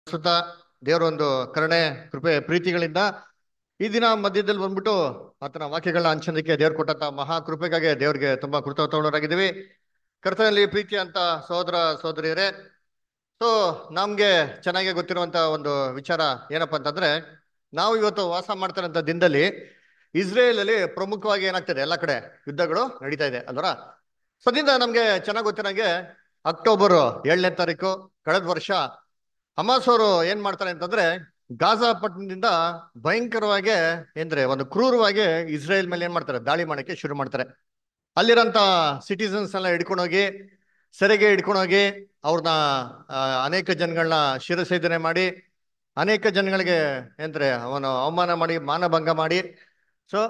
ಸುತ್ತ ದೇವರ ಒಂದು ಕರುಣೆ ಕೃಪೆ ಪ್ರೀತಿಗಳಿಂದ ಈ ದಿನ ಮಧ್ಯದಲ್ಲಿ ಬಂದ್ಬಿಟ್ಟು ಆತನ ವಾಕ್ಯಗಳನ್ನ ಹಂಚೋದಕ್ಕೆ ದೇವ್ರು ಕೊಟ್ಟಂತ ಮಹಾ ಕೃಪೆಗಾಗಿ ದೇವ್ರಿಗೆ ತುಂಬಾ ಕೃತಜ್ಞರಾಗಿದ್ದೀವಿ ಕರ್ತನಲ್ಲಿ ಪ್ರೀತಿ ಅಂತ ಸಹೋದರ ಸಹೋದರಿಯರೇ ಸೊ ನಮ್ಗೆ ಚೆನ್ನಾಗಿ ಗೊತ್ತಿರುವಂತ ಒಂದು ವಿಚಾರ ಏನಪ್ಪಾ ಅಂತಂದ್ರೆ ನಾವು ಇವತ್ತು ವಾಸ ಮಾಡ್ತಾರಂತ ದಿನದಲ್ಲಿ ಇಸ್ರೇಲ್ ಅಲ್ಲಿ ಪ್ರಮುಖವಾಗಿ ಏನಾಗ್ತದೆ ಎಲ್ಲ ಕಡೆ ಯುದ್ಧಗಳು ನಡೀತಾ ಇದೆ ಅಲ್ವರ ಸೊ ಅದ್ರಿಂದ ನಮ್ಗೆ ಚೆನ್ನಾಗಿ ಗೊತ್ತಿರಂಗೆ ಅಕ್ಟೋಬರ್ ಏಳನೇ ತಾರೀಕು ಕಳೆದ ವರ್ಷ ಹಮಾಸ್ ಅವರು ಏನ್ ಮಾಡ್ತಾರೆ ಅಂತಂದ್ರೆ ಗಾಜಾ ಪಟ್ಟಣದಿಂದ ಭಯಂಕರವಾಗಿ ಏನ್ರೆ ಒಂದು ಕ್ರೂರವಾಗಿ ಇಸ್ರೇಲ್ ಮೇಲೆ ಏನ್ ಮಾಡ್ತಾರೆ ದಾಳಿ ಮಾಡಕ್ಕೆ ಶುರು ಮಾಡ್ತಾರೆ ಅಲ್ಲಿರಂತ ಸಿಟಿಸನ್ಸ್ ಎಲ್ಲ ಹಿಡ್ಕೊಂಡೋಗಿ ಸೆರೆಗೆ ಹಿಡ್ಕೊಂಡೋಗಿ ಅವ್ರನ್ನ ಅನೇಕ ಜನಗಳನ್ನ ಶಿರಸೇದನೆ ಮಾಡಿ ಅನೇಕ ಜನಗಳಿಗೆ ಏನ್ರೆ ಅವನು ಅವಮಾನ ಮಾಡಿ ಮಾನಭಂಗ ಮಾಡಿ ಸೊ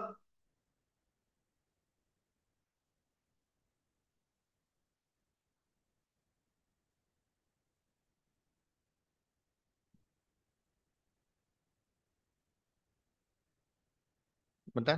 ಮತ್ತೆ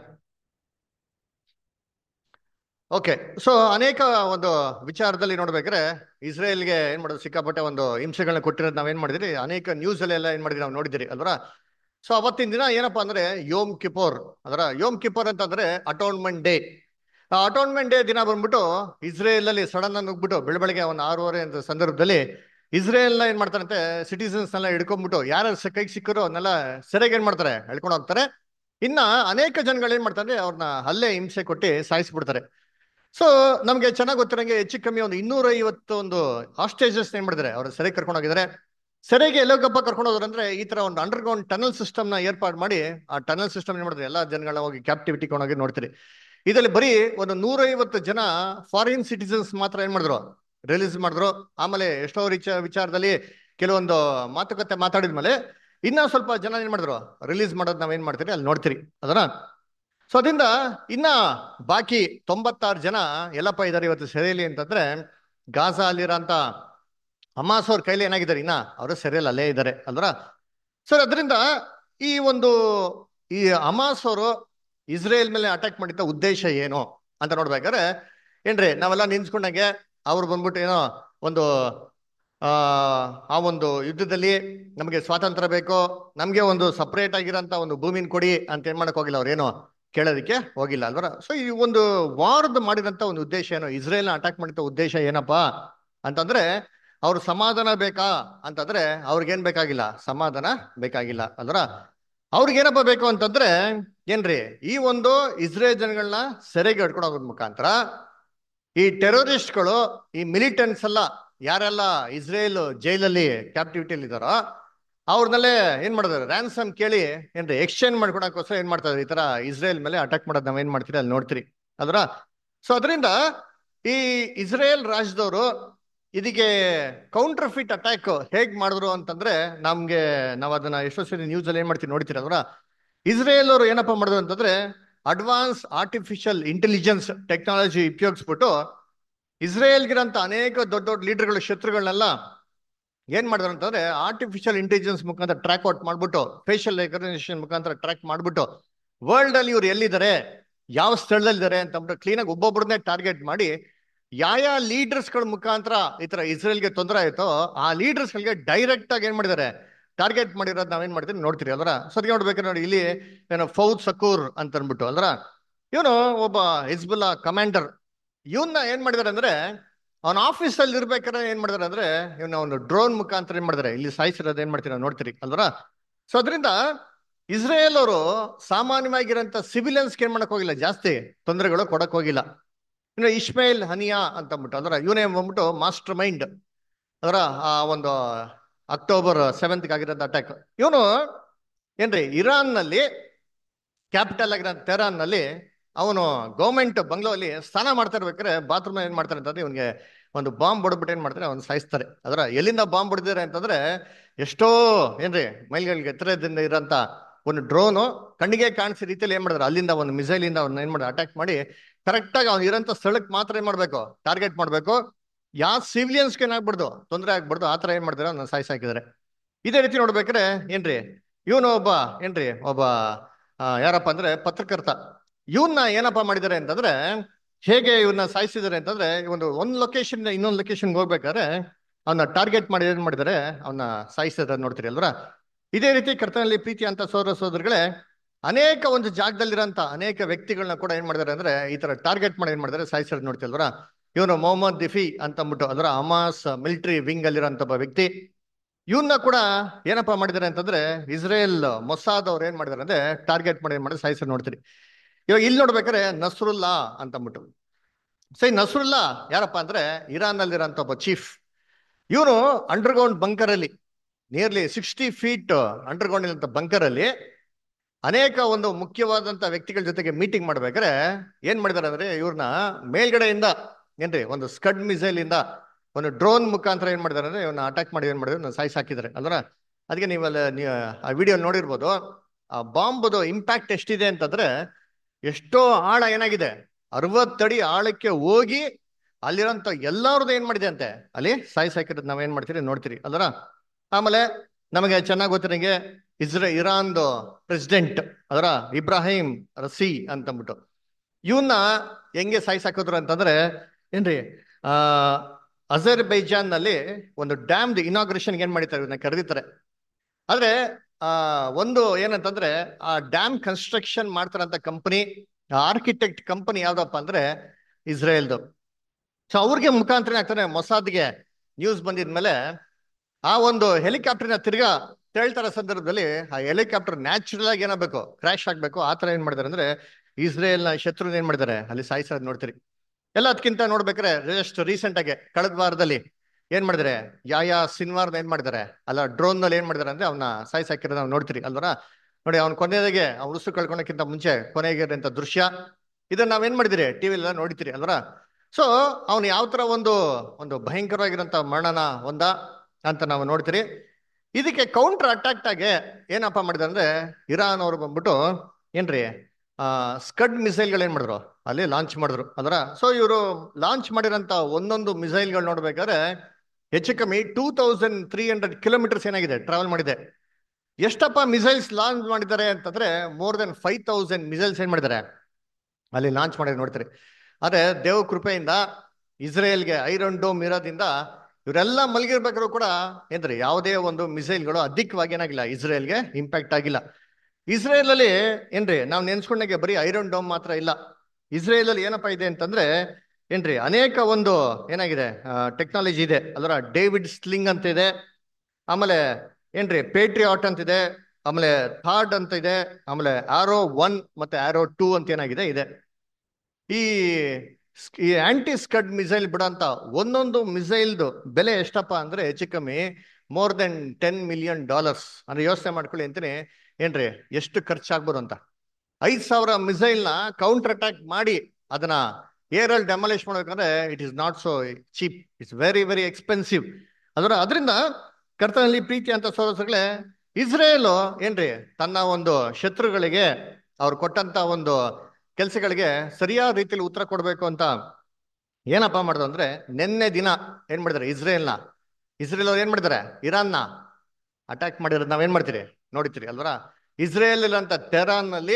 ಓಕೆ ಸೊ ಅನೇಕ ಒಂದು ವಿಚಾರದಲ್ಲಿ ನೋಡ್ಬೇಕಾದ್ರೆ ಇಸ್ರೇಲ್ಗೆ ಏನ್ ಮಾಡೋದು ಸಿಕ್ಕಾಪಟ್ಟೆ ಒಂದು ಹಿಂಸೆಗಳನ್ನ ಕೊಟ್ಟಿರೋದು ನಾವೇನ್ ಮಾಡಿದ್ರಿ ಅನೇಕ ನ್ಯೂಸ್ ಅಲ್ಲೆಲ್ಲ ಏನ್ ಮಾಡಿದ್ರಿ ನಾವು ನೋಡಿದಿರಿ ಅಲ್ವರ ಸೊ ಅವತ್ತಿನ ದಿನ ಏನಪ್ಪಾ ಅಂದ್ರೆ ಯೋಮ್ ಕಿಪೋರ್ ಅದರ ಯೋಮ್ ಕಿಪೋರ್ ಅಂತಂದ್ರೆ ಅಟೋನ್ಮೆಂಟ್ ಡೇ ಆ ಅಟೋನ್ಮೆಂಟ್ ಡೇ ದಿನ ಬಂದ್ಬಿಟ್ಟು ಇಸ್ರೇಲ್ ಅಲ್ಲಿ ಸಡನ್ ಆಗಿ ನುಗ್ಬಿಟ್ಟು ಬೆಳಬೆಳಗ್ಗೆ ಒಂದು ಆರೂವರೆ ಅಂತ ಸಂದರ್ಭದಲ್ಲಿ ಇಸ್ರೇಲ್ ಏನ್ ಮಾಡ್ತಾರಂತೆ ಸಿಟಿಸನ್ಸ್ ನೆಲ್ಲ ಹಿಡ್ಕೊಂಡ್ಬಿಟ್ಟು ಯಾರು ಕೈಗೆ ಸಿಕ್ಕರೋ ಅವನ್ನೆಲ್ಲ ಸೆರೆಗೆ ಏನ್ ಮಾಡ್ತಾರೆ ಎಳ್ಕೊಂಡು ಹೋಗ್ತಾರೆ ಇನ್ನ ಅನೇಕ ಜನಗಳು ಏನ್ ಮಾಡ್ತಾರೆ ಅವ್ರನ್ನ ಹಲ್ಲೆ ಹಿಂಸೆ ಕೊಟ್ಟು ಸಾಯಿಸ್ಬಿಡ್ತಾರೆ ಸೊ ನಮ್ಗೆ ಚೆನ್ನಾಗಿ ಗೊತ್ತಿರಂಗೆ ಹೆಚ್ಚು ಕಮ್ಮಿ ಒಂದು ಇನ್ನೂರ ಐವತ್ತು ಒಂದು ಹಾಸ್ಟೇಜಸ್ ಏನ್ ಮಾಡಿದ್ದಾರೆ ಅವ್ರ ಸೆರೆಗೆ ಕರ್ಕೊಂಡು ಹೋಗಿದ್ದಾರೆ ಸೆರೆಗೆ ಎಲ್ಲೋಗಪ್ಪ ಕರ್ಕೊಂಡು ಹೋದ್ರು ಅಂದ್ರೆ ಈ ತರ ಒಂದು ಅಂಡರ್ ಗ್ರೌಂಡ್ ಟನಲ್ ಸಿಸ್ಟಮ್ ನ ಏರ್ಪಾಡು ಮಾಡಿ ಆ ಟನಲ್ ಸಿಸ್ಟಮ್ ಏನ್ ಮಾಡಿದ್ರೆ ಎಲ್ಲಾ ಜನಗಳನ್ನ ಹೋಗಿ ಕ್ಯಾಪ್ಟಿವಿಟಿ ಕೊಂಡೋಗಿ ನೋಡ್ತೀರಿ ಇದರಲ್ಲಿ ಬರೀ ಒಂದು ನೂರೈವತ್ತು ಜನ ಫಾರಿನ್ ಸಿಟಿಸನ್ಸ್ ಮಾತ್ರ ಏನ್ ಮಾಡಿದ್ರು ರಿಲೀಸ್ ಮಾಡಿದ್ರು ಆಮೇಲೆ ಎಷ್ಟೋ ರೀಚ ವಿಚಾರದಲ್ಲಿ ಕೆಲವೊಂದು ಮಾತುಕತೆ ಮಾತಾಡಿದ್ಮೇಲೆ ಇನ್ನ ಸ್ವಲ್ಪ ಜನ ಏನ್ ಮಾಡಿದ್ರು ರಿಲೀಸ್ ಮಾಡೋದು ನಾವ್ ಏನ್ ಮಾಡ್ತೀರಿ ಅಲ್ಲಿ ನೋಡ್ತೀರಿ ಅದರ ಸೊ ಅದರಿಂದ ಇನ್ನ ಬಾಕಿ ತೊಂಬತ್ತಾರು ಜನ ಎಲ್ಲಪ್ಪ ಇದಾರೆ ಇವತ್ತು ಸೆರೆಯಲ್ಲಿ ಅಂತಂದ್ರೆ ಗಾಜಾ ಅಲ್ಲಿರೋಂಥ ಹಮಾಸ್ ಅವ್ರ ಕೈಲಿ ಏನಾಗಿದ್ದಾರೆ ಇನ್ನ ಅವರು ಸೆರೆಯಲ್ಲಿ ಅಲ್ಲೇ ಇದ್ದಾರೆ ಅಲ್ವರ ಸರ್ ಅದರಿಂದ ಈ ಒಂದು ಈ ಹಮಾಸ್ ಅವರು ಇಸ್ರೇಲ್ ಮೇಲೆ ಅಟ್ಯಾಕ್ ಮಾಡಿದ್ದ ಉದ್ದೇಶ ಏನು ಅಂತ ನೋಡ್ಬೇಕಾದ್ರೆ ಏನ್ರಿ ನಾವೆಲ್ಲ ನಿನ್ಸ್ಕೊಂಡಂಗೆ ಅವ್ರು ಬಂದ್ಬಿಟ್ಟು ಏನೋ ಒಂದು ಆ ಆ ಒಂದು ಯುದ್ಧದಲ್ಲಿ ನಮಗೆ ಸ್ವಾತಂತ್ರ್ಯ ಬೇಕು ನಮ್ಗೆ ಒಂದು ಸಪರೇಟ್ ಆಗಿರೋಂಥ ಒಂದು ಭೂಮಿನ ಕೊಡಿ ಅಂತ ಏನ್ ಮಾಡಕ್ ಹೋಗಿಲ್ಲ ಅವ್ರೇನು ಕೇಳೋದಕ್ಕೆ ಹೋಗಿಲ್ಲ ಅಲ್ವರ ಸೊ ಈ ಒಂದು ವಾರದ ಮಾಡಿದಂತ ಒಂದು ಉದ್ದೇಶ ಏನು ಇಸ್ರೇಲ್ನ ಅಟ್ಯಾಕ್ ಮಾಡಿದ ಉದ್ದೇಶ ಏನಪ್ಪಾ ಅಂತಂದ್ರೆ ಅವ್ರ ಸಮಾಧಾನ ಬೇಕಾ ಅಂತಂದ್ರೆ ಅವ್ರಿಗೇನ್ ಬೇಕಾಗಿಲ್ಲ ಸಮಾಧಾನ ಬೇಕಾಗಿಲ್ಲ ಅಲ್ವರ ಅವ್ರಿಗೇನಪ್ಪ ಬೇಕು ಅಂತಂದ್ರೆ ಏನ್ರಿ ಈ ಒಂದು ಇಸ್ರೇಲ್ ಜನಗಳನ್ನ ಸೆರೆಗೆ ಹಿಡ್ಕೊಂಡು ಹೋಗೋದ್ ಮುಖಾಂತರ ಈ ಟೆರರಿಸ್ಟ್ಗಳು ಈ ಮಿಲಿಟೆಂಟ್ಸ್ ಎಲ್ಲ ಯಾರೆಲ್ಲ ಇಸ್ರೇಲ್ ಜೈಲಲ್ಲಿ ಕ್ಯಾಪ್ಟಿವಿಟಿಯಲ್ಲಿ ಇದಾರೋ ಅವ್ರನ್ನಲ್ಲೇ ಏನ್ ಮಾಡಿದಾರೆ ರ್ಯಾನ್ಸಮ್ ಕೇಳಿ ಏನ್ರಿ ಎಕ್ಸ್ಚೇಂಜ್ ಮಾಡ್ಕೊಳಕೋಸ್ಕರ ಏನ್ ಮಾಡ್ತಾರೆ ಈ ತರ ಇಸ್ರೇಲ್ ಮೇಲೆ ಅಟ್ಯಾಕ್ ಮಾಡೋದು ನಾವ್ ಏನ್ ಮಾಡ್ತೀರಿ ಅಲ್ಲಿ ನೋಡ್ತೀರಿ ಅದರ ಸೊ ಅದರಿಂದ ಈ ಇಸ್ರೇಲ್ ರಾಜ್ಯದವರು ಇದಕ್ಕೆ ಕೌಂಟರ್ ಫಿಟ್ ಅಟ್ಯಾಕ್ ಹೇಗ್ ಮಾಡಿದ್ರು ಅಂತಂದ್ರೆ ನಮ್ಗೆ ನಾವ್ ಅದನ್ನ ಎಷ್ಟೋ ಸರಿ ನ್ಯೂಸ್ ಅಲ್ಲಿ ಏನ್ ಮಾಡ್ತೀವಿ ನೋಡ್ತೀರಿ ಅದರ ಇಸ್ರೇಲ್ ಅವರು ಏನಪ್ಪಾ ಮಾಡಿದ್ರು ಅಂತಂದ್ರೆ ಅಡ್ವಾನ್ಸ್ ಆರ್ಟಿಫಿಷಿಯಲ್ ಇಂಟೆಲಿಜೆನ್ಸ್ ಟೆಕ್ನಾಲಜಿ ಉಪಯೋಗಿಸ್ಬಿಟ್ಟು ಇಸ್ರೇಲ್ಗಿರಂತ ಅನೇಕ ದೊಡ್ಡ ದೊಡ್ಡ ಲೀಡರ್ಗಳ ಶತ್ರುಗಳನ್ನೆಲ್ಲ ಏನ್ ಮಾಡಿದ್ರು ಅಂತಂದ್ರೆ ಆರ್ಟಿಫಿಷಿಯಲ್ ಇಂಟೆಲಿಜೆನ್ಸ್ ಮುಖಾಂತರ ಟ್ರ್ಯಾಕ್ ಔಟ್ ಮಾಡ್ಬಿಟ್ಟು ಫೇಶಿಯಲ್ ರೆಕಗ್ನೇಷನ್ ಮುಖಾಂತರ ಟ್ರ್ಯಾಕ್ ಮಾಡ್ಬಿಟ್ಟು ವರ್ಲ್ಡ್ ಅಲ್ಲಿ ಇವ್ರು ಎಲ್ಲಿದ್ದಾರೆ ಯಾವ ಸ್ಥಳದಲ್ಲಿದ್ದಾರೆ ಅಂತ ಅಂದ್ಬಿಟ್ಟು ಕ್ಲೀನಾಗಿ ಒಬ್ಬೊಬ್ಬರನ್ನೇ ಟಾರ್ಗೆಟ್ ಮಾಡಿ ಯಾವ ಲೀಡರ್ಸ್ಗಳ ಮುಖಾಂತರ ಈ ತರ ಇಸ್ರೇಲ್ಗೆ ತೊಂದರೆ ಆಯ್ತೋ ಆ ಲೀಡರ್ಸ್ಗಳಿಗೆ ಡೈರೆಕ್ಟ್ ಆಗಿ ಏನ್ ಮಾಡಿದ್ದಾರೆ ಟಾರ್ಗೆಟ್ ಮಾಡಿರೋದು ನಾವೇನ್ ಮಾಡ್ತೀವಿ ನೋಡ್ತೀರಿ ಅಲ್ರ ಸದ್ಯ ನೋಡ್ಬೇಕಾದ್ರೆ ನೋಡಿ ಇಲ್ಲಿ ಏನೋ ಫೌದ್ ಸಕೂರ್ ಅಂತ ಅಂದ್ಬಿಟ್ಟು ಅಲ್ರ ಇವನು ಒಬ್ಬ ಹಿಜ್ಬುಲ್ಲಾ ಕಮಾಂಡರ್ ಇವನ್ನ ಏನ್ ಮಾಡಿದಾರೆ ಅಂದ್ರೆ ಅವನ ಆಫೀಸ್ ಅಲ್ಲಿ ಇರ್ಬೇಕಾದ್ರೆ ಏನ್ ಮಾಡಿದಾರೆ ಅಂದ್ರೆ ಇವನ್ನ ಒಂದು ಡ್ರೋನ್ ಮುಖಾಂತರ ಏನ್ ಮಾಡಿದಾರೆ ಇಲ್ಲಿ ಸಾಯಿಸಿರೋದು ಏನ್ ಮಾಡ್ತೀರಾ ನೋಡ್ತೀರಿ ಅಲ್ವರ ಸೊ ಅದರಿಂದ ಇಸ್ರೇಲ್ ಅವರು ಸಾಮಾನ್ಯವಾಗಿರೋಂಥ ಸಿವಿಲಿಯನ್ಸ್ಗೆ ಏನ್ ಮಾಡಕ್ ಹೋಗಿಲ್ಲ ಜಾಸ್ತಿ ತೊಂದರೆಗಳು ಕೊಡಕ್ ಹೋಗಿಲ್ಲ ಇನ್ನು ಇಸ್ಮೇಲ್ ಹನಿಯಾ ಅಂತ ಅಂದ್ಬಿಟ್ಟು ಅದರ ಇವನೇ ಬಂದ್ಬಿಟ್ಟು ಮಾಸ್ಟರ್ ಮೈಂಡ್ ಅದರ ಆ ಒಂದು ಅಕ್ಟೋಬರ್ ಸೆವೆಂತ್ ಆಗಿರೋಂಥ ಅಟ್ಯಾಕ್ ಇವನು ಏನ್ರಿ ಇರಾನ್ ನಲ್ಲಿ ಕ್ಯಾಪಿಟಲ್ ಆಗಿರೋ ತೆಹರಾನ್ ನಲ್ಲಿ ಅವನು ಗೌರ್ಮೆಂಟ್ ಬಂಗ್ಲೋ ಅಲ್ಲಿ ಸ್ನಾನ ಮಾಡ್ತಾ ಇರ್ಬೇಕಾದ್ರೆ ಬಾತ್ರೂಮ್ ಏನ್ ಮಾಡ್ತಾರೆ ಅಂತಂದ್ರೆ ಇವನಿಗೆ ಒಂದು ಬಾಂಬ್ ಹೊಡ್ಬಿಟ್ಟು ಏನ್ ಮಾಡ್ತಾರೆ ಅವ್ನು ಸಾಯಿಸ್ತಾರೆ ಅದರ ಎಲ್ಲಿಂದ ಬಾಂಬ್ ಹೊಡೆದಿದ್ದಾರೆ ಅಂತಂದ್ರೆ ಎಷ್ಟೋ ಏನ್ರಿ ಮೈಲ್ಗಳಿಗೆ ಎತ್ತರದಿಂದ ಇರೋಂಥ ಒಂದು ಡ್ರೋನು ಕಣ್ಣಿಗೆ ಕಾಣಿಸೋ ರೀತಿಯಲ್ಲಿ ಏನ್ ಮಾಡಿದ್ರೆ ಅಲ್ಲಿಂದ ಒಂದು ಮಿಸೈಲ್ ಇಂದ ಅವ್ನ ಏನ್ ಮಾಡಿ ಅಟ್ಯಾಕ್ ಮಾಡಿ ಕರೆಕ್ಟ್ ಆಗಿ ಅವ್ನು ಇರೋಂಥ ಸ್ಥಳಕ್ಕೆ ಮಾತ್ರ ಏನ್ ಮಾಡ್ಬೇಕು ಟಾರ್ಗೆಟ್ ಮಾಡ್ಬೇಕು ಯಾವ ಸಿವಿಲಿಯನ್ಸ್ಗೆ ಏನಾಗ್ಬಿಡ್ದು ತೊಂದರೆ ಆಗ್ಬಿಡ್ದು ಆ ತರ ಏನ್ ಮಾಡ್ತಾರೆ ಅವ್ನ ಸಾಯಿಸಾಕಿದ್ದಾರೆ ಇದೇ ರೀತಿ ನೋಡ್ಬೇಕಾದ್ರೆ ಏನ್ರಿ ಇವನು ಒಬ್ಬ ಏನ್ರಿ ಒಬ್ಬ ಯಾರಪ್ಪ ಅಂದ್ರೆ ಪತ್ರಕರ್ತ ಇವನ್ನ ಏನಪ್ಪ ಮಾಡಿದ್ದಾರೆ ಅಂತಂದ್ರೆ ಹೇಗೆ ಇವನ್ನ ಸಾಯಿಸಿದ್ದಾರೆ ಅಂತಂದ್ರೆ ಒಂದು ಒಂದ್ ಲೊಕೇಶನ್ ಇನ್ನೊಂದು ಲೊಕೇಶನ್ಗೆ ಹೋಗ್ಬೇಕಾದ್ರೆ ಅವನ್ನ ಟಾರ್ಗೆಟ್ ಮಾಡಿ ಏನ್ ಮಾಡಿದ್ದಾರೆ ಅವನ್ನ ಸಾಯಿಸಿದ್ರೆ ನೋಡ್ತೀರಿ ಅಲ್ವರ ಇದೇ ರೀತಿ ಕರ್ತನಲ್ಲಿ ಪ್ರೀತಿ ಅಂತ ಸೋದರ ಸೋದರಗಳೇ ಅನೇಕ ಒಂದು ಜಾಗದಲ್ಲಿರೋಂಥ ಅನೇಕ ವ್ಯಕ್ತಿಗಳನ್ನ ಕೂಡ ಏನ್ ಮಾಡಿದ್ದಾರೆ ಅಂದ್ರೆ ಈ ತರ ಟಾರ್ಗೆಟ್ ಮಾಡಿ ಏನ್ ಮಾಡಿದ್ದಾರೆ ಸಾಯಿಸಿರೋದು ನೋಡ್ತಿಲ್ವರ ಇವನು ಮೊಹಮ್ಮದ್ ದಿಫಿ ಅಂತ ಅಂದ್ಬಿಟ್ಟು ಅದರ ಅಮಾಸ್ ಮಿಲಿಟರಿ ವಿಂಗ್ ಅಲ್ಲಿರೋಂಥ ಒಬ್ಬ ವ್ಯಕ್ತಿ ಇವನ್ನ ಕೂಡ ಏನಪ್ಪಾ ಮಾಡಿದ್ದಾರೆ ಅಂತಂದ್ರೆ ಇಸ್ರೇಲ್ ಮೊಸಾದ್ ಅವ್ರು ಏನ್ ಮಾಡಿದ್ದಾರೆ ಅಂದ್ರೆ ಟಾರ್ಗೆಟ್ ಮಾಡಿ ಏನ್ ಮಾಡಿದ್ರೆ ಸಾಯಿಸಿ ನೋಡ್ತೀರಿ ಇವಾಗ ಇಲ್ಲಿ ನೋಡ್ಬೇಕಾದ್ರೆ ನಸ್ರುಲ್ಲಾ ಅಂತ ಅಂದ್ಬಿಟ್ಟು ಸೊ ಈ ನಸ್ರುಲ್ಲಾ ಯಾರಪ್ಪ ಅಂದ್ರೆ ಇರಾನ್ ಅಲ್ಲಿರೋಂಥ ಒಬ್ಬ ಚೀಫ್ ಇವನು ಅಂಡರ್ಗ್ರೌಂಡ್ ಬಂಕರ್ ಅಲ್ಲಿ ನಿಯರ್ಲಿ ಸಿಕ್ಸ್ಟಿ ಫೀಟ್ ಅಂಡರ್ಗ್ರೌಂಡ್ ಇರುವಂತ ಬಂಕರ್ ಅಲ್ಲಿ ಅನೇಕ ಒಂದು ಮುಖ್ಯವಾದಂತ ವ್ಯಕ್ತಿಗಳ ಜೊತೆಗೆ ಮೀಟಿಂಗ್ ಮಾಡ್ಬೇಕಾದ್ರೆ ಏನ್ ಮಾಡಿದಾರೆ ಅಂದ್ರೆ ಇವ್ರನ್ನ ಮೇಲ್ಗಡೆಯಿಂದ ಏನ್ರಿ ಒಂದು ಸ್ಕಡ್ ಮಿಸೈಲ್ ಇಂದ ಒಂದು ಡ್ರೋನ್ ಮುಖಾಂತರ ಏನ್ ಮಾಡಿದಾರೆ ಅಂದ್ರೆ ಇವನ್ನ ಅಟ್ಯಾಕ್ ಮಾಡಿ ಏನ್ ಮಾಡಿದ್ರೆ ಸಾಯಿಸಿ ಹಾಕಿದ್ದಾರೆ ಅಲ್ವಾ ಅದಕ್ಕೆ ನೀವಲ್ಲ ನೀವು ಆ ವಿಡಿಯೋ ನೋಡಿರ್ಬೋದು ಆ ಬಾಂಬ್ದು ಇಂಪ್ಯಾಕ್ಟ್ ಎಷ್ಟಿದೆ ಅಂತಂದ್ರೆ ಎಷ್ಟೋ ಆಳ ಏನಾಗಿದೆ ಅರವತ್ತಡಿ ಆಳಕ್ಕೆ ಹೋಗಿ ಅಲ್ಲಿರೋಂಥ ಎಲ್ಲಾರದ್ದು ಏನ್ ಮಾಡಿದೆ ಅಂತೆ ಅಲ್ಲಿ ಸಾಯಿಸಿ ಹಾಕಿರೋದು ನಾವ್ ಏನ್ ಮಾಡ್ತೀರಿ ನೋಡ್ತೀರಿ ಅಲ್ವರ ಆಮೇಲೆ ನಮಗೆ ಚೆನ್ನಾಗಿ ಗೊತ್ತಿರಂಗೆ ಇಸ್ರೇ ಇರಾನ್ದು ಪ್ರೆಸಿಡೆಂಟ್ ಅದರ ಇಬ್ರಾಹಿಂ ರಸಿ ಅಂತಂದ್ಬಿಟ್ಟು ಇವನ್ನ ಹೆಂಗೆ ಸಾಯಿಸಿ ಹಾಕಿದ್ರು ಅಂತಂದ್ರೆ ಏನ್ರಿ ಆ ಅಜರ್ಬೈಜಾನ್ ನಲ್ಲಿ ಒಂದು ಡ್ಯಾಮ್ ಇನಾಗ್ರೇಷನ್ ಏನ್ ಮಾಡಿತಾರೆ ಇವನ್ನ ಕರೆದಿದ್ದಾರೆ ಆದ್ರೆ ಆ ಒಂದು ಏನಂತಂದ್ರೆ ಆ ಡ್ಯಾಮ್ ಕನ್ಸ್ಟ್ರಕ್ಷನ್ ಮಾಡ್ತಾರಂತ ಕಂಪನಿ ಆರ್ಕಿಟೆಕ್ಟ್ ಕಂಪನಿ ಯಾವ್ದಪ್ಪ ಅಂದ್ರೆ ಇಸ್ರೇಲ್ದು ಸೊ ಅವ್ರಿಗೆ ಮುಖಾಂತರ ಆಗ್ತಾನೆ ಮೊಸಾದ್ಗೆ ನ್ಯೂಸ್ ಬಂದಿದ್ಮೇಲೆ ಆ ಒಂದು ಹೆಲಿಕಾಪ್ಟರ್ನ ತಿರ್ಗಾ ತೇಳ್ತಾರ ಸಂದರ್ಭದಲ್ಲಿ ಆ ಹೆಲಿಕಾಪ್ಟರ್ ನ್ಯಾಚುರಲ್ ಆಗಿ ಏನಾಗಬೇಕು ಕ್ರಾಶ್ ಆಗ್ಬೇಕು ಆ ತರ ಏನ್ ಮಾಡಿದಾರೆ ಅಂದ್ರೆ ಇಸ್ರೇಲ್ ನ ಶತ್ರು ಏನ್ ಮಾಡಿದ್ದಾರೆ ಅಲ್ಲಿ ಸಾಯಿಸೋದ್ ನೋಡ್ತೀರಿ ಎಲ್ಲ ಅದಕ್ಕಿಂತ ನೋಡ್ಬೇಕಾರೆ ಜಸ್ಟ್ ರೀಸೆಂಟ್ ಆಗಿ ಕಳೆದ ವಾರದಲ್ಲಿ ಏನ್ ಮಾಡಿದಾರೆ ಯಾಯಾ ಸಿನ್ವಾರ್ನ ಏನ್ ಮಾಡಿದಾರೆ ಅಲ್ಲ ಡ್ರೋನ್ ನಲ್ಲಿ ಏನ್ ಮಾಡಿದಾರೆ ಅಂದ್ರೆ ಅವನ್ನ ಸಾಯಿಸ್ ಹಾಕಿರೋದು ನಾವು ನೋಡ್ತೀರಿ ಅಲ್ವರ ನೋಡಿ ಅವ್ನ ಕೊನೆಯದಾಗೆ ಅವ್ನ ಉಸು ಕಳ್ಕೊಳಕ್ಕಿಂತ ಮುಂಚೆ ಕೊನೆಗಿರೋಂಥ ದೃಶ್ಯ ಇದನ್ನ ನಾವೇನ್ ಮಾಡಿದಿರಿ ಟಿವಿ ಎಲ್ಲ ನೋಡ್ತೀರಿ ಅಲ್ವರ ಸೊ ಅವ್ನು ಯಾವ ತರ ಒಂದು ಒಂದು ಭಯಂಕರವಾಗಿರೋಂಥ ಮರಣನ ಒಂದ ಅಂತ ನಾವು ನೋಡ್ತೀರಿ ಇದಕ್ಕೆ ಕೌಂಟರ್ ಅಟ್ಯಾಕ್ ಆಗಿ ಏನಪ್ಪ ಮಾಡಿದ್ರೆ ಅಂದ್ರೆ ಇರಾನ್ ಅವರು ಬಂದ್ಬಿಟ್ಟು ಏನ್ರಿ ಆ ಸ್ಕಡ್ ಮಿಸೈಲ್ಗಳು ಏನ್ ಮಾಡಿದ್ರು ಅಲ್ಲಿ ಲಾಂಚ್ ಮಾಡಿದ್ರು ಅದರ ಸೊ ಇವರು ಲಾಂಚ್ ಮಾಡಿರೋಂಥ ಒಂದೊಂದು ಮಿಸೈಲ್ಗಳು ನೋಡ್ಬೇಕಾದ್ರೆ ಹೆಚ್ಚು ಕಮ್ಮಿ two thousand three hundred kilometres ಏನಾಗಿದೆ ಟ್ರಾವೆಲ್ ಮಾಡಿದೆ ಎಷ್ಟಪ್ಪ ಮಿಸೈಲ್ಸ್ ಲಾಂಚ್ ಮಾಡಿದ್ದಾರೆ ಅಂತಂದ್ರೆ more than five thousand missiles ಏನ್ ಮಾಡಿದ್ದಾರೆ ಅಲ್ಲಿ ಲಾಂಚ್ ಮಾಡಿದ್ರೆ ನೋಡ್ತೀರಿ ಆದ್ರೆ ದೇವ ಕೃಪೆಯಿಂದ ಇಸ್ರೇಲ್ಗೆ ಐರನ್ ಡೋಮ್ ಇರೋದ್ರಿಂದ ಇವರೆಲ್ಲ ಮಲಗಿರ್ಬೇಕಾದ್ರೂ ಕೂಡ ಏನ್ರಿ ಯಾವುದೇ ಒಂದು ಮಿಸೈಲ್ಗಳು ಅಧಿಕವಾಗಿ ಏನಾಗಿಲ್ಲ ಇಸ್ರೇಲ್ಗೆ ಇಂಪ್ಯಾಕ್ಟ್ ಆಗಿಲ್ಲ ಇಸ್ರೇಲ್ ಅಲ್ಲಿ ಏನ್ರಿ ನಾವು ನೆನ್ಸ್ಕೊಂಡಾಗೆ ಬರೀ ಐರನ್ ಡೋಮ್ ಮಾತ್ರ ಇಲ್ಲ ಇಸ್ರೇಲ್ ಅಲ್ಲಿ ಏನಪ್ಪಾ ಇದೆ ಅಂತಂದ್ರೆ ಏನ್ರಿ ಅನೇಕ ಒಂದು ಏನಾಗಿದೆ ಟೆಕ್ನಾಲಜಿ ಇದೆ ಅದರ ಡೇವಿಡ್ ಸ್ಲಿಂಗ್ ಅಂತ ಇದೆ ಆಮೇಲೆ ಏನ್ರಿ ಪೇಟ್ರಿಯಾಟ್ ಅಂತ ಇದೆ ಆಮೇಲೆ ಥಾರ್ಡ್ ಅಂತ ಇದೆ ಆಮೇಲೆ ಆರೋ ಒನ್ ಮತ್ತೆ ಆರೋ ಟೂ ಅಂತ ಏನಾಗಿದೆ ಇದೆ ಈ ಈ ಆಂಟಿ ಸ್ಕಡ್ ಮಿಸೈಲ್ ಬಿಡಂತ ಒಂದೊಂದು ಮಿಸೈಲ್ದು ಬೆಲೆ ಎಷ್ಟಪ್ಪ ಅಂದ್ರೆ ಹೆಚ್ಚು ಕಮ್ಮಿ more than ten million dollars ಅಂದ್ರೆ ಯೋಚನೆ ಮಾಡ್ಕೊಳ್ಳಿ ಅಂತೀನಿ ಏನ್ರಿ ಎಷ್ಟು ಖರ್ಚಾಗ್ಬೋದು ಅಂತ ಐದ್ ಸಾವಿರ ಮಿಸೈಲ್ ನ ಕೌಂಟರ್ ಅಟ್ಯಾಕ್ ಮಾಡಿ ಅದನ್ನ ಏರ್ ಅಲ್ಲಿ ಡೆಮಾಲಿಷ್ ಮಾಡ್ಬೇಕಂದ್ರೆ it is not so cheap it's very very expensive ಅದರ ಅದರಿಂದ ಕರ್ತನಲ್ಲಿ ಪ್ರೀತಿ ಅಂತ ಸೋದರಗಳೇ ಇಸ್ರೇಲು ಏನ್ರಿ ತನ್ನ ಒಂದು ಶತ್ರುಗಳಿಗೆ ಅವ್ರು ಕೊಟ್ಟಂತ ಒಂದು ಕೆಲಸಗಳಿಗೆ ಸರಿಯಾದ ರೀತಿಯಲ್ಲಿ ಉತ್ತರ ಕೊಡ್ಬೇಕು ಅಂತ ಏನಪ್ಪಾ ಮಾಡಿದ್ರು ಅಂದ್ರೆ ನಿನ್ನೆ ದಿನ ಏನ್ ಮಾಡಿದಾರೆ ಇಸ್ರೇಲ್ನ ಇಸ್ರೇಲ್ ಅವ್ರು ಏನ್ ಮಾಡಿದಾರೆ ಇರಾನ್ನ ಅಟ್ಯಾಕ್ ಮಾಡಿರೋದು ನಾವೇನ್ ಮಾಡ್ತೀರಿ ನೋಡಿತೀರಿ ಅಲ್ವರ ಇಸ್ರೇಲ್ ಅಂತ ಟೆರಾನ್ ನಲ್ಲಿ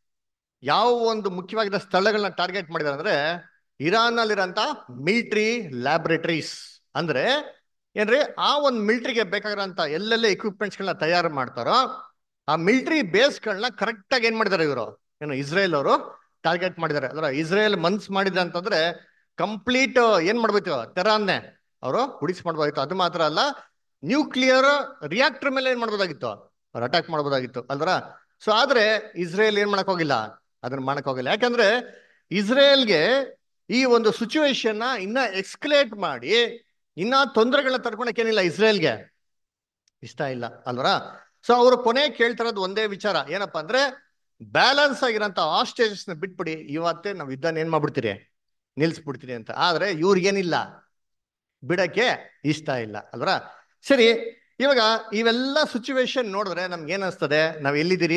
ಯಾವ ಒಂದು ಮುಖ್ಯವಾಗಿದ್ದ ಸ್ಥಳಗಳನ್ನ ಟಾರ್ಗೆಟ್ ಮಾಡಿದಾರೆ ಅಂದ್ರೆ ಇರಾನ್ ನಲ್ಲಿರೋಂಥ ಮಿಲಿಟರಿ ಲ್ಯಾಬೊರೇಟರೀಸ್ ಅಂದ್ರೆ ಏನ್ರಿ ಆ ಒಂದು ಮಿಲಿಟರಿಗೆ ಬೇಕಾಗಿರೋಂಥ ಎಲ್ಲೆಲ್ಲ ಎಕ್ವಿಪ್ಮೆಂಟ್ಸ್ಗಳನ್ನ ತಯಾರು ಮಾಡ್ತಾರೋ ಆ ಮಿಲಿಟರಿ ಬೇಸ್ಗಳನ್ನ ಕರೆಕ್ಟ್ ಆಗಿ ಏನ್ ಮಾಡಿದಾರೆ ಇವರು ಏನು ಇಸ್ರೇಲ್ ಅವರು ಟಾರ್ಗೆಟ್ ಮಾಡಿದ್ದಾರೆ ಅಂದ್ರೆ ಇಸ್ರೇಲ್ ಮನ್ಸ್ ಮಾಡಿದೆ ಅಂತಂದ್ರೆ ಕಂಪ್ಲೀಟ್ ಏನ್ ಮಾಡ್ಬೇಕು ತೆರಾನ್ನೇ ಅವರು ಉಡಿಸ್ ಮಾಡ್ಬೋದಾಗಿತ್ತು ಅದು ಮಾತ್ರ ಅಲ್ಲ ನ್ಯೂಕ್ಲಿಯರ್ ರಿಯಾಕ್ಟರ್ ಮೇಲೆ ಏನ್ ಮಾಡ್ಬೋದಾಗಿತ್ತು ಅವ್ರು ಅಟ್ಯಾಕ್ ಮಾಡ್ಬೋದಾಗಿತ್ತು ಅಲ್ವರ ಸೊ ಆದ್ರೆ ಇಸ್ರೇಲ್ ಏನ್ ಮಾಡಕ್ ಹೋಗಿಲ್ಲ ಅದನ್ನ ಮಾಡಕ್ ಹೋಗಿಲ್ಲ ಯಾಕಂದ್ರೆ ಇಸ್ರೇಲ್ಗೆ ಈ ಒಂದು ಸಿಚುವೇಶನ್ ಇನ್ನ ಎಕ್ಸ್ಕಲೇಟ್ ಮಾಡಿ ಇನ್ನ ತೊಂದರೆಗಳನ್ನ ತಡ್ಕೊಳಕ್ ಏನಿಲ್ಲ ಇಸ್ರೇಲ್ಗೆ ಇಷ್ಟ ಇಲ್ಲ ಅಲ್ವರ ಸೊ ಅವರು ಕೊನೆ ಕೇಳ್ತಿರೋದು ಒಂದೇ ವಿಚಾರ ಏನಪ್ಪಾ ಅಂದ್ರೆ ಬ್ಯಾಲೆನ್ಸ್ ಆಗಿರೋಂಥ ಆಸ್ಟೇಜಸ್ ನ ಬಿಟ್ಬಿಡಿ ಇವತ್ತೇ ನಾವು ಯುದ್ಧನ ಏನ್ ಮಾಡ್ಬಿಡ್ತೀರಿ ನಿಲ್ಸ್ಬಿಡ್ತೀರಿ ಅಂತ ಆದ್ರೆ ಇವ್ರಿಗೇನಿಲ್ಲ ಬಿಡಕ್ಕೆ ಇಷ್ಟ ಇಲ್ಲ ಅಲ್ವರ ಸರಿ ಇವಾಗ ಇವೆಲ್ಲ ಸಿಚುವೇಶನ್ ನೋಡಿದ್ರೆ ನಮ್ಗೆ ಏನ್ ಅನ್ಸ್ತದೆ ನಾವ್ ಎಲ್ಲಿದ್ದೀರಿ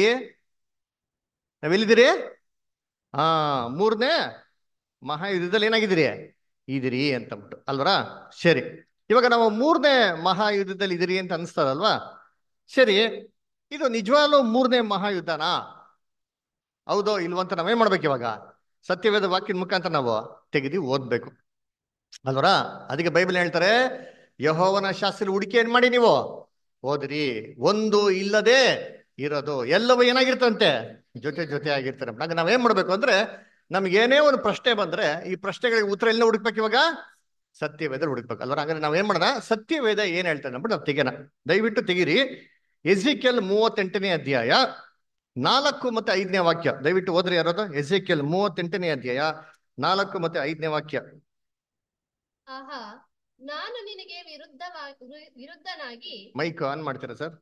ನಾವ್ ಎಲ್ಲಿದ್ದೀರಿ ಹಾ ಮೂರನೇ ಮಹಾಯುದ್ಧದಲ್ಲಿ ಏನಾಗಿದ್ದೀರಿ ಇದೀರಿ ಅಂತಂದ್ಬಿಟ್ಟು ಅಲ್ವರ ಸರಿ ಇವಾಗ ನಾವು ಮೂರನೇ ಮಹಾಯುದ್ಧದಲ್ಲಿ ಇದೀರಿ ಅಂತ ಅನ್ಸ್ತದಲ್ವಾ ಸರಿ ಇದು ನಿಜವಾಗ್ಲೂ ಮೂರನೇ ಮಹಾಯುದ್ಧನಾ ಹೌದೋ ಇಲ್ವೋ ಅಂತ ನಾವೇನ್ ಮಾಡ್ಬೇಕು ಇವಾಗ ಸತ್ಯವೇದ ವಾಕ್ಯದ ಮುಖಾಂತರ ನಾವು ತೆಗೆದು ಓದ್ಬೇಕು ಅಲ್ವರ ಅದಕ್ಕೆ ಬೈಬಲ್ ಹೇಳ್ತಾರೆ ಯಹೋವನ ಶಾಸ್ತ್ರ ಹುಡುಕಿ ಏನ್ ಮಾಡಿ ನೀವು ಹೋದ್ರಿ ಒಂದು ಇಲ್ಲದೆ ಇರೋದು ಎಲ್ಲವೂ ಏನಾಗಿರ್ತಂತೆ ಜೊತೆ ಜೊತೆ ಆಗಿರ್ತಾರೆ ಆಗ ನಾವೇನ್ ಮಾಡ್ಬೇಕು ಅಂದ್ರೆ ನಮ್ಗೆ ಏನೇ ಒಂದು ಪ್ರಶ್ನೆ ಬಂದ್ರೆ ಈ ಪ್ರಶ್ನೆಗಳಿಗೆ ಉತ್ತರ ಎಲ್ಲ ಹುಡುಕ್ಬೇಕು ಇವಾಗ ಸತ್ಯವೇದ ಹುಡುಕ್ಬೇಕು ಅಲ್ವಾ ಹಂಗಾದ್ರೆ ನಾವೇನ್ ಮಾಡೋಣ ಸತ್ಯವೇದ ಏನ್ ಹೇಳ್ತಾರೆ ಅಂದ್ಬಿಟ್ಟು ನಾವು ತೆಗೆನ ದಯವಿಟ್ಟು ತೆಗೀರಿ ಎಸಿಕೆಲ್ ಮೂವತ್ತೆಂಟನೇ ಅಧ್ಯಾಯ ನಾಲ್ಕು ಮತ್ತೆ ಐದನೇ ವಾಕ್ಯ ದಯವಿಟ್ಟು ಓದ್ರಿ ಯಾರದು ಎಸಿಕೆಲ್ ಮೂವತ್ತೆಂಟನೇ ಅಧ್ಯಾಯ ನಾಲ್ಕು ಮತ್ತೆ ಐದನೇ ವಾಕ್ಯ ಆಹಾ ನಾನು ನಿನಗೆ ವಿರುದ್ಧವಾಗಿ ವಿರುದ್ಧನಾಗಿ ಮೈಕ್ ಆನ್ ಮಾಡ್ತೀರಾ ಸರ್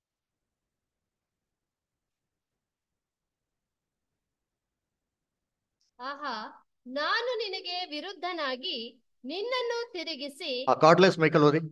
ಆಹಾ ನಾನು ನಿನಗೆ ವಿರುದ್ಧನಾಗಿ ನಿನ್ನನ್ನು ತಿರುಗಿಸಿ ಆ ಕಾರ್ಡ್ಲೆಸ್ ಮೈಕಲ್ ಓದಿ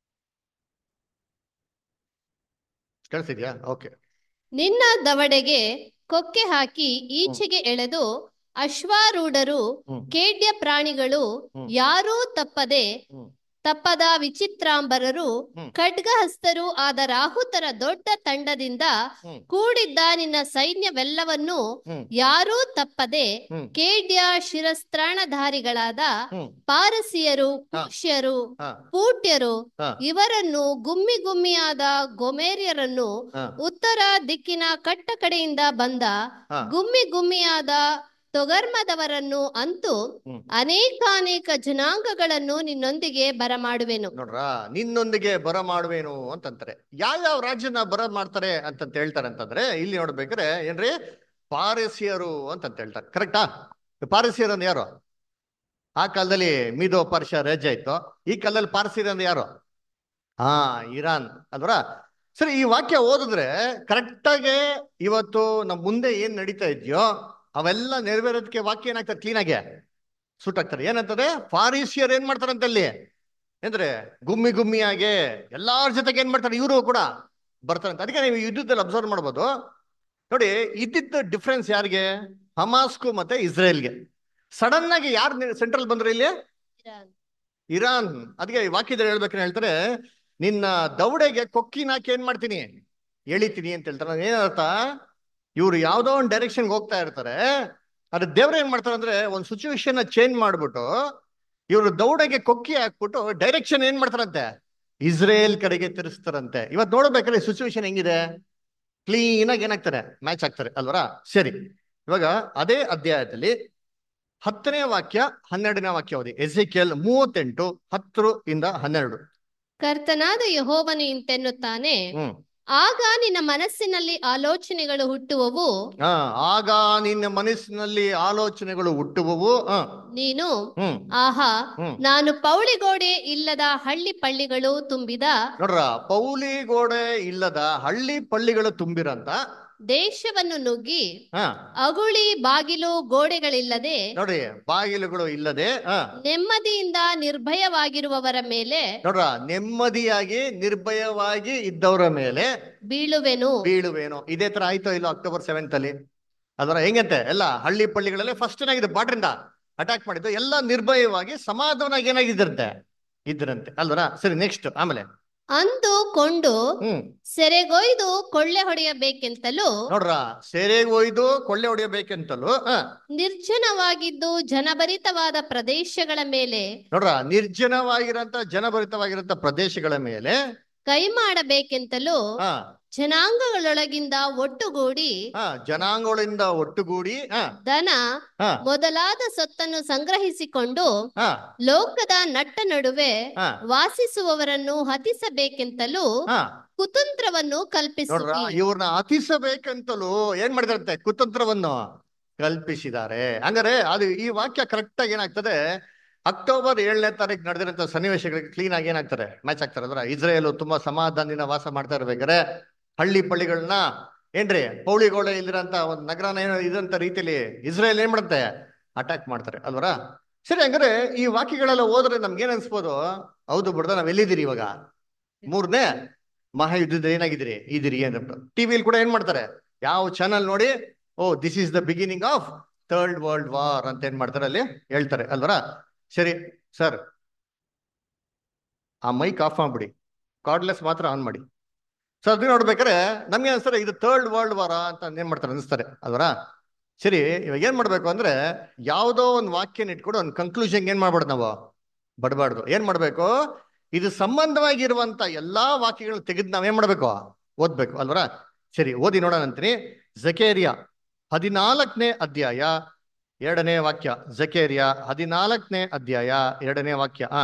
ಕೇಳಿಸಿದ್ಯಾ ಓಕೆ ನಿನ್ನ ದವಡೆಗೆ ಕೊಕ್ಕೆ ಹಾಕಿ ಈಚೆಗೆ ಎಳೆದು ಅಶ್ವಾರೂಢರು ಹ್ಮ್. ಖೇಡ್ಯ ಪ್ರಾಣಿಗಳು ಹ್ಮ್. ಯಾರೂ ತಪ್ಪದೆ ಹ್ಮ್. ತಪ್ಪದ ವಿಚಿತ್ರಾಂಬರರು ಹ್ಮ್. ಖಡ್ಗಹಸ್ತರು ಆದ ರಾಹುತರ ದೊಡ್ಡ ತಂಡದಿಂದ ಹ್ಮ್. ಕೂಡಿದ್ದ ನಿನ್ನ ಸೈನ್ಯವೆಲ್ಲವನ್ನು ಹ್ಮ್ ಯಾರೂ ತಪ್ಪದೆ ಹ್ಮ್ ಖೇಡ್ಯ ಶಿರಸ್ತ್ರಾಣಧಾರಿಗಳಾದ ಹ್ಮ್ ಪಾರಸಿಯರು ಹಾ. ಕುಷ್ಯರು ಹಾ ಪೂಟ್ಯರು ಹಾ ಇವರನ್ನು ಗುಮ್ಮಿ ಗುಮ್ಮಿಯಾದ ಗೊಮೇರ್ಯರನ್ನು ಹಾ ಉತ್ತರ ದಿಕ್ಕಿನ ಕಟ್ಟ ಕಡೆಯಿಂದ ಬಂದ ಹಾ ಗುಮ್ಮಿ ಗುಮ್ಮಿಯಾದ ತೊಗರ್ಮದವರನ್ನು ಅಂತೂ ಹ್ಮ್. ಅನೇಕಾನೇಕ ಜನಾಂಗಗಳನ್ನು ನಿನ್ನೊಂದಿಗೆ ಬರಮಾಡುವೆನು ನೋಡ್ರಾ ನಿನ್ನೊಂದಿಗೆ ಬರ ಮಾಡುವೇನು ಅಂತಂತಾರೆ ಯಾವ್ಯಾವ ರಾಜ್ಯನ ಬರ ಮಾಡ್ತಾರೆ ಅಂತಂತ ಹೇಳ್ತಾರೆ ಅಂತಂದ್ರೆ ಇಲ್ಲಿ ನೋಡ್ಬೇಕಾದ್ರೆ ಏನ್ರಿ ಪಾರಸಿಯರು ಅಂತಂತ ಹೇಳ್ತಾರೆ ಕರೆಕ್ಟಾ ಪಾರಸಿಯರು ಅಂದ್ರೆ ಯಾರು ಆ ಕಾಲದಲ್ಲಿ ಮೀದೋ ಪಾರ್ಶ ರಾಜ್ಯ ಇತ್ತು ಈ ಕಾಲದಲ್ಲಿ ಪಾರಸಿಯರು ಅಂದ್ರೆ ಯಾರು ಹಾ ಇರಾನ್ ಅಲ್ವರ ಸರಿ ಈ ವಾಕ್ಯ ಓದಿದ್ರೆ ಕರೆಕ್ಟಾಗಿ ಇವತ್ತು ನಮ್ಮ ಮುಂದೆ ಏನ್ ನಡೀತಾ ಇದೆಯೋ ಅವೆಲ್ಲ ನೆರವೇರೋದಕ್ಕೆ ವಾಕ್ಯ ಏನಾಗ್ತದೆ ಕ್ಲೀನ್ ಆಗಿ ಸೂಟ್ ಆಗ್ತಾರೆ ಏನಂತದೆ ಫಾರಿಸಿಯರ್ ಏನ್ ಮಾಡ್ತಾರಂತೆ ಅಲ್ಲಿ ಅಂದ್ರೆ ಗುಮ್ಮಿ ಗುಮ್ಮಿಯಾಗೆ ಎಲ್ಲಾರ ಜೊತೆಗೆ ಏನ್ ಮಾಡ್ತಾರೆ ಇವರು ಕೂಡ ಬರ್ತಾರಂತೆ ಅದಕ್ಕೆ ನೀವು ಯುದ್ಧದಲ್ಲಿ ಅಬ್ಸರ್ವ್ ಮಾಡ್ಬೋದು ನೋಡಿ ಇದ್ದಿದ್ದ ಡಿಫ್ರೆನ್ಸ್ ಯಾರಿಗೆ ಹಮಾಸ್ಕು ಮತ್ತೆ ಇಸ್ರೇಲ್ಗೆ ಸಡನ್ ಆಗಿ ಯಾರು ಸೆಂಟ್ರಲ್ ಬಂದ್ರು ಇಲ್ಲಿ ಇರಾನ್ ಅದಕ್ಕೆ ಈ ವಾಕ್ಯದಲ್ಲಿ ಹೇಳ್ಬೇಕಂತ ಹೇಳ್ತಾರೆ ನಿನ್ನ ದವಡೆಗೆ ಕೊಕ್ಕಿನಾಕಿ ಏನ್ ಮಾಡ್ತೀನಿ ಎಳಿತೀನಿ ಅಂತ ಹೇಳ್ತಾರೆ ಏನರ್ಥ ಇವ್ರು ಯಾವ್ದೋ ಒಂದು ಡೈರೆಕ್ಷನ್ಗೆ ಹೋಗ್ತಾ ಇರ್ತಾರೆ ಅದ್ರ ದೇವ್ರ ಏನ್ ಮಾಡ್ತಾರೆ ಅಂದ್ರೆ ಒಂದು ಸಿಚುವೇಶನ್ ಚೇಂಜ್ ಮಾಡ್ಬಿಟ್ಟು ಇವ್ರು ದೌಡೆಗೆ ಕೊಕ್ಕಿ ಹಾಕ್ಬಿಟ್ಟು ಡೈರೆಕ್ಷನ್ ಏನ್ ಮಾಡ್ತಾರಂತೆ ಇಸ್ರೇಲ್ ಕಡೆಗೆ ತಿರ್ಸ್ತಾರಂತೆ ಇವತ್ತು ನೋಡ್ಬೇಕಾದ್ರೆ ಸಿಚುವೇಶನ್ ಹೆಂಗಿದೆ ಕ್ಲೀನ್ ಆಗಿ ಏನಾಗ್ತಾರೆ ಮ್ಯಾಚ್ ಆಗ್ತಾರೆ ಅಲ್ವರ ಸರಿ ಇವಾಗ ಅದೇ ಅಧ್ಯಾಯದಲ್ಲಿ ಹತ್ತನೇ ವಾಕ್ಯ ಹನ್ನೆರಡನೇ ವಾಕ್ಯ ಓದಿ ಎಸಿಕೆಲ್ ಮೂವತ್ತೆಂಟು ಹತ್ತರು ಇಂದ ಹನ್ನೆರಡು ಕರ್ತನಾದ ಯಹೋವನು ಇಂತೆನ್ನುತ್ತಾನೆ ಹ್ಮ್ ಆಗ ನಿನ್ನ ಮನಸ್ಸಿನಲ್ಲಿ ಆಲೋಚನೆಗಳು ಹುಟ್ಟುವವು ಆ ಆಗ ನಿನ್ನ ಮನಸ್ಸಿನಲ್ಲಿ ಆಲೋಚನೆಗಳು ಹುಟ್ಟುವವು ಆ ನೀನು ಹ್ಮ್ ಆಹಾ ಹ್ಮ್ ನಾನು ಪೌಳಿಗೋಡೆ ಇಲ್ಲದ ಹಳ್ಳಿ ಪಳ್ಳಿಗಳು ತುಂಬಿದ ನೋಡ್ರ ಪೌಲಿ ಗೋಡೆ ಇಲ್ಲದ ಹಳ್ಳಿ ಪಳ್ಳಿಗಳು ತುಂಬಿರಂತ ದೇಶವನ್ನು ನುಗ್ಗಿ ಹಾ ಅಗುಳಿ ಬಾಗಿಲು ಗೋಡೆಗಳಿಲ್ಲದೆ ನೋಡಿ ಬಾಗಿಲುಗಳು ಇಲ್ಲದೆ ಆ ನೆಮ್ಮದಿಯಿಂದ ನಿರ್ಭಯವಾಗಿರುವವರ ಮೇಲೆ ನೋಡ್ರ ನೆಮ್ಮದಿಯಾಗಿ ನಿರ್ಭಯವಾಗಿ ಇದ್ದವರ ಮೇಲೆ ಬೀಳುವೆನು ಬೀಳುವೇನೋ ಇದೇ ತರ ಆಯ್ತೋ ಇಲ್ಲೋ ಅಕ್ಟೋಬರ್ ಸೆವೆಂತ್ ಅಲ್ಲಿ ಅದರ ಹೆಂಗಂತೆ ಎಲ್ಲ ಹಳ್ಳಿ ಪಳ್ಳಿಗಳಲ್ಲಿ ಫಸ್ಟ್ ಏನಾಗಿದೆ ಬಾಟ್ರಿಂದ ಅಟ್ಯಾಕ್ ಮಾಡಿದ್ದು ಎಲ್ಲ ನಿರ್ಭಯವಾಗಿ ಸಮಾಧಾನ ಏನಾಗಿದ್ರಂತೆ ಇದ್ರಂತೆ ಅಲ್ವರ ಸರಿ ನೆಕ್ಸ್ಟ್ ಆಮೇಲೆ ಅಂದು ಕೊಂಡು ಹ್ಮ್ ಸೆರೆಗೊಯ್ದು ಕೊಳ್ಳೆ ಹೊಡೆಯಬೇಕೆಂತಲೂ ನೋಡ್ರ ಸೆರೆಗೆ ಒಯ್ದು ಕೊಳ್ಳೆ ಹೊಡಿಯಬೇಕಂತಲೂ ಆ ನಿರ್ಜನವಾಗಿದ್ದು ಜನಭರಿತವಾದ ಪ್ರದೇಶಗಳ ಮೇಲೆ ನೋಡ್ರ ನಿರ್ಜನವಾಗಿರಂತ ಜನಭರಿತವಾಗಿರಂತ ಪ್ರದೇಶಗಳ ಮೇಲೆ ಕೈ ಮಾಡಬೇಕೆಂತಲೂ ಹಾ ಜನಾಂಗಗಳೊಳಗಿಂದ ಒಟ್ಟುಗೂಡಿ ಹಾ ಜನಾಂಗಗಳಿಂದ ಒಟ್ಟುಗೂಡಿ ಹಾ ದನ ಹಾ ಮೊದಲಾದ ಸೊತ್ತನ್ನು ಸಂಗ್ರಹಿಸಿಕೊಂಡು ಹಾ ಲೋಕದ ನಟ್ಟ ನಡುವೆ ಹಾ ವಾಸಿಸುವವರನ್ನು ಹತಿಸಬೇಕೆಂತಲೂ ಹಾ ಕುತಂತ್ರವನ್ನು ನೋಡ್ರ ಕಲ್ಪಿಸುತ್ತಿ ಇವ್ರನ್ನ ಹತಿಸಬೇಕಂತಲೂ ಏನ್ ಮಾಡಿದಾರಂತೆ ಕುತಂತ್ರವನ್ನು ಕಲ್ಪಿಸಿದ್ದಾರೆ ಹಂಗಾರೆ ಅದು ಈ ವಾಕ್ಯ ಕರೆಕ್ಟ್ ಆಗಿ ಏನಾಗ್ತದೆ ಅಕ್ಟೋಬರ್ ಏಳನೇ ತಾರೀಕು ನಡೆದಿರಂತ ಸನ್ನಿವೇಶಗಳಿಗೆ ಕ್ಲೀನ್ ಆಗಿ ಏನಾಗ್ತಾರೆ ಮ್ಯಾಚ್ ಆಗ್ತಾರೆ ಅದ್ರ ಇಸ್ರೇಲ್ ತುಂಬಾ ಸಮಾಧಾನದಿಂದ ವಾಸ ಮಾಡ್ತಾ ಇರ್ಬೇಕಾದ್ರೆ ಹಳ್ಳಿ ಪಳ್ಳಿಗಳನ್ನ ಏನ್ರಿ ಪೌಳಿಗೋಳೆ ಇಲ್ಲಿರಂತ ಒಂದು ನಗರನ ಏನೋ ಇದಂತ ರೀತಿಯಲ್ಲಿ ಇಸ್ರೇಲ್ ಏನ್ ಮಾಡುತ್ತೆ ಅಟ್ಯಾಕ್ ಮಾಡ್ತಾರೆ ಅಲ್ವರ ಸರಿ ಹಂಗಾರೆ ಈ ವಾಕ್ಯಗಳೆಲ್ಲ ಓದ್ರೆ ನಮ್ಗೆ ಏನ್ ಅನ್ಸ್ಬೋದು ಹೌದು ಬಿಡ್ದ ನಾವ್ ಎಲ್ಲಿದ್ದೀರಿ ಇವಾಗ ಮೂರನೇ ಮಹಾಯುದ್ಧದ ಏನಾಗಿದ್ದೀರಿ ಇದಿರಿ ಅಂದ್ಬಿಟ್ಟು ಟಿವಿಲಿ ಕೂಡ ಏನ್ ಮಾಡ್ತಾರೆ ಯಾವ ಚಾನಲ್ ನೋಡಿ oh this is the beginning of third world war ಅಂತ ಏನ್ ಮಾಡ್ತಾರೆ ಅಲ್ಲಿ ಹೇಳ್ತಾರೆ ಅಲ್ವರ ಸರಿ ಸರ್ ಆ ಮೈಕ್ ಆಫ್ ಮಾಡ್ಬಿಡಿ ಕಾರ್ಡ್ಲೆಸ್ ಮಾತ್ರ ಆನ್ ಮಾಡಿ ಸೊ ಅದು ನೋಡ್ಬೇಕಾದ್ರೆ ನಮ್ಗೆ ಅನ್ಸ್ತಾರೆ ಇದು ಥರ್ಡ್ ವರ್ಲ್ಡ್ ವಾರ ಅಂತ ಏನ್ ಮಾಡ್ತಾರೆ ಅನಿಸ್ತಾರೆ ಅಲ್ವರ ಸರಿ ಇವಾಗ ಏನ್ ಮಾಡ್ಬೇಕು ಅಂದ್ರೆ ಯಾವ್ದೋ ಒಂದು ವಾಕ್ಯನ ಇಟ್ಕೊಂಡು ಒಂದು ಕನ್ಕ್ಲೂಷನ್ ಏನ್ ಮಾಡ್ಬಾರ್ದು ನಾವು ಬಡಬಾರ್ದು ಏನ್ ಮಾಡ್ಬೇಕು ಇದು ಸಂಬಂಧವಾಗಿರುವಂತ ಎಲ್ಲಾ ವಾಕ್ಯಗಳು ತೆಗೆದು ನಾವೇನ್ ಮಾಡ್ಬೇಕು ಓದ್ಬೇಕು ಅಲ್ವರ ಸರಿ ಓದಿ ನೋಡೋಣ ಅಂತೀನಿ ಜಕೇರಿಯ ಹದಿನಾಲ್ಕನೇ ಅಧ್ಯಾಯ ಎರಡನೇ ವಾಕ್ಯ ಜಕೇರಿಯ ಹದಿನಾಲ್ಕನೇ ಅಧ್ಯಾಯ ಎರಡನೇ ವಾಕ್ಯ ಆ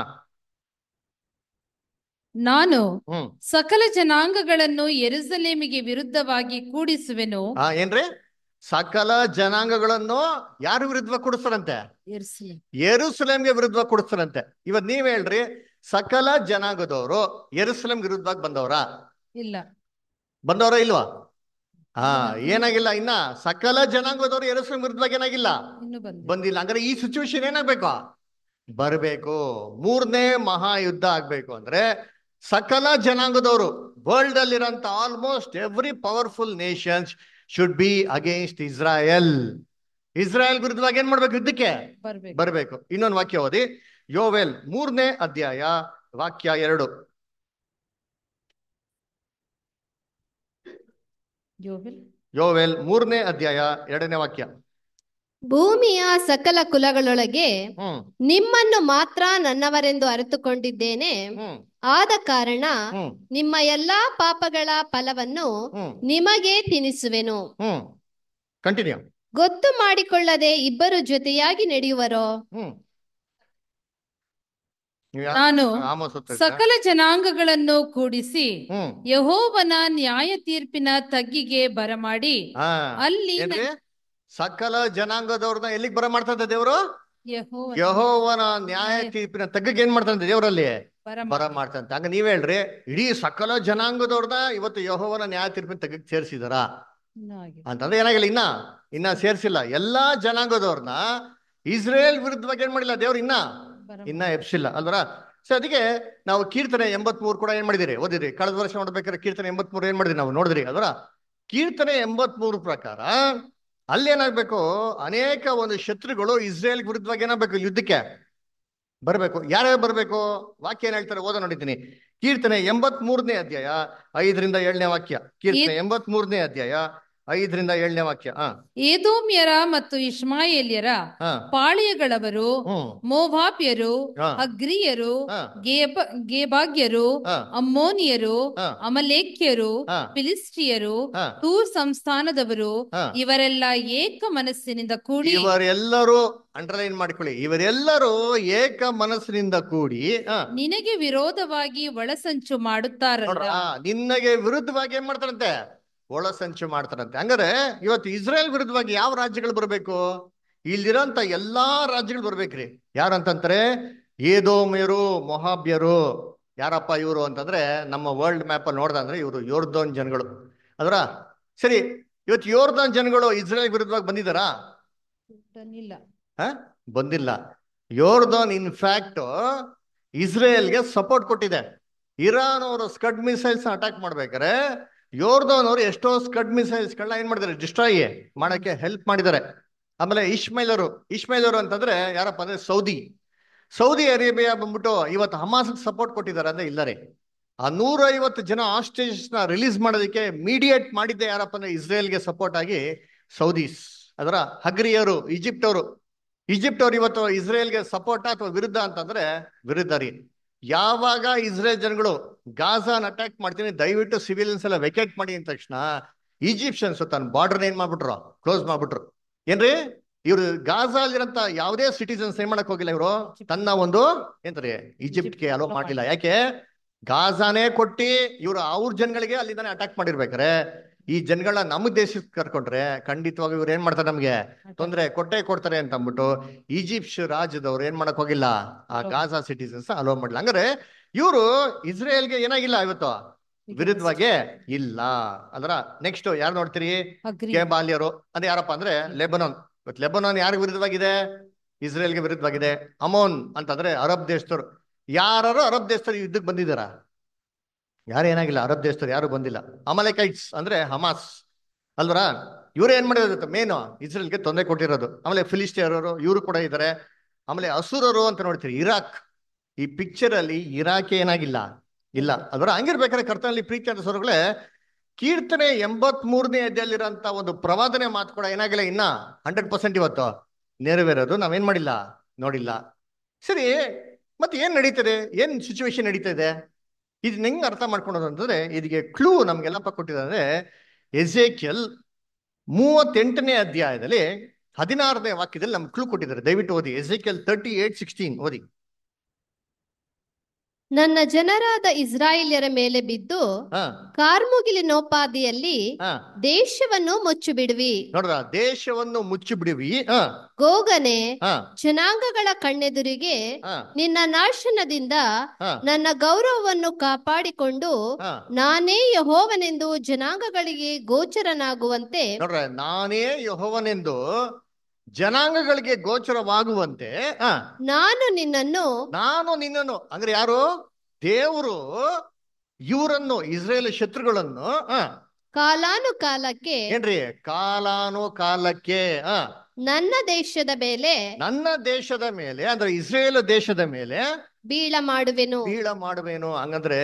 ನಾನು ಹ್ಮ್ ಸಕಲ ಜನಾಂಗಗಳನ್ನು ಯೆರೂಸಲೇಮಿಗೆ ವಿರುದ್ಧವಾಗಿ ಕೂಡಿಸುವೆನು ಆ ಏನ್ರಿ ಸಕಲ ಜನಾಂಗಗಳನ್ನು ಯಾರು ವಿರುದ್ಧ ಕೊಡಿಸ್ತಾರಂತೆ ಯೆರೂಸಲೇಮ್ ಯೆರೂಸಲೇಮ್ಗೆ ವಿರುದ್ಧ ಕೊಡಿಸ್ತಾರಂತೆ ಇವತ್ ನೀವ್ ಹೇಳ್ರಿ ಸಕಲ ಜನಾಂಗದವರು ಯೆರೂಸಲೇಮ್ ವಿರುದ್ಧವಾಗಿ ಬಂದವರ ಇಲ್ಲ ಬಂದವರ ಇಲ್ವಾ ಹಾ ಏನಾಗಿಲ್ಲ ಇನ್ನ ಸಕಲ ಜನಾಂಗದವರು ಯೆರೂಸಲೇಮ್ ವಿರುದ್ಧವಾಗಿ ಏನಾಗಿಲ್ಲ ಇನ್ನು ಬಂದ ಬಂದಿಲ್ಲ ಹಂಗಾರೆ ಈ ಸಿಚುವೇಶನ್ ಏನಾಗ್ಬೇಕು ಬರಬೇಕು ಮೂರನೇ ಮಹಾಯುದ್ಧ ಆಗ್ಬೇಕು ಅಂದ್ರೆ ಸಕಲ ಜನಾಂಗದವರು ವರ್ಲ್ಡ್ ಅಲ್ಲಿರೋಂಥ almost every powerful nations should be against Israel Israel ವಿರುದ್ಧವಾಗಿ ಏನ್ ಮಾಡ್ಬೇಕು ಯುದ್ಧಕ್ಕೆ ಬರ್ಬೇಕು ಬರಬೇಕು ಇನ್ನೊಂದು ವಾಕ್ಯ ಓದಿ ಯೋವೆಲ್ ಮೂರನೇ ಅಧ್ಯಾಯ ವಾಕ್ಯ ಎರಡು ಯೋವೆಲ್ ಯೋವೆಲ್ ಮೂರನೇ ಅಧ್ಯಾಯ ಎರಡನೇ ವಾಕ್ಯ ಭೂಮಿಯ ಸಕಲ ಕುಲಗಳೊಳಗೆ ಹ್ಮ್ ನಿಮ್ಮನ್ನು ಮಾತ್ರ ನನ್ನವರೆಂದು ಅರಿತುಕೊಂಡಿದ್ದೇನೆ ಹ್ಮ್ ಆದ ಕಾರಣ ಹ್ಮ್ ನಿಮ್ಮ ಎಲ್ಲಾ ಪಾಪಗಳ ಫಲವನ್ನು ಹ್ಮ್ ನಿಮಗೆ ತಿನಿಸುವೆನು ಹ್ಮ್ ಕಂಟಿನ್ಯೂ ಗೊತ್ತು ಮಾಡಿಕೊಳ್ಳದೆ ಇಬ್ಬರು ಜೊತೆಯಾಗಿ ನಡೆಯುವರೋ ಹ್ಮ್ ನೀವ್ ಯಾ- ನಾನು ಆಮೋಸ್ ಓದ್ತಾ ಸಕಲ ಜನಾಂಗಗಳನ್ನು ಕೂಡಿಸಿ ಹ್ಮ್ ಯಹೋವನ ನ್ಯಾಯ ತೀರ್ಪಿನ ತಗ್ಗಿಗೆ ಬರಮಾಡಿ ಹಾ ಅಲ್ಲಿ ನ- ಏನ್ರಿ ಸಕಲ ಜನಾಂಗದವ್ರನ್ನ ಎಲ್ಲಿಗ್ ಬರ ಮಾಡ್ತಂತೆ ದೇವರು ಯೆಹೋವನ ಯಹೋವನ ನ್ಯಾಯ ತೀರ್ಪಿನ ತಗ್ಗಕ್ಕೆ ಏನ್ ಮಾಡ್ತಂತೆ ದೇವರಲ್ಲಿ ಬರಮಾಡಿ. ಬರ ಮಾಡ್ತಂತೆ ಹಂಗ ನೀವ್ ಹೇಳ್ರಿ ಇಡೀ ಸಕಲ ಜನಾಂಗದವ್ರನ್ನ ಇವತ್ತು ಯಹೋವನ ನ್ಯಾಯ ತೀರ್ಪಿನ ತಗ್ಗಕ್ಕೆ ಸೇರಿಸಿದಾರ ಇನ್ನೂ ಆಗಿಲ್ಲ. ಅಂತಂದ್ರೆ ಏನಾಗಿಲ್ಲ ಇನ್ನ ಇನ್ನ ಸೇರ್ಸಿಲ್ಲ ಎಲ್ಲಾ ಜನಾಂಗದವ್ರನ್ನ ಇಸ್ರೇಲ್ ವಿರುದ್ಧವಾಗಿ ಏನ್ ಮಾಡಿಲ್ಲ ದೇವ್ರು ಇನ್ನ ಬರಮಾಡಿ. ಇನ್ನ ಎಪ್ಸಿಲ್ಲ ಅಲ್ವರ ಸೊ ಅದಕ್ಕೆ ನಾವು ಕೀರ್ತನೆ ಎಂಬತ್ಮೂರು ಕೂಡ ಏನ್ ಮಾಡಿದಿರಿ ಓದಿರಿ ಕಳೆದ ವರ್ಷ ನೋಡ್ಬೇಕಾದ್ರೆ ಕೀರ್ತನೆ ಎಂಬತ್ಮೂರು ಏನ್ ಮಾಡಿದ್ರಿ ನಾವು ನೋಡಿದ್ರಿ ಅಲ್ವರ ಕೀರ್ತನೆ ಎಂಬತ್ಮೂರು ಪ್ರಕಾರ ಅಲ್ಲಿ ಏನಾಗ್ಬೇಕು ಅನೇಕ ಒಂದು ಶತ್ರುಗಳು ಇಸ್ರೇಲ್ ವಿರುದ್ಧವಾಗಿ ಏನಾಗ್ಬೇಕು ಯುದ್ಧಕ್ಕೆ ಬರ್ಬೇಕು ಯಾರ್ಯಾರು ಬರ್ಬೇಕು ವಾಕ್ಯ ಏನ್ ಹೇಳ್ತಾರೆ ಓದ ನೋಡಿದ್ದೀನಿ ಕೀರ್ತನೆ ಎಂಬತ್ ಮೂರನೇ ಅಧ್ಯಾಯ ಐದರಿಂದ ಏಳನೇ ವಾಕ್ಯ ಕೀರ್ತನೆ ಎಂಬತ್ ಮೂರನೇ ಅಧ್ಯಾಯ ಐದರಿಂದ ಏಳನೇ ವಾಕ್ಯ ಹಾ ಏದೋಮ್ಯರ ಮತ್ತು ಇಷ್ಮಾಯೇಲ್ಯರ ಹಾ ಪಾಳೆಯಗಳವರು ಹ್ಮ್ ಮೋವಾಬ್ಯರು ಹಾ ಅಗ್ರಿಯರು ಹಾ ಗೇಬ ಗೇಬಾಗ್ಯರು ಹಾ ಅಮ್ಮೋನಿಯರು ಹಾ ಅಮಲೇಖ್ಯರು ಹಾ ಫಿಲಿಸ್ಟಿಯರು ಹಾ ತೂರ್ ಸಂಸ್ಥಾನದವರು ಹಾ ಇವರೆಲ್ಲ ಏಕ ಮನಸ್ಸಿನಿಂದ ಕೂಡಿ ಇವರೆಲ್ಲರೂ ಅಂಡರ್ಲೈನ್ ಮಾಡ್ಕೊಳ್ಳಿ ಇವರೆಲ್ಲರೂ ಏಕ ಮನಸ್ಸಿನಿಂದ ಕೂಡಿ ಹಾ ನಿನಗೆ ವಿರೋಧವಾಗಿ ಒಳಸಂಚು ಮಾಡುತ್ತಾರಲ್ಲ ನೋಡ್ರ ನಿನ್ನಗೆ ವಿರುದ್ಧವಾಗಿ ಏನ್ ಮಾಡ್ತಾರಂತೆ ಒಳಸಂಚು ಮಾಡ್ತಾರಂತೆ ಹಂಗಾರೆ ಇವತ್ತು ಇಸ್ರೇಲ್ ವಿರುದ್ಧವಾಗಿ ಯಾವ ರಾಜ್ಯಗಳು ಬರಬೇಕು ಇಲ್ಲಿರೋಂತ ಎಲ್ಲಾ ರಾಜ್ಯಗಳು ಬರ್ಬೇಕ್ರಿ ಯಾರಂತಂತಾರೆ ಏದೋಮ್ಯರು ಮೊಹಾಬ್ಯರು ಯಾರಪ್ಪ ಇವರು ಅಂತಂದ್ರೆ ನಮ್ಮ ವರ್ಲ್ಡ್ ಮ್ಯಾಪ್ ಅಲ್ಲಿ ನೋಡ್ದಂದ್ರೆ ಇವರು ಯೋರ್ದೋನ್ ಜನಗಳು ಅದರ ಸರಿ ಇವತ್ತು ಯೋರ್ದೋನ್ ಜನಗಳು ಇಸ್ರೇಲ್ ವಿರುದ್ಧವಾಗಿ ಬಂದಿದ್ದಾರಾ ಇಲ್ಲ ಹ? ಬಂದಿಲ್ಲ ಯೋರ್ದೋನ್ ಇನ್ಫ್ಯಾಕ್ಟ್ ಇಸ್ರೇಲ್ಗೆ ಸಪೋರ್ಟ್ ಕೊಟ್ಟಿದೆ ಇರಾನ್ ಅವರು ಸ್ಕಡ್ ಮಿಸೈಲ್ಸ್ ಅಟ್ಯಾಕ್ ಮಾಡ್ಬೇಕಾರೆ ಯೋರ್ದೋನ್ ಅವರು ಎಷ್ಟೋ ಸ್ಕಡ್ ಮಿಸೈಲ್ಸ್ ಗಳನ್ನ ಏನ್ ಮಾಡಿದ್ದಾರೆ ಡಿಸ್ಟ್ರಾಯ್ ಮಾಡಕ್ಕೆ ಹೆಲ್ಪ್ ಮಾಡಿದ್ದಾರೆ ಆಮೇಲೆ ಇಶ್ಮೈಲರು ಇಶ್ಮೈಲರು ಅಂತಂದ್ರೆ ಯಾರಪ್ಪ ಅಂದ್ರೆ ಸೌದಿ ಸೌದಿ ಅರೇಬಿಯಾ ಬಂದ್ಬಿಟ್ಟು ಇವತ್ತು ಹಮಾಸ್ ಸಪೋರ್ಟ್ ಕೊಟ್ಟಿದ್ದಾರೆ ಅಂದ್ರೆ ಇಲ್ಲ ರೀ ಆ ನೂರ ಐವತ್ತು ಜನ ಆಸ್ಟೇಜ್ ನ ರಿಲೀಸ್ ಮಾಡೋದಕ್ಕೆ ಮೀಡಿಯೇಟ್ ಮಾಡಿದ್ದೆ ಯಾರಪ್ಪ ಅಂದ್ರೆ ಇಸ್ರೇಲ್ಗೆ ಸಪೋರ್ಟ್ ಆಗಿ ಸೌದೀಸ್ ಅದರ ಹಗ್ರಿಯರು ಈಜಿಪ್ಟ್ ಅವರು ಈಜಿಪ್ಟ್ ಅವ್ರು ಇವತ್ತು ಇಸ್ರೇಲ್ಗೆ ಸಪೋರ್ಟ್ ಅಥವಾ ವಿರುದ್ಧ ಅಂತಂದ್ರೆ ವಿರುದ್ಧ ರೀ ಯಾವಾಗ ಇಸ್ರೇಲ್ ಜನಗಳು ಗಾಜಾನ್ ಅಟ್ಯಾಕ್ ಮಾಡ್ತೀನಿ ದಯವಿಟ್ಟು ಸಿವಿಲಿಯನ್ಸ್ ಎಲ್ಲ ವೆಕೇಟ್ ಮಾಡಿ ಅಂದ ತಕ್ಷಣ ಈಜಿಪ್ಷಿಯನ್ಸ್ ತನ್ನ ಬಾರ್ಡರ್ ಏನ್ ಮಾಡ್ಬಿಟ್ರು ಕ್ಲೋಸ್ ಮಾಡ್ಬಿಟ್ರು ಏನ್ರಿ ಇವ್ರು ಗಾಜಾಲಿರಂತ ಯಾವುದೇ ಸಿಟಿಸನ್ಸ್ ಏನ್ ಮಾಡಕ್ ಹೋಗಿಲ್ಲ ಇವರು ತನ್ನ ಒಂದು ಏನ್ರಿ ಈಜಿಪ್ಟ್ಗೆ ಅಲೋ ಮಾಡ್ಲಿಲ್ಲ ಯಾಕೆ ಗಾಜಾನೇ ಕೊಟ್ಟಿ ಇವ್ರು ಅವ್ರ ಜನಗಳಿಗೆ ಅಲ್ಲಿಂದಾನೆ ಅಟ್ಯಾಕ್ ಮಾಡಿರ್ಬೇಕಾರೆ ಈ ಜನಗಳನ್ನ ನಮ್ಮ ದೇಶಕ್ಕೆ ಕರ್ಕೊಂಡ್ರೆ ಖಂಡಿತವಾಗಿ ಇವ್ರು ಏನ್ ಮಾಡ್ತಾರೆ ನಮ್ಗೆ ತೊಂದ್ರೆ ಕೊಟ್ಟೆ ಕೊಡ್ತಾರೆ ಅಂತ ಅಂದ್ಬಿಟ್ಟು ಈಜಿಪ್ಟ್ ರಾಜ್ಯದವ್ರು ಏನ್ ಮಾಡಕ್ ಹೋಗಿಲ್ಲ ಆ ಗಾಜಾ ಸಿಟಿಸನ್ಸ್ ಅಲೋ ಮಾಡಿಲ್ಲ ಹಂಗಾರೆ ಇವರು ಇಸ್ರೇಲ್ಗೆ ಏನಾಗಿಲ್ಲ ಇವತ್ತು ವಿರುದ್ಧವಾಗಿ ಇಲ್ಲ ಅಲ್ರ ನೆಕ್ಸ್ಟ್ ಯಾರು ನೋಡ್ತೀರಿ ಅಗ್ರಿ ಕೇಬಾಲಿಯರು ಅಂದ್ರೆ ಯಾರಪ್ಪ ಅಂದ್ರೆ ಲೆಬನಾನ್ ಇವತ್ತು ಲೆಬನಾನ್ ಯಾರಿಗೆ ವಿರುದ್ಧವಾಗಿದೆ ಇಸ್ರೇಲ್ಗೆ ವಿರುದ್ಧವಾಗಿದೆ ಅಮೋನ್ ಅಂತಂದ್ರೆ ಅರಬ್ ದೇಶದವ್ರು ಯಾರು ಅರಬ್ ದೇಶದವ್ರು ಯುದ್ಧಕ್ಕೆ ಬಂದಿದ್ದಾರ ಯಾರು ಏನಾಗಿಲ್ಲ ಅರಬ್ ದೇಶದವ್ರು ಯಾರು ಬಂದಿಲ್ಲ ಅಮಲೆಕೈಟ್ಸ್ ಅಂದ್ರೆ ಹಮಾಸ್ ಅಲ್ವರ ಇವ್ರು ಏನ್ ಮಾಡಿರೋದು ಮೇನು ಇಸ್ರೇಲ್ಗೆ ತೊಂದರೆ ಕೊಟ್ಟಿರೋದು ಆಮೇಲೆ ಫಿಲಿಸ್ಟಿಯರವರು ಇವರು ಕೂಡ ಇದ್ದಾರೆ ಆಮೇಲೆ ಅಸುರರು ಅಂತ ನೋಡ್ತೀರಿ ಇರಾಕ್ ಈ ಪಿಕ್ಚರ್ ಅಲ್ಲಿ ಇರಾಕ್ ಏನಾಗಿಲ್ಲ ಇಲ್ಲ ಅದರ ಹಂಗಿರ್ಬೇಕಾದ್ರೆ ಕರ್ತನಲ್ಲಿ ಪ್ರೀತಿ ಅಂತ ಸ್ವರಗಳೇ ಕೀರ್ತನೆ ಎಂಬತ್ ಮೂರನೇ ಅಧ್ಯಾಯಲ್ಲಿರೋಂಥ ಒಂದು ಪ್ರವಾದನೆ ಮಾತು ಕೂಡ ಏನಾಗಿಲ್ಲ ಇನ್ನ ಹಂಡ್ರೆಡ್ ಪರ್ಸೆಂಟ್ ಇವತ್ತು ನೆರವೇರೋದು ನಾವೇನ್ ಮಾಡಿಲ್ಲ ನೋಡಿಲ್ಲ ಸರಿ ಮತ್ತೆ ಏನ್ ನಡೀತದೆ ಏನ್ ಸಿಚುವೇಶನ್ ನಡೀತಾ ಇದೆ ಇದನ್ನ ಹೆಂಗ್ ಅರ್ಥ ಮಾಡ್ಕೊಳೋದು ಅಂತಂದ್ರೆ ಇದಕ್ಕೆ ಕ್ಲೂ ನಮ್ಗೆಲ್ಲಪ್ಪ ಕೊಟ್ಟಿದ್ದಾರೆ ಎಜೇಕಿಯಲ್ ಮೂವತ್ತೆಂಟನೇ ಅಧ್ಯಾಯದಲ್ಲಿ ಹದಿನಾರನೇ ವಾಕ್ಯದಲ್ಲಿ ನಮ್ಗೆ ಕ್ಲೂ ಕೊಟ್ಟಿದ್ದಾರೆ ದಯವಿಟ್ಟು ಓದಿ ಎಜೇಕಿಯಲ್ ತರ್ಟಿ ಏಟ್ ಸಿಕ್ಸ್ಟೀನ್ ಓದಿ ನನ್ನ ಜನರಾದ ಇಸ್ರಾಯೇಲ್ಯರ ಮೇಲೆ ಬಿದ್ದು ಹಾ ಕಾರ್ಮುಗಿಲಿನೋಪಾದಿಯಲ್ಲಿ ಹಾ ದೇಶವನ್ನು ಮುಚ್ಚಿಬಿಡುವಿ ನೋಡ್ರ ದೇಶವನ್ನು ಮುಚ್ಚಿ ಬಿಡುವಿ ಹಾ ಗೋಗನೆ ಹಾ ಜನಾಂಗಗಳ ಕಣ್ಣೆದುರಿಗೆ ಹಾ ನಿನ್ನ ನಾಶನದಿಂದ ಹಾ ನನ್ನ ಗೌರವವನ್ನು ಕಾಪಾಡಿಕೊಂಡು ಹಾ ನಾನೇ ಯಹೋವನೆಂದು ಜನಾಂಗಗಳಿಗೆ ಗೋಚರನಾಗುವಂತೆ ನೋಡ್ರ ನಾನೇ ಯಹೋವನೆಂದು ಜನಾಂಗಗಳಿಗೆ ಗೋಚರವಾಗುವಂತೆ ಹಾ ನಾನು ನಿನ್ನನ್ನು ನಾನು ನಿನ್ನನ್ನು ಅಂದ್ರೆ ಯಾರು ದೇವರು ಇವರನ್ನು ಇಸ್ರೇಲ್ ಶತ್ರುಗಳನ್ನು ಹ ಕಾಲಾನುಕಾಲಕ್ಕೆ ಏನ್ರಿ ಕಾಲಾನು ಕಾಲಕ್ಕೆ ಹ ನನ್ನ ದೇಶದ ಮೇಲೆ ನನ್ನ ದೇಶದ ಮೇಲೆ ಅಂದ್ರೆ ಇಸ್ರೇಲ್ ದೇಶದ ಮೇಲೆ ಬೀಳ ಮಾಡುವೆನು ಬೀಳ ಮಾಡುವೇನು ಹಂಗಂದ್ರೆ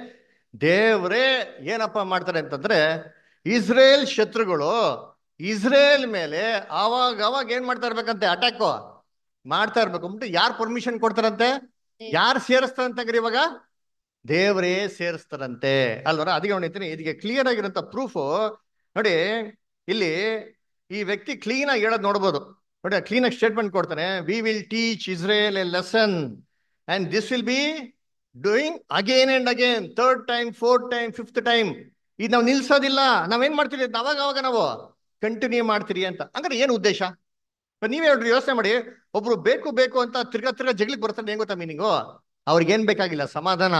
ದೇವ್ರೇ ಏನಪ್ಪ ಮಾಡ್ತಾರೆ ಅಂತಂದ್ರೆ ಇಸ್ರೇಲ್ ಶತ್ರುಗಳು ಇಸ್ರೇಲ್ ಮೇಲೆ ಅವಾಗ ಅವಾಗ ಏನ್ ಮಾಡ್ತಾ ಇರ್ಬೇಕಂತೆ ಅಟ್ಯಾಕ್ ಮಾಡ್ತಾ ಇರ್ಬೇಕು ಅಂದ್ಬಿಟ್ಟು ಯಾರು ಪರ್ಮಿಷನ್ ಕೊಡ್ತಾರಂತೆ ಯಾರು ಸೇರಿಸ್ತಾರಂತೆ ಇವಾಗ ದೇವರೇ ಸೇರಿಸ್ತಾರಂತೆ ಅಲ್ವರ ಅದಕ್ಕೆ ನೋಡಿರ್ತೀನಿ ಇದಕ್ಕೆ ಕ್ಲಿಯರ್ ಆಗಿರೋಂಥ ಪ್ರೂಫ್ ನೋಡಿ ಇಲ್ಲಿ ಈ ವ್ಯಕ್ತಿ ಕ್ಲೀನ್ ಆಗಿ ಹೇಳೋದು ನೋಡ್ಬೋದು ನೋಡಿ ಕ್ಲೀನ್ ಆಗಿ ಸ್ಟೇಟ್ಮೆಂಟ್ ಕೊಡ್ತಾನೆ we will teach Israel a lesson and this will be doing again and again third time fourth time fifth time ಇದು ನಾವು ನಿಲ್ಸೋದಿಲ್ಲ ನಾವೇನ್ ಮಾಡ್ತೀವಿ ಇದ್ನ ಅವಾಗ ಅವಾಗ ನಾವು ಕಂಟಿನ್ಯೂ ಮಾಡ್ತೀರಿ ಅಂತ ಹಂಗಾರೆ ಏನು ಉದ್ದೇಶ ಇವಾಗ ನೀವೇ ಹೇಳ್ರಿ ಯೋಚನೆ ಮಾಡಿ ಒಬ್ರು ಬೇಕು ಬೇಕು ಅಂತ ತಿರ್ಗಾ ತಿರ್ಗಾ ಜಗ್ಲಿಕ್ ಬರ್ತಾರೆ ಏನ್ ಗೊತ್ತಾ ಮೀನಿಂಗು ಅವ್ರಿಗೇನ್ ಬೇಕಾಗಿಲ್ಲ ಸಮಾಧಾನ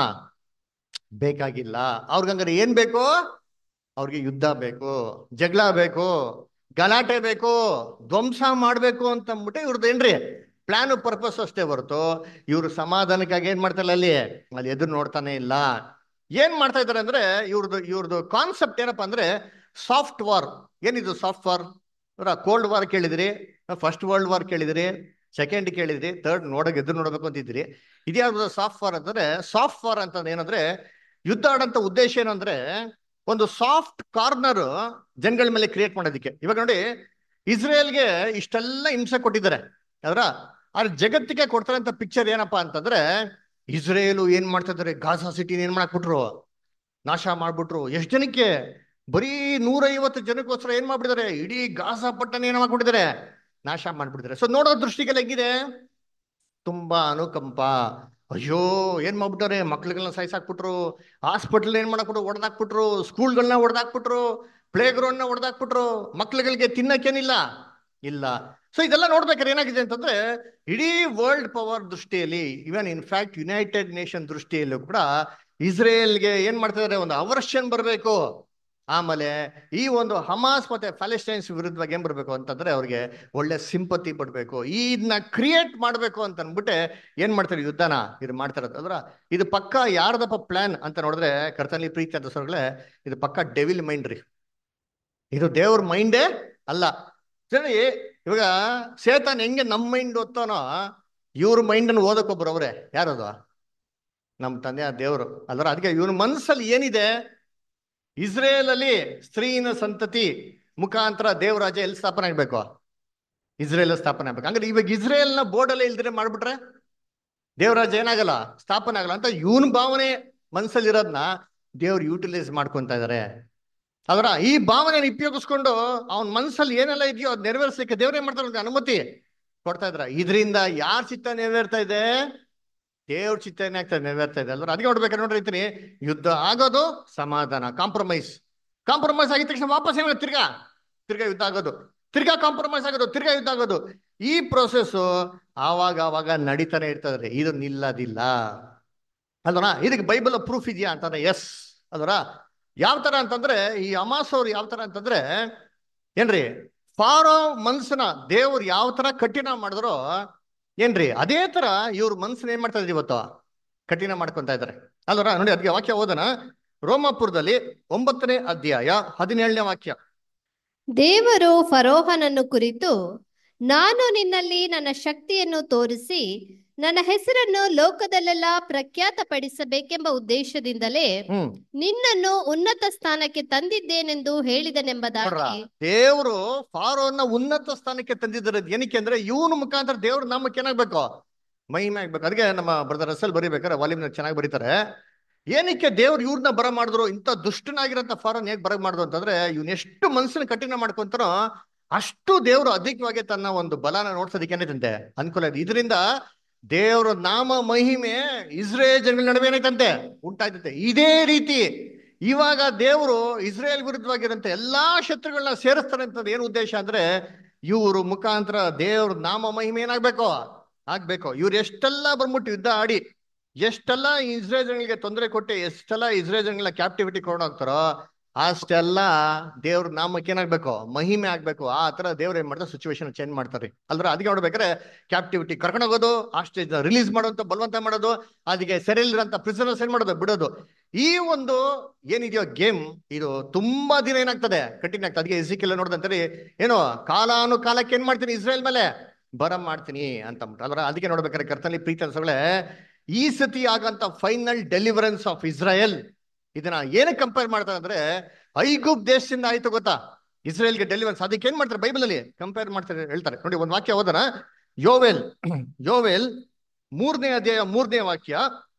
ಬೇಕಾಗಿಲ್ಲ ಅವ್ರಿಗಂಗಾರೆ ಏನ್ ಬೇಕು ಅವ್ರಿಗೆ ಯುದ್ಧ ಬೇಕು ಜಗಳ ಬೇಕು ಗಲಾಟೆ ಬೇಕು ಧ್ವಂಸ ಮಾಡ್ಬೇಕು ಅಂತ ಅಂದ್ಬಿಟ್ಟು ಇವ್ರದ್ದು ಏನ್ರಿ ಪ್ಲಾನ್ ಪರ್ಪಸ್ ಅಷ್ಟೇ ಹೊರತು ಇವ್ರು ಸಮಾಧಾನಕ್ಕಾಗಿ ಏನ್ ಮಾಡ್ತಾರೆ ಅಲ್ಲಿ ಅಲ್ಲಿ ಎದುರು ನೋಡ್ತಾನೆ ಇಲ್ಲ ಏನ್ ಮಾಡ್ತಾ ಇದಾರೆ ಅಂದ್ರೆ ಇವ್ರದ್ದು ಇವ್ರದ್ದು ಕಾನ್ಸೆಪ್ಟ್ ಏನಪ್ಪಾ ಅಂದ್ರೆ ಸಾಫ್ಟ್ ವಾರ್ ಏನಿದು ಸಾಫ್ಟ್ ವಾರ್ ಕೋಲ್ಡ್ ವಾರ್ ಕೇಳಿದಿರಿ ಫಸ್ಟ್ ವರ್ಲ್ಡ್ ವಾರ್ ಕೇಳಿದಿರಿ ಸೆಕೆಂಡ್ ಕೇಳಿದ್ರಿ ಥರ್ಡ್ ನೋಡಕ್ ಎದುರು ನೋಡ್ಬೇಕು ಅಂತಿದ್ರಿ ಇದ್ಯಾವ್ದು ಸಾಫ್ಟ್ ವಾರ್ ಅಂತಂದ್ರೆ ಸಾಫ್ಟ್ ವಾರ್ ಅಂತ ಏನಂದ್ರೆ ಯುದ್ಧ ಆಡಂತ ಉದ್ದೇಶ ಏನಂದ್ರೆ ಒಂದು ಸಾಫ್ಟ್ ಕಾರ್ನರ್ ಜನಗಳ ಮೇಲೆ ಕ್ರಿಯೇಟ್ ಮಾಡೋದಕ್ಕೆ ಇವಾಗ ನೋಡಿ ಇಸ್ರೇಲ್ಗೆ ಇಷ್ಟೆಲ್ಲ ಹಿಂಸೆ ಕೊಟ್ಟಿದ್ದಾರೆ ಅದರ ಆದ್ರೆ ಜಗತ್ತಿಗೆ ಕೊಡ್ತಾರಂತ ಪಿಕ್ಚರ್ ಏನಪ್ಪಾ ಅಂತಂದ್ರೆ ಇಸ್ರೇಲು ಏನ್ ಮಾಡ್ತಾ ಇದಾರೆ ಗಾಜಾ ಸಿಟಿನ ಏನ್ ಮಾಡಾಕ್ಬಿಟ್ರು ನಾಶ ಮಾಡ್ಬಿಟ್ರು ಎಷ್ಟ್ ಜನಕ್ಕೆ ಬರೀ ನೂರೈವತ್ತು ಜನಕ್ಕೋಸ್ಕರ ಏನ್ ಮಾಡ್ಬಿಟ್ಟಿದ್ದಾರೆ ಇಡೀ ಗಾಜಾ ಪಟ್ಟಣ ಏನ್ ಮಾಡ್ಬಿಟ್ಟಿದ್ದಾರೆ ನಾಶ ಮಾಡ್ಬಿಟ್ಟಿದ್ದಾರೆ ಸೊ ನೋಡೋ ದೃಷ್ಟಿಗೆಲ್ಲ ಹೆಂಗಿದೆ ತುಂಬಾ ಅನುಕಂಪ ಅಯ್ಯೋ ಏನ್ ಮಾಡ್ಬಿಟ್ಟಾರೆ ಮಕ್ಳುಗಳನ್ನ ಸಾಯಿಸಾಕ್ಬಿಟ್ರು ಹಾಸ್ಪಿಟಲ್ ಏನ್ ಮಾಡಾಕ್ಬಿಟ್ರು ಹೊಡೆದಾಕ್ಬಿಟ್ರು ಸ್ಕೂಲ್ಗಳನ್ನ ಹೊಡೆದಾಕ್ಬಿಟ್ರು ಪ್ಲೇ ಗ್ರೌಂಡ್ ನ ಹೊಡೆದಾಕ್ಬಿಟ್ರು ಮಕ್ಳುಗಳಿಗೆ ತಿನ್ನಕ್ಕೇನಿಲ್ಲ ಇಲ್ಲ ಸೊ ಇದೆಲ್ಲ ನೋಡ್ಬೇಕಾದ್ರೆ ಏನಾಗಿದೆ ಅಂತಂದ್ರೆ ಇಡೀ ವರ್ಲ್ಡ್ ಪವರ್ ದೃಷ್ಟಿಯಲ್ಲಿ ಇವನ್ ಇನ್ಫ್ಯಾಕ್ಟ್ ಯುನೈಟೆಡ್ ನೇಷನ್ ದೃಷ್ಟಿಯಲ್ಲೂ ಕೂಡ ಇಸ್ರೇಲ್ಗೆ ಏನ್ ಮಾಡ್ತಾ ಇದಾರೆ ಒಂದು ಅವರ್ಷನ್ ಬರಬೇಕು ಆಮೇಲೆ ಈ ಒಂದು ಹಮಾಸ್ ಮತ್ತೆ ಪ್ಯಾಲೆಸ್ಟೈನ್ಸ್ ವಿರುದ್ಧವಾಗಿ ಏನ್ ಬರ್ಬೇಕು ಅಂತಂದ್ರೆ ಅವ್ರಿಗೆ ಒಳ್ಳೆ ಸಿಂಪತಿ ಪಡ್ಬೇಕು ಇದನ್ನ ಕ್ರಿಯೇಟ್ ಮಾಡ್ಬೇಕು ಅಂತ ಅನ್ಬಿಟ್ಟೆ ಏನ್ ಮಾಡ್ತಾರೆ ಯುದ್ಧನ ಇದು ಮಾಡ್ತಾರೆ ಅದ್ರ ಇದು ಪಕ್ಕ ಯಾರ್ದಪ್ಪ ಪ್ಲಾನ್ ಅಂತ ನೋಡಿದ್ರೆ ಕರ್ತನಲ್ಲಿ ಪ್ರೀತಿ ಅಂತ ಸ್ವರ್ಗಳೇ ಇದು ಪಕ್ಕ ಡೆವಿಲ್ ಮೈಂಡ್ ರೀ ಇದು ದೇವ್ರ ಮೈಂಡೇ ಅಲ್ಲ ಸರಿ ಇವಾಗ ಸೇತಾನ್ ಹೆಂಗೆ ನಮ್ಮ ಮೈಂಡ್ ಓದ್ತಾನೋ ಇವ್ರ ಮೈಂಡ್ ಅನ್ನು ಓದಕ್ಕೊಬ್ರು ಅವ್ರೆ ಯಾರದು ನಮ್ಮ ತಂದೆ ದೇವರು ಅಲ್ರ ಅದಕ್ಕೆ ಇವ್ರ ಮನಸ್ಸಲ್ಲಿ ಏನಿದೆ ಇಸ್ರೇಲ್ ಅಲ್ಲಿ ಸ್ತ್ರೀನ ಸಂತತಿ ಮುಖಾಂತರ ದೇವರಾಜ ಎಲ್ಲಿ ಸ್ಥಾಪನೆ ಆಗ್ಬೇಕು ಇಸ್ರೇಲ್ ಸ್ಥಾಪನೆ ಆಗ್ಬೇಕು ಹಂಗಾರೆ ಇವಾಗ ಇಸ್ರೇಲ್ ನ ಬೋರ್ಡ್ ಅಲ್ಲೇ ಇಲ್ದಿರೆ ಮಾಡ್ಬಿಟ್ರೆ ದೇವರಾಜ ಏನಾಗಲ್ಲ ಸ್ಥಾಪನೆ ಆಗಲ್ಲ ಅಂತ ಇವನ್ ಭಾವನೆ ಮನ್ಸಲ್ಲಿ ಇರೋದ್ನ ದೇವ್ರು ಯೂಟಿಲೈಸ್ ಮಾಡ್ಕೊಂತ ಇದಾರೆ ಅದರ ಈ ಭಾವನೆಯನ್ನು ಉಪಯೋಗಿಸ್ಕೊಂಡು ಅವನ ಮನಸ್ಸಲ್ಲಿ ಏನೆಲ್ಲ ಇದೆಯೋ ಅದು ನೆರವೇರಿಸಲಿಕ್ಕೆ ದೇವ್ರು ಏನ್ ಮಾಡ್ತಾರೆ ಅವ್ನಿಗೆ ಅನುಮತಿ ಕೊಡ್ತಾ ಇದ್ರ ಇದರಿಂದ ಯಾರ ಚಿತ್ತ ನೆರವೇರ್ತಾ ಇದೆ ದೇವ್ರ ಚಿತ್ತ ಏನಾಗ್ತದೆ ನೆರವೇರ್ತಾ ಇದೆ ಅಲ್ವ ಅದಕ್ಕೆ ನೋಡ್ಬೇಕಾದ್ರೆ ನೋಡ್ರಿ ಅಂತೀನಿ ಯುದ್ಧ ಆಗೋದು ಸಮಾಧಾನ ಕಾಂಪ್ರಮೈಸ್ ಕಾಂಪ್ರಮೈಸ್ ಆಗಿದ ತಕ್ಷಣ ವಾಪಸ್ ಏನಾಗ ತಿರ್ಗಾ ತಿರ್ಗಾ ಯುದ್ಧ ಆಗೋದು ತಿರ್ಗಾ ಕಾಂಪ್ರಮೈಸ್ ಆಗೋದು ತಿರ್ಗಾ ಯುದ್ಧ ಆಗೋದು ಈ ಪ್ರೊಸೆಸ್ ಆವಾಗ ಆವಾಗ ನಡೀತಾನೆ ಇರ್ತದ್ರಿ ಇದು ನಿಲ್ಲದಿಲ್ಲ ಅಲ್ವರ ಇದಕ್ಕೆ ಬೈಬಲ್ ಪ್ರೂಫ್ ಇದೆಯಾ ಅಂತಂದ್ರೆ ಎಸ್ ಅಲ್ವರ ಯಾವ ತರ ಅಂತಂದ್ರೆ ಈ ಅಮಾಸ್ ಅವ್ರು ಯಾವ ತರ ಅಂತಂದ್ರೆ ಏನ್ರಿ ಫಾರೋ ಮನ್ಸನ ದೇವ್ರು ಯಾವ ತರ ಕಠಿಣ ಮಾಡಿದ್ರೋ ಏನ್ರಿ ಅದೇ ತರ ಇವ್ರ ಮನ್ಸನ್ನ ಏನ್ ಮಾಡ್ತಾ ಇದ್ರಿ ಇವತ್ತು ಕಠಿಣ ಮಾಡ್ಕೊಂತ ಇದಾರೆ ಅಲ್ವರ ನೋಡಿ ಅದಕ್ಕೆ ವಾಕ್ಯ ಓದನ ರೋಮಾಪುರದಲ್ಲಿ ಒಂಬತ್ತನೇ ಅಧ್ಯಾಯ ಹದಿನೇಳನೇ ವಾಕ್ಯ ದೇವರು ಫರೋಹನನ್ನು ಕುರಿತು ನಾನು ನಿನ್ನಲ್ಲಿ ನನ್ನ ಶಕ್ತಿಯನ್ನು ತೋರಿಸಿ ನನ್ನ ಹೆಸರನ್ನು ಲೋಕದಲ್ಲೆಲ್ಲ ಪ್ರಖ್ಯಾತಪಡಿಸಬೇಕೆಂಬ ಉದ್ದೇಶದಿಂದಲೇ ಹ್ಮ್ ನಿನ್ನನ್ನು ಉನ್ನತ ಸ್ಥಾನಕ್ಕೆ ತಂದಿದ್ದೇನೆಂದು ನೋಡ್ರ ಹೇಳಿದನೆಂಬುದಾಗಿ ದೇವರು ಫಾರೋನ್ನ ಉನ್ನತ ಸ್ಥಾನಕ್ಕೆ ತಂದಿದ್ದಾರೆ ಏನಕ್ಕೆ ಅಂದ್ರೆ ಇವನ ಮುಖಾಂತರ ದೇವ್ರ ನಾಮಕ್ಕೆ ಏನಾಗ್ಬೇಕು ಮಹಿಮೆ ಆಗ್ಬೇಕು ಅದಕ್ಕೆ ನಮ್ಮ ಬ್ರದರ್ ರಸಲ್ ಬರಿಬೇಕಾರೆ ವಾಲ್ಯೂಮ್ನ ಚೆನ್ನಾಗಿ ಬರೀತಾರೆ ಏನಕ್ಕೆ ದೇವ್ರು ಇವ್ರನ್ನ ಬರ ಮಾಡಿದ್ರು ಇಂಥ ದುಷ್ಟನಾಗಿರೋಂಥ ಫಾರನ್ ಹೇಗೆ ಬರ ಮಾಡಿದ್ರು ಅಂತಂದ್ರೆ ಇವ್ನ ಎಷ್ಟು ಮನಸ್ಸನ್ನ ಕಠಿಣ ಮಾಡ್ಕೊಂತಾರೋ ಅಷ್ಟು ದೇವರು ಅಧಿಕವಾಗಿ ತನ್ನ ಒಂದು ಬಲನ ನೋಡ್ಸೋದಕ್ಕೆ ಏನೈತಂತೆ ಅನುಕೂಲ ಇದೆ ಇದರಿಂದ ದೇವರ ನಾಮ ಮಹಿಮೆ ಇಸ್ರೇಲ್ ಜನಗಳ ನಡುವೆ ಏನೈತಂತೆ ಉಂಟಾಯ್ತಂತೆ ಇದೇ ರೀತಿ ಇವಾಗ ದೇವರು ಇಸ್ರೇಲ್ ವಿರುದ್ಧವಾಗಿರೋಂಥ ಎಲ್ಲಾ ಶತ್ರುಗಳನ್ನ ಸೇರಿಸ್ತಾರೆ ಅಂತ ಏನು ಉದ್ದೇಶ ಅಂದ್ರೆ ಇವರು ಮುಖಾಂತರ ದೇವ್ರ ನಾಮ ಮಹಿಮೆ ಏನಾಗ್ಬೇಕು ಆಗ್ಬೇಕು ಇವ್ರು ಎಷ್ಟೆಲ್ಲ ಬಂದ್ಬಿಟ್ಟು ಯುದ್ಧ ಆಡಿ ಎಷ್ಟೆಲ್ಲ ಇಸ್ರೇಲ್ ಜನಗಳಿಗೆ ತೊಂದರೆ ಕೊಟ್ಟು ಎಷ್ಟೆಲ್ಲ ಇಸ್ರೇಲ್ ಜನಗಳ ಕ್ಯಾಪ್ಟಿವಿಟಿ ಹೋಗ್ತಾರೋ ಅಷ್ಟೆಲ್ಲ ದೇವ್ರ ನಾಮಕ್ಕೆ ಏನಾಗ್ಬೇಕು ಮಹಿಮೆ ಆಗ್ಬೇಕು ಆ ತರ ದೇವ್ರ ಏನ್ ಮಾಡ್ತಾರೆ ಸಿಚುವೇಶನ್ ಚೇಂಜ್ ಮಾಡ್ತಾರೆ ಅಲ್ದ್ರ ಅದಕ್ಕೆ ನೋಡ್ಬೇಕಾದ್ರೆ ಕ್ಯಾಪ್ಟಿವಿಟಿ ಕರ್ಕೊಂಡು ಹೋಗೋದು ಆಸ್ಟೇಜ್ ರಿಲೀಸ್ ಮಾಡೋಂತ ಬಲವಂತ ಮಾಡೋದು ಅದಕ್ಕೆ ಸೆರೆಲಿರಂತ ಪ್ರಿಸನರ್ಸ್ ಏನ್ ಮಾಡೋದು ಬಿಡೋದು ಈ ಒಂದು ಏನಿದೆಯೋ ಗೇಮ್ ಇದು ತುಂಬಾ ದಿನ ಏನಾಗ್ತದೆ ಕಠಿಣ ಆಗ್ತದೆ ಅದಕ್ಕೆ ಎಸಿಕೆಲ್ಲ ನೋಡ್ದಂತಾರೆ ಏನು ಕಾಲಾನುಕಾಲಕ್ಕೆ ಏನ್ ಮಾಡ್ತೀನಿ ಇಸ್ರೇಲ್ ಮೇಲೆ ಬರ ಮಾಡ್ತೀನಿ ಅಂತ ಅಂದ್ಬಿಟ್ಟು ಅಲ್ರ ಅದಕ್ಕೆ ನೋಡ್ಬೇಕಾದ್ರೆ ಕರ್ತನಲ್ಲಿ ಪ್ರೀತಿ ಅನ್ಸಗಳೇ ಈ ಸತಿ ಆಗಂತ ಫೈನಲ್ ಡೆಲಿವರೆನ್ಸ್ ಆಫ್ ಇಸ್ರಾಯೇಲ್ ಇದನ್ನ ಏನಕ್ಕೆ ಕಂಪೇರ್ ಮಾಡ್ತಾರೆ ಅಂದ್ರೆ ಐಗುಪ್ ದೇಶದಿಂದ ಆಯ್ತು ಗೊತ್ತಾ ಇಸ್ರೇಲ್ಗೆ ಡೆಲಿವರೆನ್ಸ್ ಅದಕ್ಕೆ ಏನ್ ಮಾಡ್ತಾರೆ ಬೈಬಲ್ ಅಲ್ಲಿ ಕಂಪೇರ್ ಮಾಡ್ತಾರೆ ಹೇಳ್ತಾರೆ ನೋಡಿ ಒಂದ್ ವಾಕ್ಯ ಹೋದನ ಯೋವೆಲ್ ಯೋವೆಲ್ ಮೂರನೇ ಅಧ್ಯಾಯ ಮೂರನೇ ವಾಕ್ಯ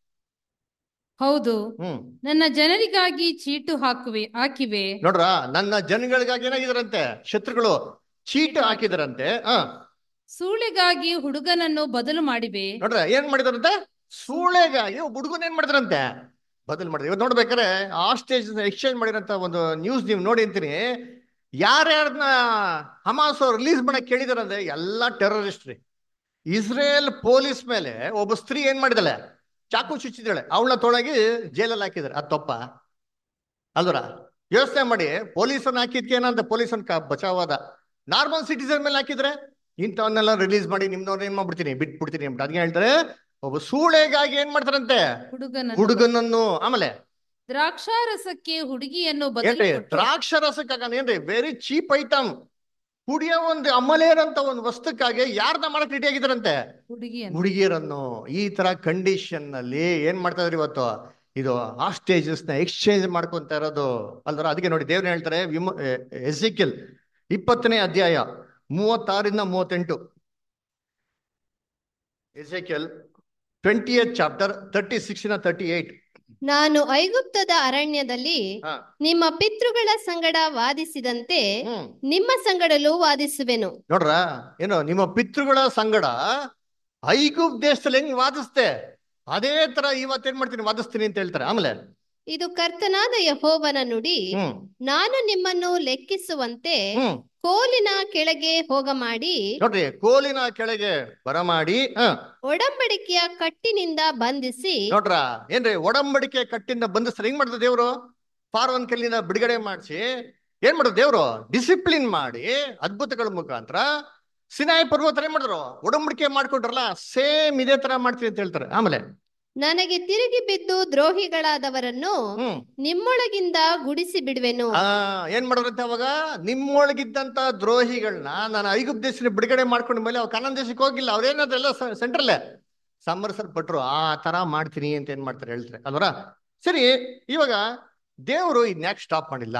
ಹೌದು ಹ್ಮ್ ನನ್ನ ಜನರಿಗಾಗಿ ಚೀಟು ಹಾಕುವೆ ಹಾಕಿವೆ ನೋಡ್ರ ನನ್ನ ಜನಗಳಿಗಾಗಿ ಏನಾಗಿದಾರಂತೆ ಶತ್ರುಗಳು ಚೀಟ್ ಹಾಕಿದಾರಂತೆ ಹ ಸೂಳೆಗಾಗಿ ಹುಡುಗನನ್ನು ಬದಲು ಮಾಡಿವೆ ನೋಡ್ರ ಏನ್ ಮಾಡಿದಾರಂತೆ ಸೂಳೆಗಾಗಿ ಹುಡುಗನ್ ಏನ್ ಮಾಡಿದಾರಂತೆ ಬದಲು ಮಾಡಿದ್ರು ಇವತ್ತು ನೋಡ್ಬೇಕಾದ್ರೆ ಆ ಸ್ಟೇಜ್ ಎಕ್ಸ್ಚೇಂಜ್ ಮಾಡಿರೋಂಥ ಒಂದು ನ್ಯೂಸ್ ನೀವು ನೋಡಿ ಅಂತೀನಿ ಯಾರ್ಯಾರನ್ನ ಹಮಾಸ್ ರಿಲೀಸ್ ಮಾಡಕ್ ಕೇಳಿದಾರಂದ್ರೆ ಎಲ್ಲ ಟೆರರಿಸ್ಟ್ ರೀ ಇಸ್ರೇಲ್ ಪೊಲೀಸ್ ಮೇಲೆ ಒಬ್ಬ ಸ್ತ್ರೀ ಏನ್ ಮಾಡಿದಾಳೆ ಚಾಕು ಚುಚ್ಚಿದಾಳೆ ಅವಳನ್ನ ತೊಳಗಿ ಜೈಲಲ್ಲಿ ಹಾಕಿದಾರೆ ಅದು ತಪ್ಪ ಅಲ್ವರ ಯೋಚನೆ ಮಾಡಿ ಪೊಲೀಸನ್ನ ಹಾಕಿದ್ಕೆ ಏನಂತ ಪೊಲೀಸನ್ ಕ ಬಚಾವಾದ ನಾರ್ಮಲ್ ಸಿಟಿಸನ್ ಮೇಲೆ ಹಾಕಿದ್ರೆ ಇಂಥವನ್ನೆಲ್ಲ ರಿಲೀಸ್ ಮಾಡಿ ನಿಮ್ದವ್ರನ್ನ ಏನ್ ಮಾಡ್ಬಿಡ್ತೀನಿ ಬಿಟ್ಬಿಡ್ತೀನಿ ಅಂತ ಅದ್ಗೆ ಹೇಳ್ತಾರೆ ಒಬ್ಬ ಸೂಳೆಗಾಗಿ ಏನ್ ಮಾಡ್ತಾರಂತೆ ಹುಡುಗನನ್ನು ಹುಡುಗನನ್ನು ಆಮೇಲೆ ದ್ರಾಕ್ಷಾರಸಕ್ಕೆ ಹುಡುಗಿಯನ್ನು ಬದಲು ಏನ್ರಿ ಕೊಟ್ಟು ದ್ರಾಕ್ಷರಸಕ್ಕಾಗ ಏನ್ರಿ ವೆರಿ ಚೀಪ್ ಐಟಮ್ ಕುಡಿಯೋ ಒಂದು ಅಮಲೇರಂತ ಒಂದು ವಸ್ತುಕ್ಕಾಗಿ ಯಾರನ್ನ ಮಾಡಕ್ ರೆಡಿ ಆಗಿದಾರಂತೆ ಹುಡುಗಿಯನ್ನು ಹುಡುಗಿಯರನ್ನು ಈ ತರ ಕಂಡೀಷನ್ ನಲ್ಲಿ ಏನ್ ಮಾಡ್ತಾ ಇದ್ರಿ ಇವತ್ತು ಇದು ಆಸ್ಟೇಜಸ್ ನ ಎಕ್ಸ್ಚೇಂಜ್ ಮಾಡ್ಕೊಂತ ಇರೋದು ಅಲ್ದ್ರ ಅದಕ್ಕೆ ನೋಡಿ ದೇವ್ರು ಹೇಳ್ತಾರೆ ವಿಮ ಎಸಿಕಿಲ್ ಇಪ್ಪತ್ತನೇ ಅಧ್ಯಾಯ ಮೂವತ್ತಾರಿಂದ ಮೂವತ್ತೆಂಟು Ezekiel twenty eight chapter thirty six thirty eight ನಾನು ಐಗುಪ್ತದ ಅರಣ್ಯದಲ್ಲಿ ಹಾ. ನಿಮ್ಮ ಪಿತೃಗಳ ಸಂಗಡ ವಾದಿಸಿದಂತೆ ಹ್ಮ್ ನಿಮ್ಮ ಸಂಗಡಲೂ ವಾದಿಸುವೆನು ನೋಡ್ರ ಏನು ನಿಮ್ಮ ಪಿತೃಗಳ ಸಂಗಡ ಐಗುಪ್ ದೇಶದಲ್ಲಿ ಹೆಂಗ್ ವಾದಿಸ್ತೆ ಅದೇ ತರ ಇವತ್ತೇನ್ ಮಾಡ್ತೀನಿ ವಾದಿಸ್ತೀನಿ ಅಂತ ಹೇಳ್ತಾರೆ ಆಮೇಲೆ ಇದು ಕರ್ತನಾದ ಯಹೋವನ ನುಡಿ ಹ್ಮ್ ನಾನು ನಿಮ್ಮನ್ನು ಲೆಕ್ಕಿಸುವಂತೆ ಹ್ಮ್ ಕೋಲಿನ ಕೆಳಗೆ ಹೋಗ ಮಾಡಿ ನೋಡ್ರಿ ಕೋಲಿನ ಕೆಳಗೆ ಬರಮಾಡಿ ಹ ಒಡಂಬಡಿಕೆಯ ಕಟ್ಟಿನಿಂದ ಬಂಧಿಸಿ ನೋಡ್ರ ಏನ್ರಿ ಒಡಂಬಡಿಕೆ ಕಟ್ಟಿಂದ ಬಂಧಿಸ್ತಾರೆ ಹೆಂಗ್ ಮಾಡ್ತಾರೆ ದೇವ್ರು ಫಾರ್ವನ್ ಕಲ್ಲಿನ ಬಿಡುಗಡೆ ಮಾಡಿಸಿ ಏನ್ ಮಾಡಿದ್ರು ದೇವ್ರು ಡಿಸಿಪ್ಲಿನ್ ಮಾಡಿ ಅದ್ಭುತಗಳ ಮುಖಾಂತರ ಸಿನಾಯಿ ಪರ್ವತ ಏನ್ ಮಾಡಿದ್ರು ಒಡಂಬಡಿಕೆ ಮಾಡ್ಕೊಂಡ್ರಲ್ಲ ಸೇಮ್ ಇದೇ ತರ ಮಾಡ್ತೀನಿ ಅಂತ ಹೇಳ್ತಾರೆ ಆಮೇಲೆ ನನಗೆ ತಿರುಗಿ ಬಿದ್ದು ದ್ರೋಹಿಗಳಾದವರನ್ನು ಹ್ಮ್ ನಿಮ್ಮೊಳಗಿಂದ ಗುಡಿಸಿ ಬಿಡುವೆನು ಆ ಏನ್ ಮಾಡೋರಂತೆ ಅವಾಗ ನಿಮ್ಮೊಳಗಿದ್ದಂತ ದ್ರೋಹಿಗಳನ್ನ ನಾನು ಐಗುಪ್ತ ದೇಶನ ಬಿಡುಗಡೆ ಮಾಡ್ಕೊಂಡ ಮೇಲೆ ಅವ್ರು ಕನ್ನಡ ದೇಶಕ್ಕೆ ಹೋಗಿಲ್ಲ ಅವ್ರೇನಾದ್ರೆಲ್ಲ ಸೆಂಟ್ರಲ್ಲೇ ಸಂಬರ್ಸಲ್ಪಟ್ರು ಆ ತರ ಮಾಡ್ತೀನಿ ಅಂತ ಏನ್ ಮಾಡ್ತಾರೆ ಹೇಳ್ತಾರೆ ಅಲ್ವರ ಸರಿ ಇವಾಗ ದೇವರು ಇದ್ನ್ಯಾಕ್ ಸ್ಟಾಪ್ ಮಾಡಿಲ್ಲ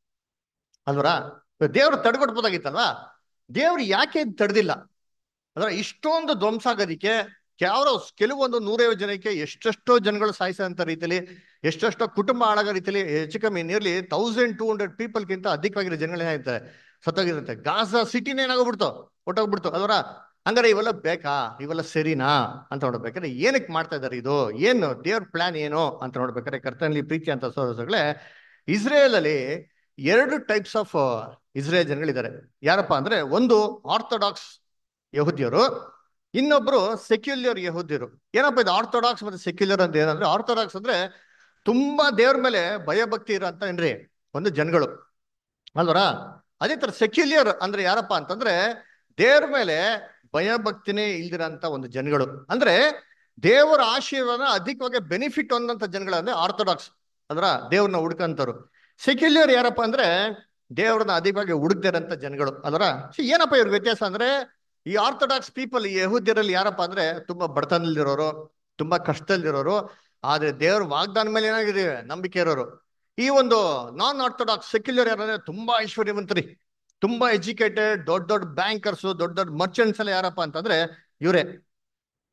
ಅಲ್ವರ ದೇವ್ರು ತಡೆಗಟ್ಬೋದಾಗಿತ್ತಲ್ವಾ ದೇವ್ರು ಯಾಕೆ ಇದ್ ತಡೆದಿಲ್ಲ ಅಂದ್ರೆ ಇಷ್ಟೊಂದು ಧ್ವಂಸ ಆಗೋದಿಕ್ಕೆ ಯಾವ ಕೆಲವೊಂದು ನೂರೈವತ್ತು ಜನಕ್ಕೆ ಎಷ್ಟೆಷ್ಟೋ ಜನಗಳು ಸಾಯಿಸೋಂಥ ರೀತಿಯಲ್ಲಿ ಎಷ್ಟೆಷ್ಟೋ ಕುಟುಂಬ ಹಾಳಾಗೋ ರೀತಿಯಲ್ಲಿ ಹೆಚ್ಚು ಕಮ್ಮಿ ನಿಯರ್ಲಿ ತೌಸಂಡ್ ಟೂ ಹಂಡ್ರೆಡ್ ಪೀಪಲ್ಗಿಂತ ಅಧಿಕವಾಗಿರೋ ಜನಗಳು ಏನಾಗಿರ್ತಾರೆ ಸತ್ತೋಗಿರುತ್ತೆ ಗಾಜಾ ಸಿಟಿನೇ ಏನಾಗೋಗ್ಬಿಡ್ತು ಹೊಟ್ಟೋಗ್ಬಿಡ್ತು ಅದರ ಹಂಗಾರೆ ಇವೆಲ್ಲ ಬೇಕಾ ಇವೆಲ್ಲ ಸರಿನಾ ಅಂತ ನೋಡ್ಬೇಕಾದ್ರೆ ಏನಕ್ಕೆ ಮಾಡ್ತಾ ಇದಾರೆ ಇದು ಏನು ದೇವ್ರ ಪ್ಲಾನ್ ಏನು ಅಂತ ನೋಡ್ಬೇಕಾದ್ರೆ ಕರ್ತನಲ್ಲಿ ಪ್ರೀತಿ ಅಂತ ಸೋದರಗಳೇ ಇಸ್ರೇಲ್ ಅಲ್ಲಿ ಎರಡು ಟೈಪ್ಸ್ ಆಫ್ ಇಸ್ರೇಲ್ ಜನಗಳಿದ್ದಾರೆ ಯಾರಪ್ಪ ಅಂದ್ರೆ ಒಂದು ಆರ್ಥೋಡಾಕ್ಸ್ ಯಹುದಿಯರು ಇನ್ನೊಬ್ರು ಸೆಕ್ಯುಲರ್ ಯಹುದಿಯರು ಏನಪ್ಪ ಇದು ಆರ್ಥೋಡಾಕ್ಸ್ ಮತ್ತೆ ಸೆಕ್ಯುಲರ್ ಅಂತ ಏನಂದ್ರೆ ಆರ್ಥೋಡಾಕ್ಸ್ ಅಂದ್ರೆ ತುಂಬಾ ದೇವ್ರ ಮೇಲೆ ಭಯಭಕ್ತಿ ಇರೋಂತ ಏನ್ರಿ ಒಂದು ಜನಗಳು ಅಲ್ವರ ಅದೇ ತರ ಸೆಕ್ಯುಲರ್ ಅಂದ್ರೆ ಯಾರಪ್ಪ ಅಂತಂದ್ರೆ ದೇವ್ರ ಮೇಲೆ ಭಯಭಕ್ತಿನೇ ಇಲ್ದಿರಂತ ಒಂದು ಜನಗಳು ಅಂದ್ರೆ ದೇವರ ಆಶೀರ್ವಾದ ಅಧಿಕವಾಗಿ ಬೆನಿಫಿಟ್ ಹೊಂದಂತ ಜನಗಳು ಅಂದ್ರೆ ಆರ್ಥೋಡಾಕ್ಸ್ ಅಂದ್ರ ದೇವ್ರನ್ನ ಹುಡ್ಕಂತವ್ರು ಸೆಕ್ಯುಲರ್ ಯಾರಪ್ಪ ಅಂದ್ರೆ ದೇವ್ರನ್ನ ಅಧಿಕವಾಗಿ ಹುಡುಕ್ದಿರಂತ ಜನಗಳು ಅದರ ಏನಪ್ಪ ಇವ್ರ ವ್ಯತ್ಯಾಸ ಅಂದ್ರೆ ಈ ಆರ್ಥೋಡಾಕ್ಸ್ ಪೀಪಲ್ ಈ ಯಹೂದ್ಯರಲ್ಲಿ ಯಾರಪ್ಪ ಅಂದ್ರೆ ತುಂಬಾ ಬಡತನದಲ್ಲಿರೋರು ತುಂಬಾ ಕಷ್ಟದಲ್ಲಿರೋರು ಆದ್ರೆ ದೇವ್ರ ವಾಗ್ದಾನ ಮೇಲೆ ಏನಾಗಿದೆ ನಂಬಿಕೆ ಇರೋರು ಈ ಒಂದು ನಾನ್ ಆರ್ಥೋಡಾಕ್ಸ್ ಸೆಕ್ಯುಲರ್ ಯಾರಂದ್ರೆ ತುಂಬಾ ಐಶ್ವರ್ಯವಂತರಿ ತುಂಬಾ ಎಜುಕೇಟೆಡ್ ದೊಡ್ಡ ದೊಡ್ಡ ಬ್ಯಾಂಕರ್ಸ್ ದೊಡ್ಡ ದೊಡ್ಡ ಮರ್ಚೆಂಟ್ಸ್ ಎಲ್ಲ ಯಾರಪ್ಪ ಅಂತಂದ್ರೆ ಇವರೇ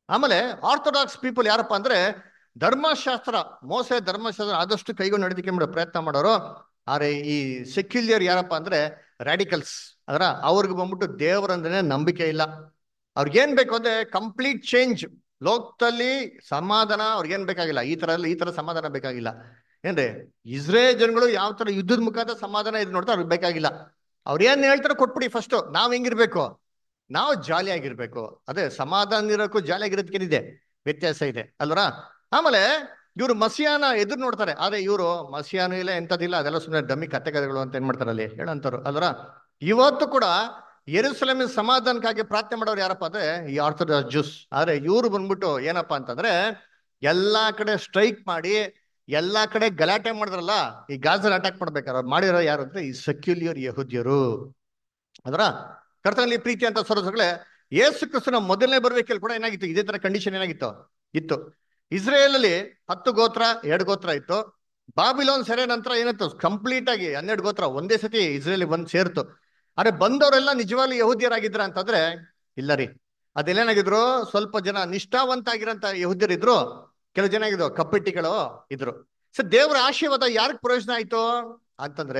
ಆಮೇಲೆ ಆರ್ಥೋಡಾಕ್ಸ್ ಪೀಪಲ್ ಯಾರಪ್ಪ ಅಂದ್ರೆ ಧರ್ಮಶಾಸ್ತ್ರ ಮೋಸೆ ಧರ್ಮಶಾಸ್ತ್ರ ಆದಷ್ಟು ಕೈಗೊಂಡು ನಡೆದಕ್ಕೆ ಮಾಡೋ ಪ್ರಯತ್ನ ಮಾಡೋರು ಆದ್ರೆ ಈ ಸೆಕ್ಯುಲಿಯರ್ ಯಾರಪ್ಪ ಅಂದ್ರೆ ರ್ಯಾಡಿಕಲ್ಸ್ ಅದರ ಅವ್ರಿಗೆ ಬಂದ್ಬಿಟ್ಟು ದೇವರಂದ್ರೆ ನಂಬಿಕೆ ಇಲ್ಲ ಅವ್ರಿಗೇನ್ ಬೇಕು ಅಂದ್ರೆ ಕಂಪ್ಲೀಟ್ ಚೇಂಜ್ ಲೋಕದಲ್ಲಿ ಸಮಾಧಾನ ಅವ್ರಿಗೇನ್ ಬೇಕಾಗಿಲ್ಲ ಈ ತರ ಈ ತರ ಸಮಾಧಾನ ಬೇಕಾಗಿಲ್ಲ ಏನ್ರಿ ಇಸ್ರೇಲ್ ಜನಗಳು ಯಾವ ತರ ಯುದ್ಧದ ಮುಖಾಂತರ ಸಮಾಧಾನ ಇದು ನೋಡ್ತಾ ಅವ್ರಿಗೆ ಬೇಕಾಗಿಲ್ಲ ಅವ್ರು ಏನ್ ಹೇಳ್ತಾರೋ ಕೊಟ್ಬಿಡಿ ಫಸ್ಟ್ ನಾವ್ ಹೆಂಗಿರ್ಬೇಕು ನಾವು ಜಾಲಿಯಾಗಿರ್ಬೇಕು ಅದೇ ಸಮಾಧಾನ ಇರೋಕ್ಕೂ ಜಾಲಿಯಾಗಿರೋದಕ್ಕೇನಿದೆ ವ್ಯತ್ಯಾಸ ಇದೆ ಅಲ್ವರ ಆಮೇಲೆ ಇವರು ಮಸಿಯಾನ ಎದುರು ನೋಡ್ತಾರೆ ಆದ್ರೆ ಇವರು ಮಸಿಯಾನು ಇಲ್ಲ ಎಂತದಿಲ್ಲ ಅದೆಲ್ಲ ಸುಮ್ಮನೆ ಡಮ್ಮಿ ಕತೆ ಕಥೆಗಳು ಅಂತ ಏನ್ ಮಾಡ್ತಾರೆ ಅಲ್ಲಿ ಹೇಳಂತಾರು ಅಲ್ವರ ಇವತ್ತು ಕೂಡ ಯೆರೂಸಲೇಮಿನ ಸಮಾಧಾನಕ್ಕಾಗಿ ಪ್ರಾರ್ಥನೆ ಮಾಡೋರು ಯಾರಪ್ಪ ಅಂದ್ರೆ ಈ ಆರ್ಥೋಡಾಕ್ಸ್ ಜ್ಯೂಸ್ ಆದ್ರೆ ಇವ್ರು ಬಂದ್ಬಿಟ್ಟು ಏನಪ್ಪಾ ಅಂತಂದ್ರೆ ಎಲ್ಲಾ ಕಡೆ ಸ್ಟ್ರೈಕ್ ಮಾಡಿ ಎಲ್ಲಾ ಕಡೆ ಗಲಾಟೆ ಮಾಡಿದ್ರಲ್ಲ ಈ ಗಾಜರ್ ಅಟ್ಯಾಕ್ ಮಾಡ್ಬೇಕಾದ್ರೆ ಅವ್ರು ಮಾಡಿರೋ ಯಾರು ಅಂದ್ರೆ ಈ ಸೆಕ್ಯುಲಿಯರ್ ಯಹೂದ್ಯರು ಅದರ ಕರ್ತನಲ್ಲಿ ಪ್ರೀತಿ ಅಂತ ಸರೋಸಗಳೇ ಯೇಸು ಕ್ರಿಸ್ತನ ಮೊದಲನೇ ಬರುವಿಕೆಯಲ್ಲಿ ಕೂಡ ಏನಾಗಿತ್ತು ಇದೇ ತರ ಕಂಡೀಷನ್ ಏನಾಗಿತ್ತು ಇತ್ತು ಇಸ್ರೇಲ್ ಅಲ್ಲಿ ಹತ್ತು ಗೋತ್ರ ಎರಡು ಗೋತ್ರ ಇತ್ತು ಬಾಬಿಲೋನ್ ಸೆರೆ ನಂತರ ಏನಾಯ್ತು ಕಂಪ್ಲೀಟ್ ಆಗಿ ಹನ್ನೆರಡು ಗೋತ್ರ ಒಂದೇ ಸತಿ ಇಸ್ರೇಲ್ ಬಂದು ಸೇರ್ತು ಆದ್ರೆ ಬಂದವರೆಲ್ಲ ನಿಜವಾಗ್ಲೂ ಯಹೂದ್ಯರಾಗಿದ್ರ ಅಂತಂದ್ರೆ ಇಲ್ಲ ರೀ ಅದೆಲ್ಲೇನಾಗಿದ್ರು ಸ್ವಲ್ಪ ಜನ ನಿಷ್ಠಾವಂತ ಆಗಿರೋಂತ ಯಹೂದ್ಯರಿದ್ರು ಕೆಲವು ಜನ ಆಗಿದ್ರು ಕಪ್ಪಿಟ್ಟಿಗಳು ಇದ್ರು ಸೊ ದೇವರ ಆಶೀರ್ವಾದ ಯಾರಿಗೆ ಪ್ರಯೋಜನ ಆಯ್ತು ಅಂತಂದ್ರೆ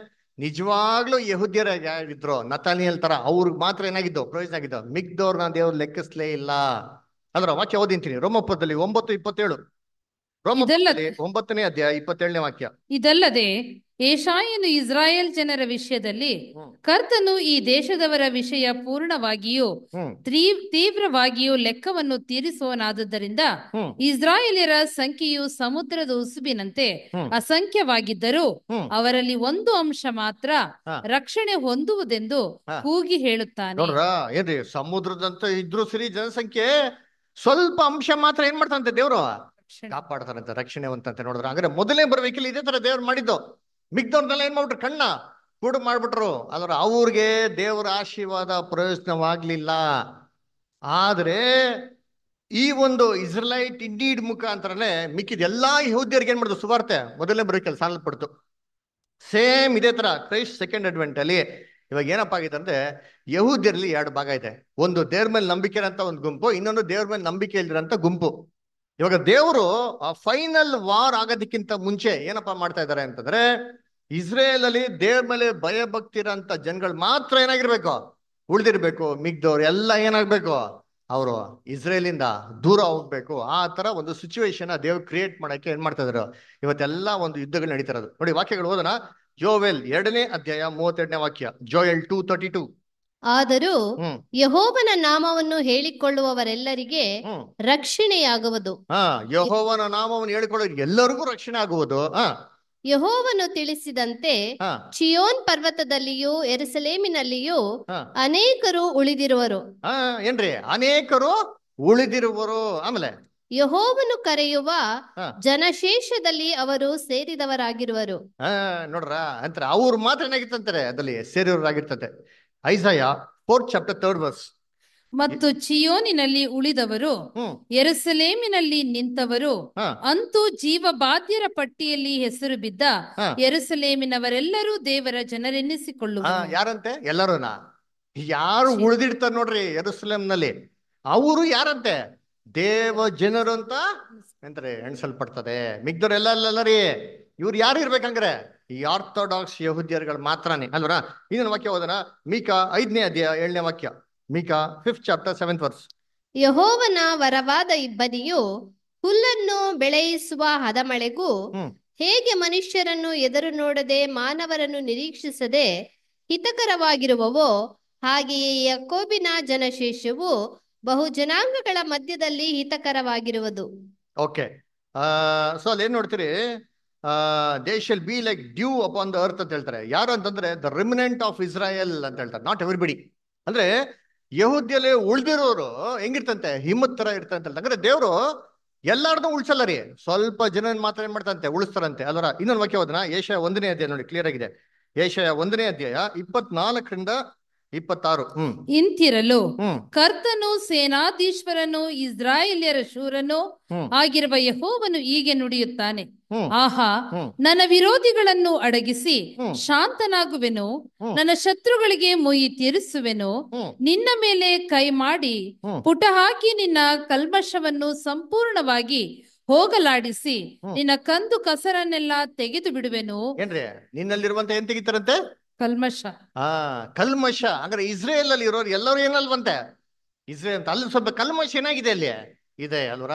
ನಿಜವಾಗ್ಲೂ ಯಹೂದ್ಯರ ಯಾರಿದ್ರು ನತಾನಿಯಲ್ ತರ ಅವ್ರಿಗೆ ಮಾತ್ರ ಏನಾಗಿದ್ದು ಪ್ರಯೋಜನ ಆಗಿದ್ದು ಮಿಗ್ದವ್ರನ್ನ ದೇವ್ರು ಲೆಕ್ಕಿಸ್ಲೇ ಇಲ್ಲ ಅದ್ರ ವಾಕ್ಯ ಓದಿಂತೀನಿ ರೋಮಪದಲ್ಲಿ ಒಂಬತ್ತು ಇಪ್ಪತ್ತೇಳು ರೋಮಪದಲ್ಲಿ ಒಂಬತ್ತನೇ ಅಧ್ಯಾಯ ಇಪ್ಪತ್ತೇಳನೇ ವಾಕ್ಯ ಇದಲ್ಲದೆ ಏಷಾಯನು ಇಸ್ರಾಯೇಲ್ ಜನರ ವಿಷಯದಲ್ಲಿ ಹ್ಮ್. ಕರ್ತನು ಈ ದೇಶದವರ ವಿಷಯ ಪೂರ್ಣವಾಗಿಯೂ ಹ್ಮ್ ತೀವ್- ತೀವ್ರವಾಗಿಯೂ ಲೆಕ್ಕವನ್ನು ತೀರಿಸುವನಾದುದರಿಂದ ಹ್ಮ್ ಇಸ್ರಾಯೇಲ್ಯರ ಸಂಖ್ಯೆಯು ಸಮುದ್ರದ ಉಸುಬಿನಂತೆ ಹ್ಮ್. ಅಸಂಖ್ಯವಾಗಿದ್ದರೂ ಹ್ಮ್ ಅವರಲ್ಲಿ ಒಂದು ಅಂಶ ಮಾತ್ರ ಹಾ. ರಕ್ಷಣೆ ಹೊಂದುವುದೆಂದು ಹಾ. ಕೂಗಿ ಹೇಳುತ್ತಾನೆ ನೋಡ್ರ ಏನ್ರಿ ಸಮುದ್ರದಂತ ಇದ್ರು ಸರಿ ಜನಸಂಖ್ಯೆ ಸ್ವಲ್ಪ ಅಂಶ ಮಾತ್ರ ಏನ್ ಮಾಡ್ತಾರಂತೆ ದೇವ್ರು ರಕ್ಷಣೆ. ಕಾಪಾಡ್ತಾರಂತೆ ರಕ್ಷಣೆ ಅಂತಂತೆ ನೋಡಿದ್ರ ಹಂಗಾರೆ ಮೊದಲನೇ ಬರ್ಬೇಕಿಲ್ಲ ಇದೇ ತರ ದೇವ್ರು ಮಾಡಿದ್ದು ಮಿಗ್ದವ್ರನ್ನೆಲ್ಲ ಏನ್ ಮಾಡ್ಬಿಟ್ರು ಕಣ್ಣ ಕೂಡು ಮಾಡ್ಬಿಟ್ರು ಅದ್ರ ಅವ್ರಿಗೆ ದೇವರ ಆಶೀರ್ವಾದ ಪ್ರಯೋಜನವಾಗ್ಲಿಲ್ಲ ಆದ್ರೆ ಈ ಒಂದು ಇಸ್ರಲೈಟ್ ಇಂಡೀಡ್ ಮುಖಾಂತರನೇ ಮಿಕ್ಕಿದ ಎಲ್ಲಾ ಯಹೂದ್ಯರಿಗೆ ಏನ್ ಮಾಡಿದ್ರು ಸುವಾರ್ತೆ ಮೊದಲನೇ ಬರೋಕೆಲ್ಲ ಸಾಲಲ್ಪಡ್ತು ಸೇಮ್ ಇದೇ ತರ ಕ್ರೈಸ್ಟ್ ಸೆಕೆಂಡ್ ಅಡ್ವೆಂಟ್ ಅಲ್ಲಿ ಇವಾಗ ಏನಪ್ಪ ಆಗಿದೆ ಅಂದ್ರೆ ಯಹೂದ್ಯರಲ್ಲಿ ಎರಡು ಭಾಗ ಇದೆ ಒಂದು ದೇವ್ರ ಮೇಲೆ ನಂಬಿಕೆ ಇರೋಂಥ ಒಂದು ಗುಂಪು ಇನ್ನೊಂದು ದೇವ್ರ ಮೇಲೆ ನಂಬಿಕೆ ಇಲ್ದಿರಂತ ಗುಂಪು ಇವಾಗ ದೇವರು ಆ ಫೈನಲ್ ವಾರ್ ಆಗೋದಕ್ಕಿಂತ ಮುಂಚೆ ಏನಪ್ಪಾ ಮಾಡ್ತಾ ಇದ್ದಾರೆ ಅಂತಂದ್ರೆ ಇಸ್ರೇಲ್ ಅಲ್ಲಿ ದೇವ್ರ ಮೇಲೆ ಭಯ ಭಕ್ತಿ ಇರೋಂಥ ಜನಗಳು ಮಾತ್ರ ಏನಾಗಿರ್ಬೇಕು ಉಳ್ದಿರ್ಬೇಕು ಮಿಗ್ದವ್ರು ಎಲ್ಲ ಏನಾಗ್ಬೇಕು ಅವರು ಇಸ್ರೇಲಿಂದ ದೂರ ಹೋಗ್ಬೇಕು ಆ ತರ ಒಂದು ಸಿಚುವೇಶನ್ ದೇವ್ರು ಕ್ರಿಯೇಟ್ ಮಾಡಕ್ಕೆ ಏನ್ ಮಾಡ್ತಾ ಇದ್ರು ಇವತ್ತೆಲ್ಲ ಒಂದು ಯುದ್ಧಗಳು ನಡೀತಾ ಇರೋದು ನೋಡಿ ವಾಕ್ಯಗಳು ಓದೋಣ ಜೋವೆಲ್ ಎರಡನೇ ಅಧ್ಯಾಯ ಮೂವತ್ತೆರಡನೇ ವಾಕ್ಯ ಜೋಯಲ್ ಟೂ ತರ್ಟಿ ಟೂ ಆದರೂ ಹ್ಮ್ ಯಹೋವನ ನಾಮವನ್ನು ಹೇಳಿಕೊಳ್ಳುವವರೆಲ್ಲರಿಗೆ ಹ್ಮ್ ರಕ್ಷಣೆಯಾಗುವುದು ಹಾ ಯಹೋವನ ನಾಮವನ್ನು ಹೇಳಿಕೊಳ್ಳೋ ಎಲ್ಲರಿಗೂ ರಕ್ಷಣೆ ಆಗುವುದು ಹಾ ಯಹೋವನು ತಿಳಿಸಿದಂತೆ ಹಾ ಚಿಯೋನ್ ಪರ್ವತದಲ್ಲಿಯೂ ಎರುಸಲೇಮಿನಲ್ಲಿಯೂ ಹಾ ಅನೇಕರು ಉಳಿದಿರುವರು ಹಾ ಏನ್ರಿ ಅನೇಕರು ಉಳಿದಿರುವರು ಆಮೇಲೆ ಯಹೋವನು ಕರೆಯುವ ಹಾ. ಜನಶೇಷದಲ್ಲಿ ಅವರು ಸೇರಿದವರಾಗಿರುವರು ಹಾ ನೋಡ್ರ ಅಂತಾರೆ ಅವ್ರು ಮಾತ್ರ ಏನಾಗಿತ್ತಂತಾರೆ ಅದಲ್ಲಿ ಸೇರಿರೋರಾಗಿರ್ತದೆ Isaiah fourth chapter third verse ಮತ್ತು ಚಿಯೋನಿನಲ್ಲಿ ಉಳಿದವರು ಹ್ಮ್ ಯೆರೂಸಲೇಮಿನಲ್ಲಿ ನಿಂತವರು ಹಾ ಅಂತೂ ಜೀವಬಾಧ್ಯರ ಪಟ್ಟಿಯಲ್ಲಿ ಹೆಸರು ಬಿದ್ದ ಹಾ. ಯೆರೂಸಲೇಮಿನವರೆಲ್ಲರೂ ದೇವರ ಹಾ ಜನರೆನ್ನಿಸಿಕೊಳ್ಳುವರು ಯಾರಂತೆ ಎಲ್ಲರೂನ ಯಾರು ಉಳಿದಿರ್ತಾರೆ ನೋಡ್ರಿ ಯೆರೂಸಲೇಮ್ನಲ್ಲಿ ಅವರು ಯಾರಂತೆ ದೇವ ಜನರು ಅಂತ ಎಂತಾರೆ ಎಣ್ಸಲ್ಪಡ್ತದೆ ಮಿಗ್ದವ್ರು ಎಲ್ಲ ಅಲ್ಲ ರೀ ಇವ್ರು ಯಾರು ಇರ್ಬೇಕಂದ್ರೆ ಈ ಆರ್ಥೋಡಾಕ್ಸ್ ಯಹೂದ್ಯರುಗಳು ಮಾತ್ರನೇ ಅಲ್ವರ ಇನ್ನೊಂದು ವಾಕ್ಯ ಹೋದನ ಮೀಕಾ ಐದನೇ ಅಧ್ಯಾಯ ಏಳನೇ ವಾಕ್ಯ Micah fifth chapter seventh verse ಯಹೋವನ ವರವಾದ ಇಬ್ಬನಿಯು ಹುಲ್ಲನ್ನು ಬೆಳೆಯಿಸುವ ಹದಮಳೆಗೂ ಹ್ಮ್. ಹೇಗೆ ಮನುಷ್ಯರನ್ನು ಎದುರು ನೋಡದೆ ಮಾನವರನ್ನು ನಿರೀಕ್ಷಿಸದೆ ಹಿತಕರವಾಗಿರುವವೋ ಹಾಗೆಯೇ ಯಾಕೋಬಿನ ಜನಶೇಷವು ಬಹು ಜನಾಂಗಗಳ ಮಧ್ಯದಲ್ಲಿ ಹಿತಕರವಾಗಿರುವುದು ಓಕೆ ಸೊ ಅಲ್ಲಿ ಏನ್ ನೋಡ್ತೀರಿ they shall be like dew upon the earth ಅಂತ ಹೇಳ್ತಾರೆ ಯಾರು ಅಂತಂದ್ರೆ ದ ರಿಮಿನೆಂಟ್ ಆಫ್ ಇಸ್ರಾಯಲ್ ಅಂತ ಹೇಳ್ತಾರೆ ನಾಟ್ ಎವ್ರಿಬಡಿ ಅಂದ್ರೆ ಯಹೂದ್ಯಲ್ಲಿ ಉಳ್ದಿರೋರು ಹೆಂಗಿರ್ತಂತೆ ಹಿಮ್ಮತ್ ತರ ಇರ್ತಂತೆ ಅಂದ್ರೆ ದೇವರು ಎಲ್ಲಾರ್ದು ಉಳ್ಸಲ್ಲ ರೀ ಸ್ವಲ್ಪ ಜನ ಮಾತ್ರ ಏನ್ ಮಾಡ್ತಂತೆ ಉಳಿಸ್ತಾರಂತೆ ಅಲ್ವರ ಇನ್ನೊಂದು ವಾಕ್ಯ ಹೋದನ ಏಷ್ಯಾ ಒಂದನೇ ಅಧ್ಯಾಯ ನೋಡಿ ಕ್ಲಿಯರ್ ಆಗಿದೆ ಏಷ್ಯಾ ಒಂದನೇ ಅಧ್ಯಾಯ ಇಪ್ಪತ್ನಾಲ್ಕರಿಂದ ಇಪ್ಪತ್ತಾರು ಹ್ಮ್ ಇಂತಿರಲು ಹ್ಮ್ ಕರ್ತನು ಸೇನಾಧೀಶ್ವರನು ಇಸ್ರಾಯೇಲ್ಯರ ಶೂರನು ಹ್ಮ್ ಆಗಿರುವ ಯಹೋವನು ಹೀಗೆ ನುಡಿಯುತ್ತಾನೆ ಹ್ಮ್ ಆಹಾ ಹ್ಮ್ ನನ್ನ ವಿರೋಧಿಗಳನ್ನು ಅಡಗಿಸಿ ಹ್ಮ್. ಶಾಂತನಾಗುವೆನು ಹ್ಮ್. ನನ್ನ ಶತ್ರುಗಳಿಗೆ ಮುಯಿ ತೀರಿಸುವೆನು ಹ್ಮ್ ನಿನ್ನ ಮೇಲೆ ಕೈ ಮಾಡಿ ಹ್ಮ್. ಪುಟ ಹಾಕಿ ನಿನ್ನ ಕಲ್ಮಶವನ್ನು ಸಂಪೂರ್ಣವಾಗಿ ಹೋಗಲಾಡಿಸಿ ಹ್ಮ್. ನಿನ್ನ ಕಂದು ಕಸರನ್ನೆಲ್ಲ ತೆಗೆದು ಬಿಡುವೆನು ಏನ್ರಿ ನಿನ್ನಲ್ಲಿರುವಂತ ಏನ್ ತೆಗಿತಾರಂತೆ ಕಲ್ಮಶ ಆ ಕಲ್ಮಶ ಅಂದ್ರೆ ಇಸ್ರೇಲ್ ಅಲ್ಲಿ ಇರೋರು ಎಲ್ಲರೂ ಏನಲ್ವಂತೆ ಇಸ್ರೇಲ್ ಅಂತ ಅಲ್ಲಿ ಸ್ವಲ್ಪ ಕಲ್ಮಶ ಏನಾಗಿದೆ ಅಲ್ಲಿ ಇದೆ ಅಲ್ವರ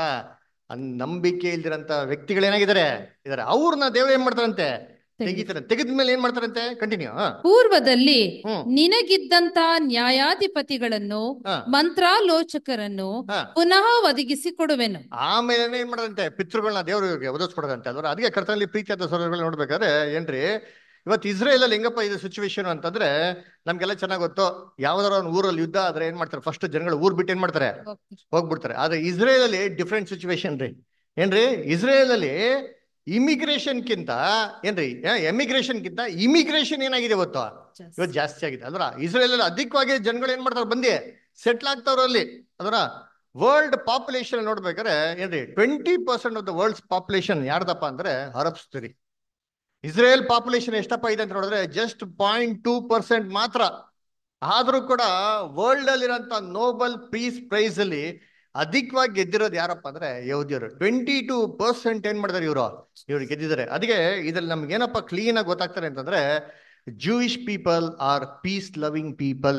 ನಂಬಿಕೆ ಇಲ್ದಿರಂತ ವ್ಯಕ್ತಿಗಳು ಏನಾಗಿದ್ದಾರೆ ಇದಾರೆ ಅವ್ರನ್ನ ದೇವ್ರು ಏನ್ ಮಾಡ್ತಾರಂತೆ ತೆಗಿತಾರೆ ತೆಗೆದ ಮೇಲೆ ಏನ್ ಮಾಡ್ತಾರಂತೆ ಕಂಟಿನ್ಯೂ ಪೂರ್ವದಲ್ಲಿ ಹ್ಮ್ ನಿನಗಿದ್ದಂತ ನ್ಯಾಯಾಧಿಪತಿಗಳನ್ನು ಹಾ. ಮಂತ್ರಾಲೋಚಕರನ್ನು ಹಾ. ಪುನಃ ಒದಗಿಸಿ ಕೊಡುವೆನು ಆಮೇಲೆ ಏನ್ ಮಾಡದಂತೆ ಪಿತೃಗಳನ್ನ ದೇವ್ರಿಗೆ ಒದಗಿಸ್ಕೊಡದಂತೆ ಅಲ್ವರ ಅದಕ್ಕೆ ಕರ್ತನಲ್ಲಿ ಪ್ರೀತಿಯಾದ ಸ್ವರಗಳು ನೋಡ್ಬೇಕಾದ್ರೆ ಏನ್ರಿ ಇವತ್ತು ಇಸ್ರೇಲ್ ಅಲ್ಲಿ ಹೆಂಗಪ್ಪ ಇದು ಸಿಚುವೇಶನ್ ಅಂತಂದ್ರೆ ನಮ್ಗೆಲ್ಲ ಚೆನ್ನಾಗ್ ಗೊತ್ತು ಯಾವ್ದಾರ ಒಂದು ಊರಲ್ಲಿ ಯುದ್ಧ ಆದ್ರೆ ಏನ್ ಮಾಡ್ತಾರೆ ಫಸ್ಟ್ ಜನಗಳು ಊರ್ ಬಿಟ್ಟು ಏನ್ ಮಾಡ್ತಾರೆ ಹೋಗ್ಬಿಡ್ತಾರೆ ಆದ್ರೆ ಇಸ್ರೇಲ್ ಅಲ್ಲಿ ಡಿಫ್ರೆಂಟ್ ಸಿಚುವೇಶನ್ ರೀ ಏನ್ರಿ ಇಸ್ರೇಲ್ ಅಲ್ಲಿ ಇಮಿಗ್ರೇಷನ್ ಕಿಂತ ಏನ್ರಿ ಎಮಿಗ್ರೇಷನ್ ಕಿಂತ ಇಮಿಗ್ರೇಷನ್ ಏನಾಗಿದೆ ಇವತ್ತು ಇವತ್ತು ಜಾಸ್ತಿ ಆಗಿದೆ ಅಲ್ರ ಇಸ್ರೇಲ್ ಅಲ್ಲಿ ಅಧಿಕವಾಗಿ ಜನಗಳು ಏನ್ ಮಾಡ್ತಾರೆ ಬಂದಿ ಸೆಟ್ಲ್ ಆಗ್ತಾವ್ರ ಅಲ್ಲಿ ಅದರ ವರ್ಲ್ಡ್ ಪಾಪ್ಯುಲೇಷನ್ ನೋಡ್ಬೇಕಾದ್ರೆ ಏನ್ರಿ twenty percent of the world's population ಯಾರ್ದಪ್ಪ ಅಂದ್ರೆ ಅರಬ್ಸ್ ರೀ ಇಸ್ರೇಲ್ ಪಾಪ್ಯುಲೇಷನ್ ಎಷ್ಟಪ್ಪ ಇದೆ ಅಂತ ನೋಡಿದ್ರೆ ಜಸ್ಟ್ ಪಾಯಿಂಟ್ ಟೂ ಪರ್ಸೆಂಟ್ ಮಾತ್ರ ಆದ್ರೂ ಕೂಡ ವರ್ಲ್ಡ್ ಅಲ್ಲಿರೋಂಥ ನೋಬಲ್ ಪೀಸ್ ಪ್ರೈಸ್ ಅಲ್ಲಿ ಅಧಿಕವಾಗಿ ಗೆದ್ದಿರೋದು ಯಾರಪ್ಪ ಅಂದ್ರೆ ಯಹೂದಿಯರು ಟ್ವೆಂಟಿ ಟೂ ಪರ್ಸೆಂಟ್ ಏನ್ ಮಾಡಿದಾರೆ ಇವರು ಇವ್ರು ಗೆದ್ದಿದ್ದಾರೆ ಅದಕ್ಕೆ ಇದ್ರಲ್ಲಿ ನಮ್ಗೆ ಏನಪ್ಪ ಕ್ಲೀನ್ ಆಗಿ ಗೊತ್ತಾಗ್ತಾರೆ ಅಂತಂದ್ರೆ Jewish people are peace loving people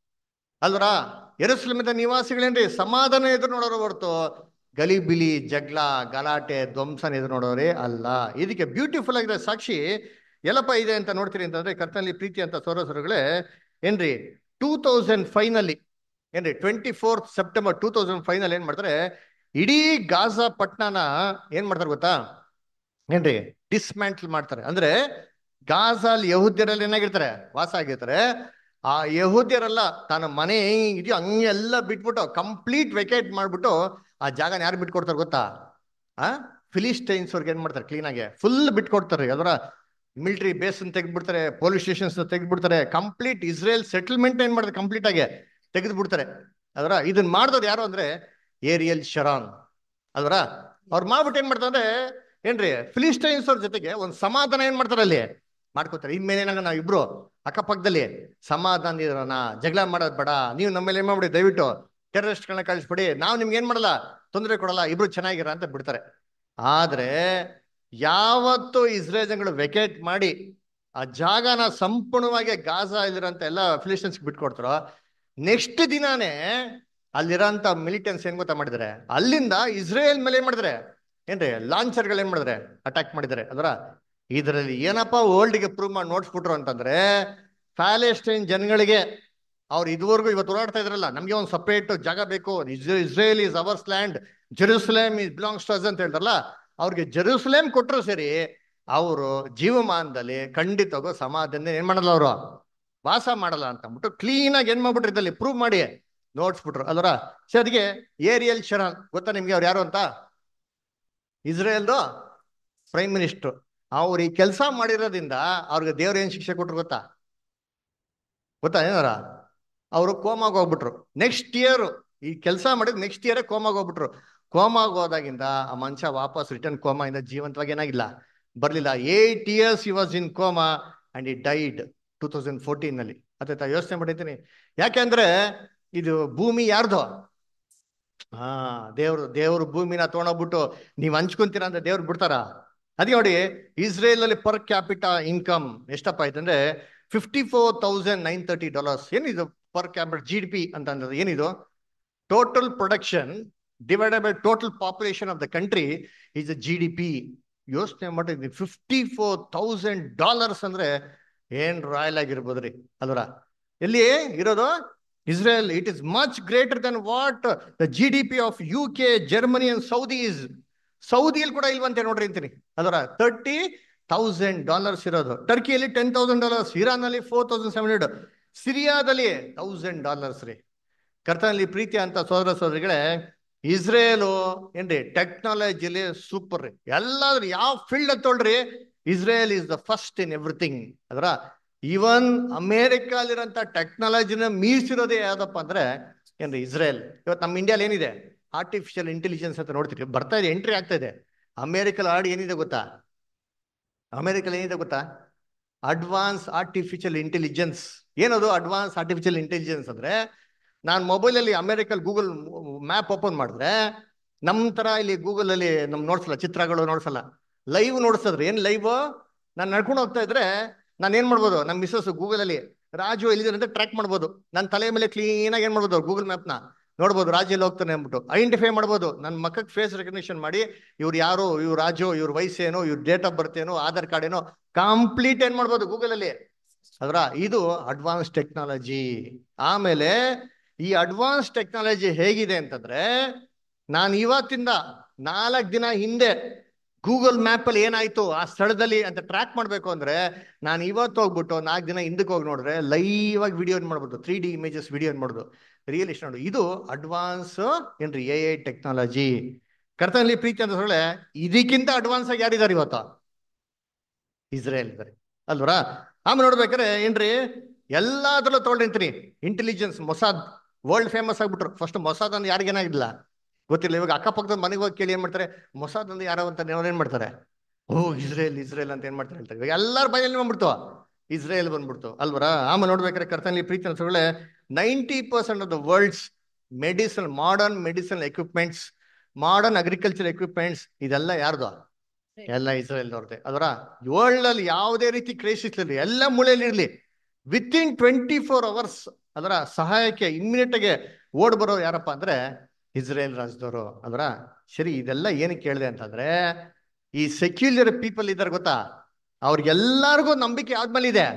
ಅಲ್ವರಾ ಎರಸ್ಲಮದ ನಿವಾಸಿಗಳೇನ್ರಿ ಸಮಾಧಾನ ಎದುರು ನೋಡೋರು ಹೊರತು ಗಲಿಬಿಲಿ ಜಗಳ ಗಲಾಟೆ ಧ್ವಂಸನ ಎದುರು ನೋಡೋರೇ ಅಲ್ಲ ಇದಕ್ಕೆ ಬ್ಯೂಟಿಫುಲ್ ಆಗಿರೋ ಸಾಕ್ಷಿ ಎಲ್ಲಪ್ಪ ಇದೆ ಅಂತ ನೋಡ್ತೀರಿ ಅಂತಂದ್ರೆ ಕರ್ತನಲ್ಲಿ ಪ್ರೀತಿ ಅಂತ ಸೋರಸರುಗಳೇ ಏನ್ರಿ ಟೂ ತೌಸಂಡ್ ಫೈವ್ ನಲ್ಲಿ ಏನ್ರಿ twenty fourth September two thousand five ನಲ್ಲಿ ಏನ್ ಮಾಡ್ತಾರೆ ಇಡೀ ಗಾಜಾ ಪಟ್ನಾನ ಏನ್ ಮಾಡ್ತಾರೆ ಗೊತ್ತಾ ಏನ್ರಿ ಡಿಸ್ಮ್ಯಾಂಟಲ್ ಮಾಡ್ತಾರೆ ಅಂದ್ರೆ ಗಾಜಾಲ್ ಯಹೂದ್ಯರಲ್ಲಿ ಏನಾಗಿರ್ತಾರೆ ವಾಸ ಆಗಿರ್ತಾರೆ ಆ ಯಹೂದ್ಯರೆಲ್ಲ ತನ್ನ ಮನೆ ಇದೆಯೋ ಹಂಗೆಲ್ಲ ಬಿಟ್ಬಿಟ್ಟು ಕಂಪ್ಲೀಟ್ ವೆಕೇಟ್ ಮಾಡ್ಬಿಟ್ಟು ಆ ಜಾಗನ ಯಾರು ಬಿಟ್ಕೊಡ್ತಾರೆ ಗೊತ್ತಾ ಆ ಫಿಲಿಸ್ಟೈನ್ಸ್ ಅವ್ರಿಗೆ ಏನ್ ಮಾಡ್ತಾರೆ ಕ್ಲೀನ್ ಆಗಿ ಫುಲ್ ಬಿಟ್ಕೊಡ್ತಾರೆ ಅದರ ಮಿಲಿಟರಿ ಬೇಸ್ ತೆಗೆದ್ಬಿಡ್ತಾರೆ ಪೊಲೀಸ್ ಸ್ಟೇಷನ್ಸ್ ತೆಗೆದ್ಬಿಡ್ತಾರೆ ಕಂಪ್ಲೀಟ್ ಇಸ್ರೇಲ್ ಸೆಟಲ್ಮೆಂಟ್ ಏನ್ ಮಾಡ್ತಾರೆ ಕಂಪ್ಲೀಟ್ ಆಗಿ ತೆಗೆದು ಬಿಡ್ತಾರೆ ಅದರ ಇದನ್ನ ಮಾಡಿದವ್ರು ಯಾರು ಅಂದ್ರೆ ಏರಿಯಲ್ ಶರಾನ್ ಅಲ್ವರ ಅವ್ರು ಮಾಡ್ಬಿಟ್ಟು ಏನ್ ಮಾಡ್ತಾರೆ ಅಂದ್ರೆ ಏನ್ರಿ ಫಿಲಿಸ್ಟೈನ್ಸ್ ಅವ್ರ ಜೊತೆಗೆ ಒಂದ್ ಸಮಾಧಾನ ಏನ್ ಮಾಡ್ತಾರೆ ಅಲ್ಲಿ ಮಾಡ್ಕೋತಾರೆ ಇನ್ಮೇಲೆ ಏನಾಗ ನಾವು ಇಬ್ರು ಅಕ್ಕಪಕ್ಕದಲ್ಲಿ ಸಮಾಧಾನ ಇರೋಣ ಜಗಳ ಮಾಡೋದ್ ಬೇಡ ನೀವು ನಮ್ಮೇಲೆ ಏನ್ ಮಾಡ್ಬಿಡಿ ದಯವಿಟ್ಟು ಟೆರರಿಸ್ಟ್ಗಳನ್ನ ಕಳಿಸ್ಬಿಡಿ ನಾವು ನಿಮ್ಗೆ ಏನ್ ಮಾಡಲ್ಲ ತೊಂದರೆ ಕೊಡಲ್ಲ ಇಬ್ರು ಚೆನ್ನಾಗಿರ ಅಂತ ಬಿಡ್ತಾರೆ ಆದ್ರೆ ಯಾವತ್ತು ಇಸ್ರೇಲ್ ಜನಗಳು ವೆಕೇಟ್ ಮಾಡಿ ಆ ಜಾಗನ ಸಂಪೂರ್ಣವಾಗಿ ಗಾಜಾ ಇಲ್ಲಿರೋಂಥ ಎಲ್ಲ ಫಿಲಿಸ್ಟನ್ಸ್ ಬಿಟ್ಕೊಡ್ತಾರೋ ನೆಕ್ಸ್ಟ್ ದಿನಾನೇ ಅಲ್ಲಿರೋಂಥ ಮಿಲಿಟನ್ಸ್ ಏನ್ ಗೊತ್ತಾ ಮಾಡಿದ್ದಾರೆ ಅಲ್ಲಿಂದ ಇಸ್ರೇಲ್ ಮೇಲೆ ಏನ್ ಮಾಡಿದ್ರೆ ಏನ್ರಿ ಲಾಂಚರ್ಗಳು ಏನ್ ಮಾಡಿದ್ರೆ ಅಟ್ಯಾಕ್ ಮಾಡಿದ್ದಾರೆ ಅದರ ಇದರಲ್ಲಿ ಏನಪ್ಪ ವರ್ಲ್ಡ್ಗೆ ಪ್ರೂವ್ ಮಾಡಿ ನೋಡ್ಸ್ಬಿಟ್ರು ಅಂತಂದ್ರೆ ಪ್ಯಾಲೆಸ್ಟೈನ್ ಜನಗಳಿಗೆ ಅವ್ರು ಇದುವರೆಗೂ ಇವತ್ತು ಓಡಾಡ್ತಾ ಇದ್ರಲ್ಲ ನಮ್ಗೆ ಒಂದು ಸಪ್ರೇಟ್ ಜಾಗ ಬೇಕು Israel is ours land Jerusalem is belongs to us ಅಂತ ಹೇಳ್ತಾರಲ್ಲ ಅವ್ರಿಗೆ ಜೆರೂಸಲೇಮ್ ಕೊಟ್ಟರು ಸರಿ ಅವರು ಜೀವಮಾನದಲ್ಲಿ ಖಂಡಿತವಾಗೂ ಸಮಾಧಾನ ಏನ್ ಮಾಡಲ್ಲ ಅವರು ವಾಸ ಮಾಡಲ್ಲ ಅಂತ ಅಂದ್ಬಿಟ್ಟು ಕ್ಲೀನ್ ಆಗಿ ಏನ್ ಮಾಡ್ಬಿಟ್ರು ಇದ್ರಲ್ಲಿ ಪ್ರೂವ್ ಮಾಡಿ ನೋಡ್ಸ್ಬಿಟ್ರು ಅಲ್ವರ ಸೊ ಅದಕ್ಕೆ ಏರಿಯಲ್ ಶರಣ್ ಗೊತ್ತಾ ನಿಮ್ಗೆ ಅವ್ರು ಯಾರು ಅಂತ ಇಸ್ರೇಲ್ದು ಪ್ರೈಮ್ ಮಿನಿಸ್ಟರ್ ಅವ್ರು ಈ ಕೆಲಸ ಮಾಡಿರೋದ್ರಿಂದ ಅವ್ರಿಗೆ ದೇವ್ರ ಏನ್ ಶಿಕ್ಷೆ ಕೊಟ್ರು ಗೊತ್ತಾ ಗೊತ್ತಾ ಏನಾರ ಅವರು ಕೋಮಾಗ ಹೋಗ್ಬಿಟ್ರು ನೆಕ್ಸ್ಟ್ ಇಯರ್ ಈ ಕೆಲಸ ಮಾಡಿದ್ ನೆಕ್ಸ್ಟ್ ಇಯರ್ ಕೋಮಾಗ ಹೋಗ್ಬಿಟ್ರು ಕೋಮಾಗ ಹೋದಾಗಿಂದ ಆ ಮನುಷ್ಯ ವಾಪಸ್ ರಿಟರ್ನ್ ಕೋಮಾ ಇಂದ ಜೀವಂತವಾಗಿ ಏನಾಗಿಲ್ಲ ಬರ್ಲಿಲ್ಲ eight years he was in coma and he died two thousand fourteen ನಲ್ಲಿ ಅದೇ ಯೋಚನೆ ಮಾಡಿದ್ದೀನಿ ಯಾಕೆಂದ್ರೆ ಇದು ಭೂಮಿ ಯಾರ್ದು ಹಾ ದೇವ್ರು ದೇವ್ರು ಭೂಮಿನ ತೊಗೊಂಡೋಗ್ಬಿಟ್ಟು ನೀವ್ ಹಂಚ್ಕೊಂತೀರಾ ಅಂತ ದೇವ್ರು ಬಿಡ್ತಾರ ಅದಕ್ಕೆ ನೋಡಿ ಇಸ್ರೇಲ್ ಅಲ್ಲಿ ಪರ್ ಕ್ಯಾಪಿಟಾ ಇನ್ಕಮ್ ಎಷ್ಟಪ್ಪ ಆಯ್ತು ಅಂದ್ರೆ fifty four thousand nine thirty dollars ಏನಿದು per capita G D P ಅಂತ ಅಂದ್ರೆ ಏನಿದು total production divided by total population of the country is a G D P ಯೋಚನೆ ಮಾಡಿದ್ವಿ ಫಿಫ್ಟಿ ಫೋರ್ ತೌಸಂಡ್ ಡಾಲರ್ಸ್ ಅಂದ್ರೆ ಏನ್ ರಾಯಲ್ ಆಗಿರ್ಬೋದ್ರಿ ಅಲ್ವರ ಎಲ್ಲಿ ಇರೋದು Israel it is much greater than what the G D P of U K Germany and Saudis ಸೌದಿಯಲ್ಲಿ ಕೂಡ ಇಲ್ವಂತೆ ನೋಡ್ರಿ ಅಂತೀನಿ ಅದರ ತರ್ಟಿ ತೌಸಂಡ್ ಡಾಲರ್ಸ್ ಇರೋದು ಟರ್ಕಿಯಲ್ಲಿ ಟೆನ್ ತೌಸಂಡ್ ಡಾಲರ್ಸ್ ಇರಾನ್ ಅಲ್ಲಿ ಫೋರ್ ತೌಸಂಡ್ ಸೆವೆನ್ ಹಂಡ್ರೆಡ್ ಸಿರಿಯಾದಲ್ಲಿ ತೌಸಂಡ್ ಡಾಲರ್ಸ್ ರೀ ಕರ್ತನಲ್ಲಿ ಪ್ರೀತಿ ಅಂತ ಸೋದರ ಸೋದರಿಗಳೇ ಇಸ್ರೇಲು ಏನ್ರಿ ಟೆಕ್ನಾಲಜಿಲಿ ಸೂಪರ್ ರೀ ಎಲ್ಲಾದ್ರೂ ಯಾವ ಫೀಲ್ಡ್ ತೊಳ್ರಿ Israel is the first in everything ಅದರ ಇವನ್ ಅಮೇರಿಕಾಲಿರೋಂಥ ಟೆಕ್ನಾಲಜಿನ ಮೀರಿಸಿರೋದೇ ಯಾವ್ದಪ್ಪ ಅಂದ್ರೆ ಏನ್ರಿ ಇಸ್ರೇಲ್ ಇವತ್ತು ನಮ್ಮ ಇಂಡಿಯಾಲಿ ಏನಿದೆ ಆರ್ಟಿಫಿಷಿಯಲ್ ಇಂಟೆಲಿಜೆನ್ಸ್ ಅಂತ ನೋಡ್ತೀರಿ ಬರ್ತಾ ಇದೆ ಎಂಟ್ರಿ ಆಗ್ತಾ ಇದೆ ಅಮೇರಿಕಲ್ ಆಡಿ ಏನಿದೆ ಗೊತ್ತಾ ಅಮೇರಿಕಲ್ ಏನಿದೆ ಗೊತ್ತಾ ಅಡ್ವಾನ್ಸ್ ಆರ್ಟಿಫಿಷಿಯಲ್ ಇಂಟೆಲಿಜೆನ್ಸ್ ಏನದು ಅಡ್ವಾನ್ಸ್ ಆರ್ಟಿಫಿಷಿಯಲ್ ಇಂಟೆಲಿಜೆನ್ಸ್ ಅಂದ್ರೆ ನಾನು ಮೊಬೈಲಲ್ಲಿ ಅಮೇರಿಕಲ್ ಗೂಗಲ್ ಮ್ಯಾಪ್ ಓಪನ್ ಮಾಡಿದ್ರೆ ನಮ್ಮ ತರ ಇಲ್ಲಿ ಗೂಗಲ್ ಅಲ್ಲಿ ನಮ್ ನೋಡ್ಸಲ್ಲ ಚಿತ್ರಗಳು ನೋಡ್ಸಲ್ಲ ಲೈವ್ ನೋಡಿಸಿದ್ರೆ ಏನ್ ಲೈವ್ ನಾನು ನಡ್ಕೊಂಡು ಹೋಗ್ತಾ ಇದ್ರೆ ನಾನು ಏನ್ ಮಾಡ್ಬೋದು ನಮ್ಮ ಮಿಸ್ಸಸ್ ಗೂಗಲ್ ಅಲ್ಲಿ ರಾಜು ಎಲ್ಲಿದ್ದಾರೆ ಅಂತ ಟ್ರ್ಯಾಕ್ ಮಾಡ್ಬೋದು ನನ್ನ ತಲೆ ಮೇಲೆ ಕ್ಲೀನ್ ಆಗಿ ಏನ್ ಮಾಡ್ಬೋದು ಗೂಗಲ್ ಮ್ಯಾಪ್ನ ನೋಡ್ಬೋದು ರಾಜು ಎಲ್ಲಿ ಹೋಗ್ತಾನೆ ಅಂದ್ಬಿಟ್ಟು ಐಡೆಂಟಿಫೈ ಮಾಡ್ಬೋದು ನನ್ನ ಮಕ್ಕಕ್ಕೆ ಫೇಸ್ ರೆಕಗ್ನಿಷನ್ ಮಾಡಿ ಇವ್ರು ಯಾರು ಇವ್ರು ರಾಜು ಇವ್ರ ವಯಸ್ಸೇನು ಇವ್ರ ಡೇಟ್ ಆಫ್ ಬರ್ತ್ ಏನೋ ಆಧಾರ್ ಕಾರ್ಡ್ ಏನೋ ಕಂಪ್ಲೀಟ್ ಏನ್ ಮಾಡ್ಬೋದು ಗೂಗಲ್ ಅಲ್ಲಿ ಅದರ ಇದು ಅಡ್ವಾನ್ಸ್ ಟೆಕ್ನಾಲಜಿ ಆಮೇಲೆ ಈ ಅಡ್ವಾನ್ಸ್ ಟೆಕ್ನಾಲಜಿ ಹೇಗಿದೆ ಅಂತಂದ್ರೆ ನಾನು ಇವತ್ತಿಂದ ನಾಲ್ಕು ದಿನ ಹಿಂದೆ ಗೂಗಲ್ ಮ್ಯಾಪ್ ಅಲ್ಲಿ ಏನಾಯ್ತು ಆ ಸ್ಥಳದಲ್ಲಿ ಅಂತ ಟ್ರ್ಯಾಕ್ ಮಾಡ್ಬೇಕು ಅಂದ್ರೆ ನಾನು ಇವತ್ತು ಹೋಗ್ಬಿಟ್ಟು ನಾಲ್ಕು ದಿನ ಹಿಂದಕ್ಕೆ ಹೋಗಿ ನೋಡಿದ್ರೆ ಲೈವ್ ಆಗಿ ವಿಡಿಯೋ ಮಾಡ್ಬೋದು ತ್ರೀ ಡಿ ಇಮೇಜಸ್ ವಿಡಿಯೋ ಮಾಡ್ಬೋದು ರಿಯಲ್ ಇಷ್ಟ ನೋಡು ಇದು ಅಡ್ವಾನ್ಸ್ ಏನ್ರಿ ಎ ಐ ಟೆಕ್ನಾಲಜಿ ಕರ್ತನಲ್ಲಿ ಪ್ರೀತಿ ಅಂತ ಹೇಳಿ ಇದಕ್ಕಿಂತ ಅಡ್ವಾನ್ಸ್ ಆಗಿ ಯಾರಿದ್ದಾರೆ ಇವತ್ತು ಇಸ್ರೇಲ್ ಇದ್ದಾರೆ ಅಲ್ವರಾ ಆಮೇಲೆ ನೋಡ್ಬೇಕಾದ್ರೆ ಏನ್ರಿ ಎಲ್ಲಾದ್ರಲ್ಲೂ ತೊಗೊಂಡಿರ್ತೀನಿ ಇಂಟೆಲಿಜೆನ್ಸ್ ಮೊಸಾದ್ ವರ್ಲ್ಡ್ ಫೇಮಸ್ ಆಗ್ಬಿಟ್ರು ಫಸ್ಟ್ ಮೊಸಾದ್ ಅಂದ್ರೆ ಯಾರಿಗೇನಾಗಿಲ್ಲ ಗೊತ್ತಿಲ್ಲ ಇವಾಗ ಅಕ್ಕಪಕ್ಕದ ಮನೆಗೆ ಹೋಗಿ ಕೇಳಿ ಏನ್ ಮಾಡ್ತಾರೆ ಮೊಸಾದ್ ಅಂದ್ರೆ ಯಾರೋ ಅಂತ ಏನ್ ಮಾಡ್ತಾರೆ ಓ ಇಸ್ರೇಲ್ ಇಸ್ರೇಲ್ ಅಂತ ಏನ್ ಮಾಡ್ತಾರೆ ಹೇಳ್ತಾರೆ ಇವಾಗ ಎಲ್ಲಾರ ಬಯಲಿ ಬಂದ್ಬಿಡ್ತು ಇಸ್ರೇಲ್ ಬಂದ್ಬಿಡ್ತು ಅಲ್ವರಾ ಆಮೇಲೆ ನೋಡ್ಬೇಕಾದ್ರೆ ಕರ್ತನಲ್ಲಿ ಪ್ರೀತಿ ಅನ್ಸೋಳೆ ninety percent of the world's medicine modern medicine equipments modern agriculture equipments ಇದೆಲ್ಲ ಯಾರ್ದು ಎಲ್ಲ ಇಸ್ರೇಲ್ ನೋಡ್ದೆ ಅದರ ವರ್ಲ್ಡ್ ಅಲ್ಲಿ ಯಾವುದೇ ರೀತಿ ಕ್ರೈಸಿಸ್ ಇರಲಿ ಎಲ್ಲ ಮೂಲೆಯಲ್ಲಿ ಇರಲಿ within twenty four hours ಅದರ ಸಹಾಯಕ್ಕೆ ಇಮ್ಮಿಡಿಯೇಟ್ ಆಗಿ ಓಡ್ ಬರೋ ಯಾರಪ್ಪ ಅಂದ್ರೆ ಇಸ್ರೇಲ್ ರಾಜ್ಯದವರು ಅದರ ಸರಿ ಇದೆಲ್ಲ ಏನಕ್ಕೆ ಕೇಳಿದೆ ಅಂತಂದ್ರೆ ಈ ಸೆಕ್ಯುಲರ್ ಪೀಪಲ್ ಇದ್ದಾರೆ ಗೊತ್ತಾ ಅವ್ರಿಗೆಲ್ಲರಿಗೂ ನಂಬಿಕೆ ಯಾವ್ದ್ಮೇಲೆ ಇದೆ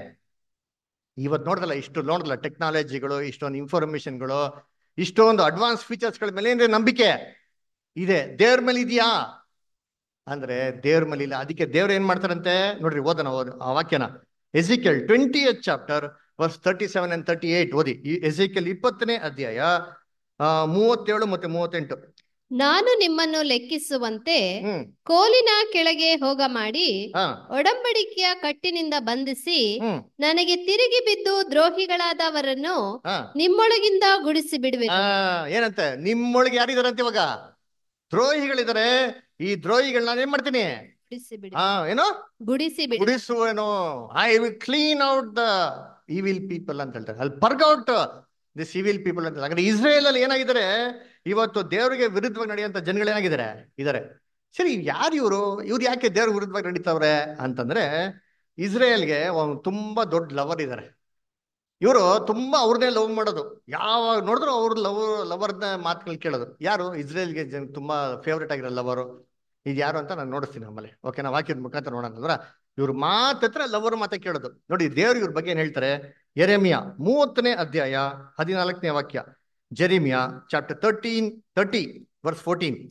ಇವತ್ತು ನೋಡ್ದಲ್ಲ ಇಷ್ಟು ನೋಡ್ದಲ್ಲ ಟೆಕ್ನಾಲಜಿಗಳು ಇಷ್ಟೊಂದು ಇನ್ಫಾರ್ಮೇಶನ್ಗಳು ಇಷ್ಟೊಂದು ಅಡ್ವಾನ್ಸ್ ಫೀಚರ್ಸ್ಗಳ ಮೇಲೆ ಏನ್ರಿ ನಂಬಿಕೆ ಇದೆ ದೇವ್ರ ಮೇಲೆ ಇದೆಯಾ ಅಂದ್ರೆ ದೇವ್ರ ಮೇಲೆ ಇಲ್ಲ ಅದಕ್ಕೆ ದೇವ್ರು ಏನ್ ಮಾಡ್ತಾರಂತೆ ನೋಡ್ರಿ ಓದನ ಓದ ಆ ವಾಕ್ಯನ Ezekiel twenty eight chapter verse thirty seven and thirty eight ಓದಿ ಈ ಎಸಿಕೆಲ್ ಇಪ್ಪತ್ತನೇ ಅಧ್ಯಾಯ ಆ, ಮೂವತ್ತೇಳು ಮತ್ತೆ ಮೂವತ್ತೆಂಟು ನಾನು ನಿಮ್ಮನ್ನು ಲೆಕ್ಕಿಸುವಂತೆ ಹ್ಮ್ ಕೋಲಿನ ಕೆಳಗೆ ಹೋಗ ಮಾಡಿ ಹಾ ಒಡಂಬಡಿಕೆಯ ಕಟ್ಟಿನಿಂದ ಬಂಧಿಸಿ ಹ್ಮ್ ನನಗೆ ತಿರುಗಿ ಬಿದ್ದು ದ್ರೋಹಿಗಳಾದವರನ್ನು ಹಾ ನಿಮ್ಮೊಳಗಿಂದ ಗುಡಿಸಿ ಬಿಡುವೆ ಆ, ಏನಂತೆ ನಿಮ್ಮೊಳಗೆ ಯಾರಿದಾರಂತೆ ಇವಾಗ ದ್ರೋಹಿಗಳಿದ್ದಾರೆ ಈ ದ್ರೋಹಿಗಳನ್ನ ನಾನು ಏನ್ ಮಾಡ್ತೀನಿ ಗುಡಿಸಿ ಬಿಡು ಹಾ ಏನೋ ಗುಡಿಸಿ ಬಿಡು ಗುಡಿಸುವೇನೋ I will clean out the evil people ಅಂತ ಹೇಳ್ತಾರೆ ಅಲ್ಲಿ purge out this evil people ಅಂತ ಹಾಗಾದ್ರೆ ಇಸ್ರೇಲ್ ಅಲ್ಲಿ ಏನಾಗಿದ್ದಾರೆ ಇವತ್ತು ದೇವರಿಗೆ ವಿರುದ್ಧವಾಗಿ ನಡೆಯುವಂತ ಜನಗಳು ಏನಾಗಿದ್ದಾರೆ ಇದಾರೆ ಸರಿ ಯಾರು ಇವರು ಇವ್ರು ಯಾಕೆ ದೇವ್ರ ವಿರುದ್ಧವಾಗಿ ನಡೀತಾವ್ರೆ ಅಂತಂದ್ರೆ ಇಸ್ರೇಲ್ಗೆ ಒಂದು ತುಂಬಾ ದೊಡ್ಡ ಲವರ್ ಇದ್ದಾರೆ ಇವರು ತುಂಬಾ ಅವ್ರನ್ನೇ ಲವ್ ಮಾಡೋದು ಯಾವಾಗ ನೋಡಿದ್ರು ಅವ್ರ ಲವ್ ಲವರ್ನ ಮಾತುಗಳು ಕೇಳೋದು ಯಾರು ಇಸ್ರೇಲ್ಗೆ ಜನ ತುಂಬಾ ಫೇವ್ರೇಟ್ ಆಗಿರೋ ಲವರು ಇದು ಯಾರು ಅಂತ ನಾನು ನೋಡಿಸ್ತೀನಿ ಆಮೇಲೆ ಓಕೆ ನಾ ವಾಕ್ಯದ ಮುಖಾಂತರ ನೋಡೋಣ ಅಂದ್ರ ಇವ್ರ ಮಾತತ್ರ ಲವರ್ ಮಾತೆ ಕೇಳೋದು ನೋಡಿ ದೇವ್ರು ಇವ್ರ ಬಗ್ಗೆ ಏನ್ ಹೇಳ್ತಾರೆ ಎರೆಮಿಯ ಮೂವತ್ತನೇ ಅಧ್ಯಾಯ ಹದಿನಾಲ್ಕನೇ ವಾಕ್ಯ Jeremiah chapter thirteen thirty verse fourteen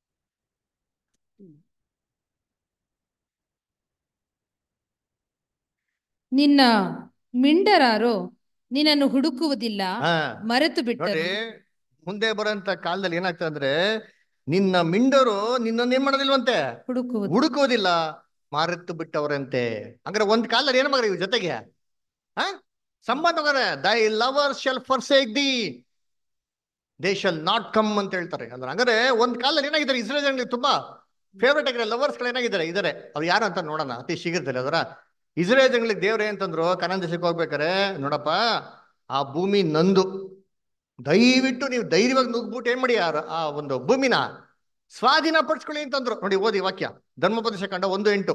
ನಿನ್ನ ಮಿಂಡರಾರು ನಿನ್ನನ್ನು ಹುಡುಕುವುದಿಲ್ಲ ಹಾ ಮರೆತು ಬಿಟ್ಟರು ನೋಡಿ ಮುಂದೆ ಬರೋಂತ ಕಾಲದಲ್ಲಿ ಏನಾಗ್ತದೆ ಅಂದ್ರೆ ನಿನ್ನ ಮಿಂಡರು ನಿನ್ನನ್ನ ಏನ್ ಮಾಡೋದಿಲ್ವಂತೆ ಹುಡುಕುವುದು ಹುಡುಕೋದಿಲ್ಲ ಮಾರೆತ್ತು ಬಿಟ್ಟವರಂತೆ ಹಂಗಾರೆ ಒಂದ್ ಕಾಲದಲ್ಲಿ ಏನ್ ಮಗ್ರಿ ಇವ್ರ ಜೊತೆಗೆ ಹ ಸಂಬಂಧ ಹೋಗಾರೆ thy lover shall forsake thee they shall not come ಅಂತ ಹೇಳ್ತಾರೆ ಅಂದ್ರೆ ಹಂಗಾರೆ ಒಂದ್ ಕಾಲದಲ್ಲಿ ಏನಾಗಿದ್ದಾರೆ ಇಸ್ರೇಲ್ ಜನಗಳಿಗೆ ತುಂಬಾ ಫೇವ್ರೇಟ್ ಆಗಿರೋ ಲವರ್ಸ್ ಗಳು ಏನಾಗಿದ್ದಾರೆ ಇದಾರೆ ಅವ್ರು ಯಾರು ಅಂತ ನೋಡೋಣ ಅತಿ ಶೀಘ್ರದಲ್ಲಿ ಅದರ ಇಸ್ರೇಲ್ ಜನಗಳಿಗೆ ದೇವ್ರು ಅಂತಂದ್ರು ಕನ್ನಡ ದೇಶಕ್ಕೆ ಹೋಗ್ಬೇಕಾರೆ ನೋಡಪ್ಪ ಆ ಭೂಮಿ ನಂದು ದಯವಿಟ್ಟು ನೀವು ಧೈರ್ಯವಾಗಿ ನುಗ್ಬಿಟ್ಟು ಏನ್ ಮಾಡಿ ಆ ಆ ಒಂದು ಭೂಮಿನ ಸ್ವಾಧೀನ ಪಡಿಸ್ಕೊಳ್ಳಿ ಅಂತಂದ್ರು ನೋಡಿ ಓದಿ ವಾಕ್ಯ ಧರ್ಮೋಪದೇಶ ಕಂಡ ಒಂದು ಎಂಟು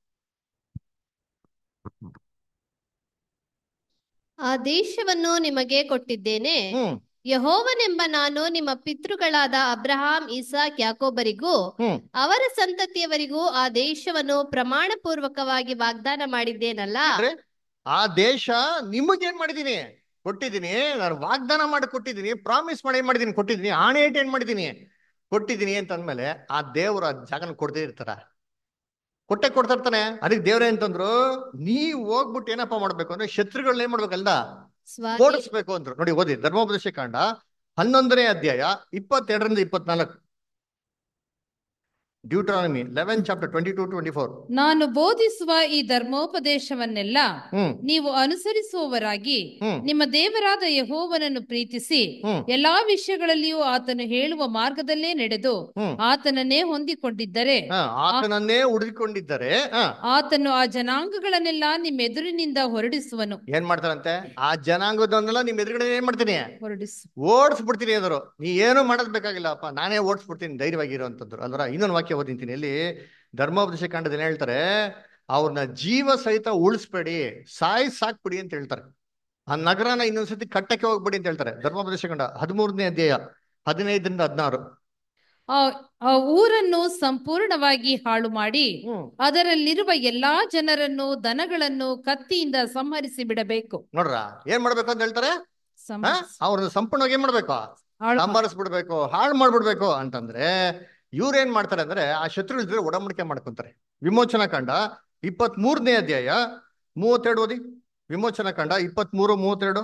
ಆ ದೇಶವನ್ನು ನಿಮಗೆ ಕೊಟ್ಟಿದ್ದೇನೆ ಹ್ಮ್ ಯಹೋವನೆಂಬ ನಾನು ನಿಮ್ಮ ಪಿತೃಗಳಾದ ಅಬ್ರಹಾಂ ಇಸಾಕ್ ಯಾಕೋಬರಿಗೂ ಹ್ಮ್ ಅವರ ಸಂತತಿಯವರಿಗೂ ಆ ದೇಶವನ್ನು ಪ್ರಮಾಣ ಪೂರ್ವಕವಾಗಿ ವಾಗ್ದಾನ ಮಾಡಿದ್ದೇನಲ್ಲ ಅಂದ್ರೆ ಆ ದೇಶ ನಿಮಗೇನ್ ಮಾಡಿದೀನಿ ಕೊಟ್ಟಿದ್ದೀನಿ ನಾನು ವಾಗ್ದಾನ ಮಾಡಿ ಕೊಟ್ಟಿದ್ದೀನಿ ಪ್ರಾಮಿಸ್ ಮಾಡಿ ಏನ್ ಮಾಡಿದೀನಿ ಕೊಟ್ಟಿದ್ದೀನಿ ಆಣೆ ಇಟ್ಟು ಏನ್ ಮಾಡಿದೀನಿ ಕೊಟ್ಟಿದ್ದೀನಿ ಅಂತ ಅಂದ್ಮೇಲೆ ಆ ದೇವ್ರ ಜಾಗನ ಕೊಡದೇ ಇರ್ತಾರ ಕೊಟ್ಟೆ ಕೊಡ್ತಾ ಇರ್ತಾನೆ ಅದಕ್ಕೆ ದೇವ್ರೇ ಅಂತಂದ್ರು ನೀವ್ ಹೋಗ್ಬಿಟ್ಟು ಏನಪ್ಪಾ ಮಾಡ್ಬೇಕು ಅಂದ್ರೆ ಶತ್ರುಗಳನ್ನ ಏನ್ ಮಾಡ್ಬೇಕಲ್ದ ಸ್ವಾಧೀನ ಓಡಿಸ್ಬೇಕು ಅಂದ್ರು ನೋಡಿ ಓದಿ ಧರ್ಮೋಪದೇಶ ಕಾಂಡ ಹನ್ನೊಂದನೇ ಅಧ್ಯಾಯ ಇಪ್ಪತ್ತೆರಡರಿಂದ ಇಪ್ಪತ್ನಾಲ್ಕು Deuteronomy eleven chapter twenty two twenty four ನಾನು ಬೋಧಿಸುವ ಈ ಧರ್ಮೋಪದೇಶವನ್ನೆಲ್ಲ ಹ್ಮ್ ನೀವು ಅನುಸರಿಸುವವರಾಗಿ ಹ್ಮ್ ನಿಮ್ಮ ದೇವರಾದ ಯಹೋವನನ್ನು ಪ್ರೀತಿಸಿ ಹ್ಮ್ ಎಲ್ಲಾ ವಿಷಯಗಳಲ್ಲಿಯೂ ಆತನು ಹೇಳುವ ಮಾರ್ಗದಲ್ಲೇ ನಡೆದು ಹ್ಮ್ ಆತನನ್ನೇ ಹೊಂದಿಕೊಂಡಿದ್ದರೆ ಹಾ, ಆತನನ್ನೇ ಉಳಿದುಕೊಂಡಿದ್ದರೆ ಹಾ ಆತನು ಆ ಜನಾಂಗಗಳನ್ನೆಲ್ಲ ನಿಮ್ಮ ಎದುರಿನಿಂದ ಹೊರಡಿಸುವನು ಏನ್ ಮಾಡ್ತಾರಂತೆ ಆ ಜನಾಂಗದನ್ನೆಲ್ಲ ನಿಮ್ ಎದುರುಗಡೆ ಏನ್ ಮಾಡ್ತೀನಿ ಹೊರಡಿಸು ಓಡಿಸ್ಬಿಡ್ತೀನಿ ಅಂದರು ನೀ ಏನು ಮಾಡೋದ್ ಬೇಕಾಗಿಲ್ಲಪ್ಪ ನಾನೇ ಓಡಿಸ್ಬಿಡ್ತೀನಿ ಧೈರ್ಯವಾಗಿರುವಂತದ್ದು ಅಲ್ವರ ಇನ್ನೊಂದು ವಾಕ್ಯ ಓದಿಂತೀನಿ ಇಲ್ಲಿ ಧರ್ಮೋಪದೇಶ ಕಾಂಡದಲ್ಲಿ ಏನ್ ಹೇಳ್ತಾರೆ ಅವ್ರನ್ನ ಜೀವ ಸಹಿತ ಉಳಿಸ್ಬೇಡಿ ಸಾಯ್ ಸಾಕ್ಬಿಡಿ ಅಂತ ಹೇಳ್ತಾರೆ ಆ ನಗರನ ಇನ್ನೊಂದ್ಸತಿ ಕಟ್ಟಕ್ಕೆ ಹೋಗ್ಬಿಡಿ ಅಂತ ಹೇಳ್ತಾರೆ ಧರ್ಮೋಪದೇಶ ಕಂಡ ಹದಿಮೂರನೇ ಅಧ್ಯಾಯ ಹದಿನೈದರಿಂದ ಹದಿನಾರು ಆ ಆ ಊರನ್ನು ಸಂಪೂರ್ಣವಾಗಿ ಹಾಳು ಮಾಡಿ ಹ್ಮ್ ಅದರಲ್ಲಿರುವ ಎಲ್ಲಾ ಜನರನ್ನು ದನಗಳನ್ನು ಕತ್ತಿಯಿಂದ ಸಂಹರಿಸಿ ಬಿಡಬೇಕು ನೋಡ್ರ ಏನ್ ಮಾಡ್ಬೇಕು ಅಂತ ಹೇಳ್ತಾರೆ ಸಂಹರಿಸಿ- ಅವ್ರನ್ನ ಸಂಪೂರ್ಣವಾಗಿ ಏನ್ ಮಾಡ್ಬೇಕು ಹಾಳು ಮಾ- ಸಂಬರಿಸ್ಬಿಡ್ಬೇಕು ಹಾಳು ಮಾಡ್ಬಿಡ್ಬೇಕು ಅಂತಂದ್ರೆ ಇವ್ರು ಏನ್ ಮಾಡ್ತಾರೆ ಅಂದ್ರೆ ಆ ಶತ್ರು ಇದ್ರೆ ಒಡಂಬಡಿಕೆ ಮಾಡ್ಕೊಂತಾರೆ ವಿಮೋಚನಾ ಕಂಡ ಇಪ್ಪತ್ತ್ ಮೂರನೇ ಅಧ್ಯಾಯ ಮೂವತ್ತೆರಡು ಓದಿ ವಿಮೋಚನಾ ಕಂಡ ಇಪ್ಪತ್ತ್ ಮೂರು ಮೂವತ್ತೆರಡು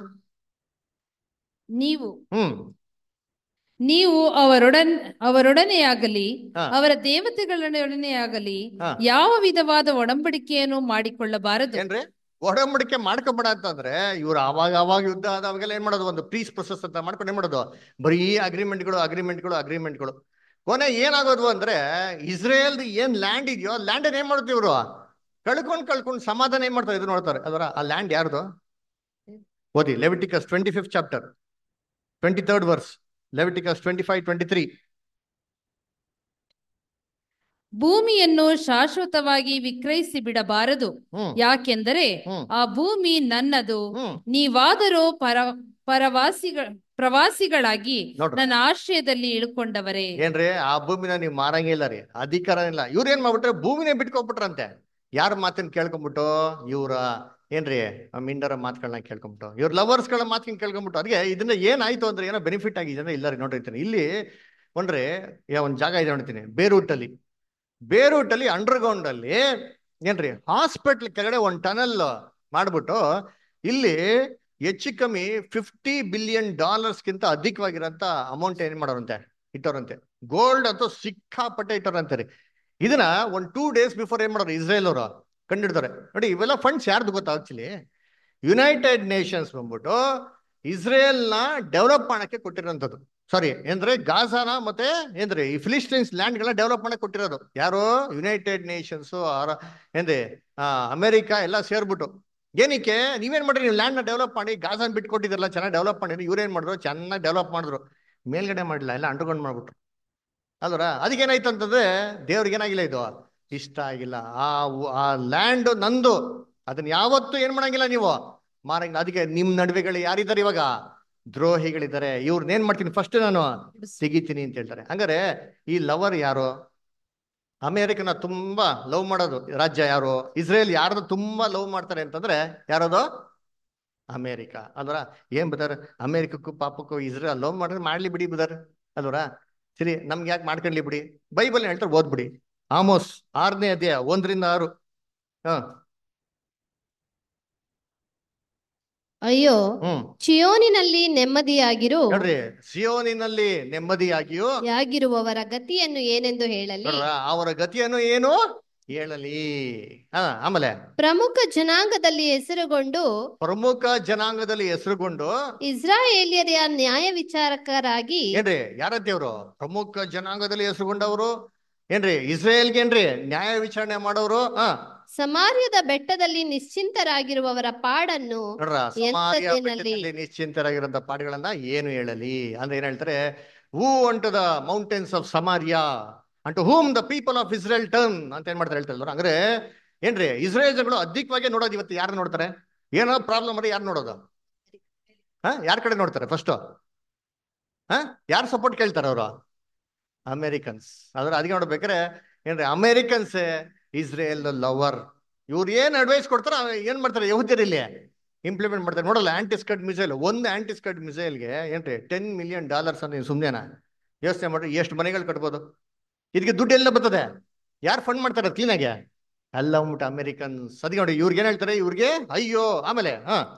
ನೀವು ಹ್ಮ್ ನೀವು ಅವರೊಡನ್ ಅವರೊಡನೆಯಾಗಲಿ ಹಾ. ಅವರ ದೇವತೆಗಳೊಡನೆಯಾಗಲಿ ಹಾ. ಯಾವ ವಿಧವಾದ ಒಡಂಬಡಿಕೆಯನ್ನು ಮಾಡಿಕೊಳ್ಳಬಾರದು ಏನ್ರಿ ಒಡಂಬಡಿಕೆ ಮಾಡ್ಕೊಂಬೇಡ ಅಂತಂದ್ರೆ ಇವ್ರು ಅವಾಗ ಅವಾಗ ಯುದ್ಧ ಆದವಾಗೆಲ್ಲ ಏನ್ ಮಾಡೋದು ಒಂದು ಪೀಸ್ ಪ್ರೊಸೆಸ್ ಅಂತ ಮಾಡ್ಕೊಂಡು ಏನ್ ಮಾಡೋದು ಬರೀ ಅಗ್ರಿಮೆಂಟ್ಗಳು ಅಗ್ರಿಮೆಂಟ್ಗಳು ಅಗ್ರಿಮೆಂಟ್ಗಳು ಕೊನೆ ಏನಾಗೋದು ಅಂದ್ರೆ ಇಸ್ರೇಲ್ ಏನ್ ಲ್ಯಾಂಡ್ ಇದೆಯೋ ಲ್ಯಾಂಡ್ ಏನ್ ಮಾಡುತ್ತೆ ಇವರು ಕಳ್ಕೊಂಡ್ ಕಳ್ಕೊಂಡ್ ಸಮಾಧಾನ ಏನ್ ಮಾಡ್ತಾರೆ ಇದು ನೋಡ್ತಾರೆ ಅದರ ಆ ಲ್ಯಾಂಡ್ ಯಾರ್ದು ಓದಿ Leviticus twenty fifth chapter twenty third verse Leviticus twenty five twenty three ಭೂಮಿಯನ್ನು ಶಾಶ್ವತವಾಗಿ ವಿಕ್ರಯಿಸಿ ಬಿಡಬಾರದು ಹ್ಮ್ ಯಾಕೆಂದರೆ ಹ್ಮ್ ಆ ಭೂಮಿ ನನ್ನದು ಹ್ಮ್ ನೀವಾದರೂ ಪರ ಪರವಾಸಿಗಳ ಪ್ರವಾಸಿಗಳಾಗಿ ನೋಡ್ರಿ ನನ್ನ ಆಶ್ರಯದಲ್ಲಿ ಇಳ್ಕೊಂಡವರೇ ಏನ್ರಿ ಆ ಭೂಮಿನ ನೀವು ಮಾರಂಗಿಲ್ಲ ರೀ ಅಧಿಕಾರ ಇಲ್ಲ ಇವ್ರ ಏನ್ ಮಾಡ್ಬಿಟ್ರೆ ಭೂಮಿನೇ ಬಿಟ್ಕೊಬಿಟ್ರಂತೆ ಯಾರ ಮಾತನ್ನ ಕೇಳ್ಕೊಂಬಿಟ್ಟು ಇವ್ರ ಏನ್ರಿ ಆ ಮಿಂಡರ ಮಾತುಗಳನ್ನ ಕೇಳ್ಕೊಂಬಿಟ್ಟು ಇವ್ರ ಲವರ್ಸ್ಗಳ ಮಾತನ್ನ ಕೇಳ್ಕೊಂಬಿಟ್ಟು ಅದಕ್ಕೆ ಇದನ್ನ ಏನಾಯ್ತು ಅಂದ್ರೆ ಏನೋ ಬೆನಿಫಿಟ್ ಆಗಿದೆ ಅಂದ್ರೆ ಇಲ್ಲ ರೀ ನೋಡಿರ್ತೀನಿ ಇಲ್ಲಿ ಒಂದ್ರಿ ಒಂದ್ ಜಾಗ ಇದೆ ನೋಡ್ತೀನಿ ಬೇರೂಟಲ್ಲಿ ಬೇರೂಟಲ್ಲಿ ಅಂಡರ್ಗ್ರೌಂಡ್ ಅಲ್ಲಿ ಏನ್ರಿ ಹಾಸ್ಪಿಟ್ಲ್ ಕೆಳಗಡೆ ಒಂದ್ ಟನಲ್ ಮಾಡ್ಬಿಟ್ಟು ಇಲ್ಲಿ ಹೆಚ್ಚು ಕಮ್ಮಿ ಫಿಫ್ಟಿ ಬಿಲಿಯನ್ ಡಾಲರ್ಸ್ಗಿಂತ ಅಧಿಕವಾಗಿರೋಂಥ ಅಮೌಂಟ್ ಏನ್ ಮಾಡೋರಂತೆ ಇಟ್ಟವ್ರಂತೆ ಗೋಲ್ಡ್ ಅಂತೂ ಸಿಕ್ಕಾಪಟ್ಟೆ ಇಟ್ಟವ್ರಂತೆ ರೀ ಇದನ್ನ ಒಂದ್ ಟೂ ಡೇಸ್ ಬಿಫೋರ್ ಏನ್ ಮಾಡೋರು ಇಸ್ರೇಲ್ ಅವರು ಕಂಡಿಡ್ತಾರೆ ನೋಡಿ ಇವೆಲ್ಲ ಫಂಡ್ಸ್ ಯಾರ್ದು ಗೊತ್ತಾ ಆಕ್ಚುಲಿ ಯುನೈಟೆಡ್ ನೇಷನ್ಸ್ ಬಂದ್ಬಿಟ್ಟು ಇಸ್ರೇಲ್ನ ಡೆವಲಪ್ ಮಾಡಕ್ಕೆ ಕೊಟ್ಟಿರೋಂಥದ್ದು ಸಾರಿ ಅಂದ್ರೆ ಗಾಜಾನ ಮತ್ತೆ ಏನ್ರಿ ಈ ಫಿಲಿಸ್ಟೈನ್ಸ್ ಲ್ಯಾಂಡ್ಗಳನ್ನ ಡೆವಲಪ್ ಮಾಡಕ್ಕೆ ಕೊಟ್ಟಿರೋದು ಯಾರು ಯುನೈಟೆಡ್ ನೇಷನ್ಸ್ ಏನ್ರಿ ಆ, ಅಮೆರಿಕ ಎಲ್ಲ ಸೇರ್ಬಿಟ್ಟು ಏನಕ್ಕೆ ನೀವೇನ್ ಮಾಡ್ರಿ ನೀವು ಲ್ಯಾಂಡ್ ನ ಡೆವಲಪ್ ಮಾಡಿ ಗಾಜಾನ್ ಬಿಟ್ಕೊಟ್ಟಿದ್ರಲ್ಲ ಚೆನ್ನಾಗಿ ಡೆವಲಪ್ ಮಾಡಿದ್ರು ಇವ್ರೇನ್ ಮಾಡಿದ್ರು ಚೆನ್ನಾಗಿ ಡೆವಲಪ್ ಮಾಡಿದ್ರು ಮೇಲ್ಗಡೆ ಮಾಡಿಲ್ಲ ಎಲ್ಲ ಅಂಡರ್ಗ್ರೌಂಡ್ ಮಾಡ್ಬಿಟ್ರು ಅಲ್ವರ ಅದಕ್ಕೇನಾಯ್ತು ಅಂತಂದ್ರೆ ದೇವ್ರಿಗೆ ಏನಾಗಿಲ್ಲ ಇದು ಇಷ್ಟ ಆಗಿಲ್ಲ ಆ ವ- ಆ ಲ್ಯಾಂಡ್ ನಂದು ಅದನ್ನ ಯಾವತ್ತೂ ಏನ್ ಮಾಡಂಗಿಲ್ಲ ನೀವು ಮಾರಂಗಿಲ್ಲ ಅದಕ್ಕೆ ನಿಮ್ ನಡುವೆಗಳು ಯಾರಿದ್ದಾರೆ ಇವಾಗ ದ್ರೋಹಿಗಳಿದ್ದಾರೆ ಇವ್ರನ್ನ ಏನ್ ಮಾಡ್ತೀನಿ ಫಸ್ಟ್ ನಾನು ತೆಗಿತೀನಿ ಅಂತ ಹೇಳ್ತಾರೆ ಹಂಗಾರೆ ಈ ಲವರ್ ಯಾರು ಅಮೇರಿಕನ ತುಂಬಾ ಲವ್ ಮಾಡೋದು ರಾಜ್ಯ ಯಾರು ಇಸ್ರೇಲ್ ಯಾರನ್ನ ತುಂಬಾ ಲವ್ ಮಾಡ್ತಾರೆ ಅಂತಂದ್ರೆ ಯಾರದು ಅಮೇರಿಕ ಅಲ್ವರ ಏನ್ ಬದಾರ ಅಮೇರಿಕಕ್ಕೂ ಪಾಪಕ್ಕೂ ಇಸ್ರೇಲ್ ಲವ್ ಮಾಡಿದ್ರೆ ಮಾಡ್ಲಿ ಬಿಡಿ ಬದಾರ ಅಲ್ವರ ಸರಿ ನಮ್ಗೆ ಯಾಕೆ ಮಾಡ್ಕೊಳ್ಳಿ ಬಿಡಿ ಬೈಬಲ್ ಹೇಳ್ತಾರೆ ಓದ್ಬಿಡಿ ಆಮೋಸ್ ಆರನೇ ಅಧ್ಯಾಯ ಒಂದರಿಂದ ಆರು ಹ ಅಯ್ಯೋ ಹ್ಮ್ ಚಿಯೋನಿನಲ್ಲಿ ನೆಮ್ಮದಿಯಾಗಿರು ನೋಡ್ರಿ ಸಿಯೋನಿನಲ್ಲಿ ನೆಮ್ಮದಿಯಾಗಿಯೂ ಯಾಗಿರುವವರ ಗತಿಯನ್ನು ಏನೆಂದು ಹೇಳಲಿ ನೋಡ್ರ ಅವರ ಗತಿಯನ್ನು ಏನು ಹೇಳಲಿ ಹ ಆಮೇಲೆ ಪ್ರಮುಖ ಜನಾಂಗದಲ್ಲಿ ಹೆಸರುಗೊಂಡು ಪ್ರಮುಖ ಜನಾಂಗದಲ್ಲಿ ಹೆಸರುಗೊಂಡು ಇಸ್ರಾಯೇಲ್ಯರ ನ್ಯಾಯ ವಿಚಾರಕರಾಗಿ ಏನ್ರಿ ಯಾರ ದೇವ್ರು ಪ್ರಮುಖ ಜನಾಂಗದಲ್ಲಿ ಹೆಸರುಗೊಂಡವರು ಏನ್ರಿ ಇಸ್ರೇಲ್ಗೇನ್ರಿ ನ್ಯಾಯ ವಿಚಾರಣೆ ಮಾಡೋರು ಹ ಸಮಾರ್ಯದ ಬೆಟ್ಟದಲ್ಲಿ ನಿಶ್ಚಿಂತರಾಗಿರುವವರ ಪಾಡನ್ನು ನೋಡ್ರ ಸಮಾರ್ಯ ಎಂಥದ್ದೇನಲ್ಲಿ? ಬೆಟ್ಟದಲ್ಲಿ ನಿಶ್ಚಿಂತರಾಗಿರೋಂಥ ಪಾಠಗಳನ್ನ ಏನು ಹೇಳಲಿ ಅಂದ್ರೆ ಏನ್ ಹೇಳ್ತಾರೆ ಹೂ ಅಂಟು the mountains of Samaria unto whom the people of Israel turn ಅಂತ ಏನ್ ಮಾಡ್ತಾರೆ ಹೇಳ್ತಾರೆ ಅಂದ್ರೆ ಏನ್ರಿ ಇಸ್ರೇಲ್ ಜನಗಳು ಅಧಿಕವಾಗಿ ನೋಡೋದು ಇವತ್ತು ಯಾರು ನೋಡ್ತಾರೆ ಏನೋ ಪ್ರಾಬ್ಲಮ್ ಅಂದ್ರೆ ಯಾರು ನೋಡೋದು ಹಾ ಯಾರ ಕಡೆ ನೋಡ್ತಾರೆ ಫಸ್ಟ್ ಹಾ ಯಾರು ಸಪೋರ್ಟ್ ಕೇಳ್ತಾರೆ ಅವರು ಅಮೇರಿಕನ್ಸ್ ಅದ್ರ ಅದಕ್ಕೆ ನೋಡ್ಬೇಕಾರೆ ಏನ್ರಿ ಅಮೇರಿಕನ್ಸ್ ಇಸ್ರೇಲ್ ಲವರ್ ಇವ್ರು ಏನ್ ಅಡ್ವೈಸ್ ಕೊಡ್ತಾರೋ ಅವ್ ಏನ್ ಮಾಡ್ತಾರೆ ಯಹುದ್ಯರು ಇಲ್ಲಿ ಇಂಪ್ಲಿಮೆಂಟ್ ಮಾಡ್ತಾರೆ ನೋಡಲ್ಲ ಆಂಟಿಸ್ಕಟ್ ಮಿಸೈಲ್ ಒಂದು ಆಂಟಿಸ್ಕಟ್ ಮಿಸೈಲ್ಗೆ ಏನ್ರಿ ಟೆನ್ ಮಿಲಿಯನ್ ಡಾಲರ್ಸ್ ಅಂತ ಸುಮ್ಮನೆನಾ ಯೋಚನೆ ಮಾಡ್ರಿ ಎಷ್ಟು ಮನೆಗಳು ಕಟ್ಬೋದು ಇದಕ್ಕೆ ದುಡ್ಡು ಎಲ್ಲ ಬರ್ತದೆ ಯಾರು ಫಂಡ್ ಮಾಡ್ತಾರೆ ಕ್ಲೀನಾಗೆ ಎಲ್ಲ ಉಂಟು ಅಮೇರಿಕನ್ಸ್ ಅದಕ್ಕೆ ನೋಡಿ ಇವ್ರಿಗೆ ಏನ್ ಹೇಳ್ತಾರೆ ಇವ್ರಿಗೆ ಅಯ್ಯೋ ಆಮೇಲೆ ಹಾ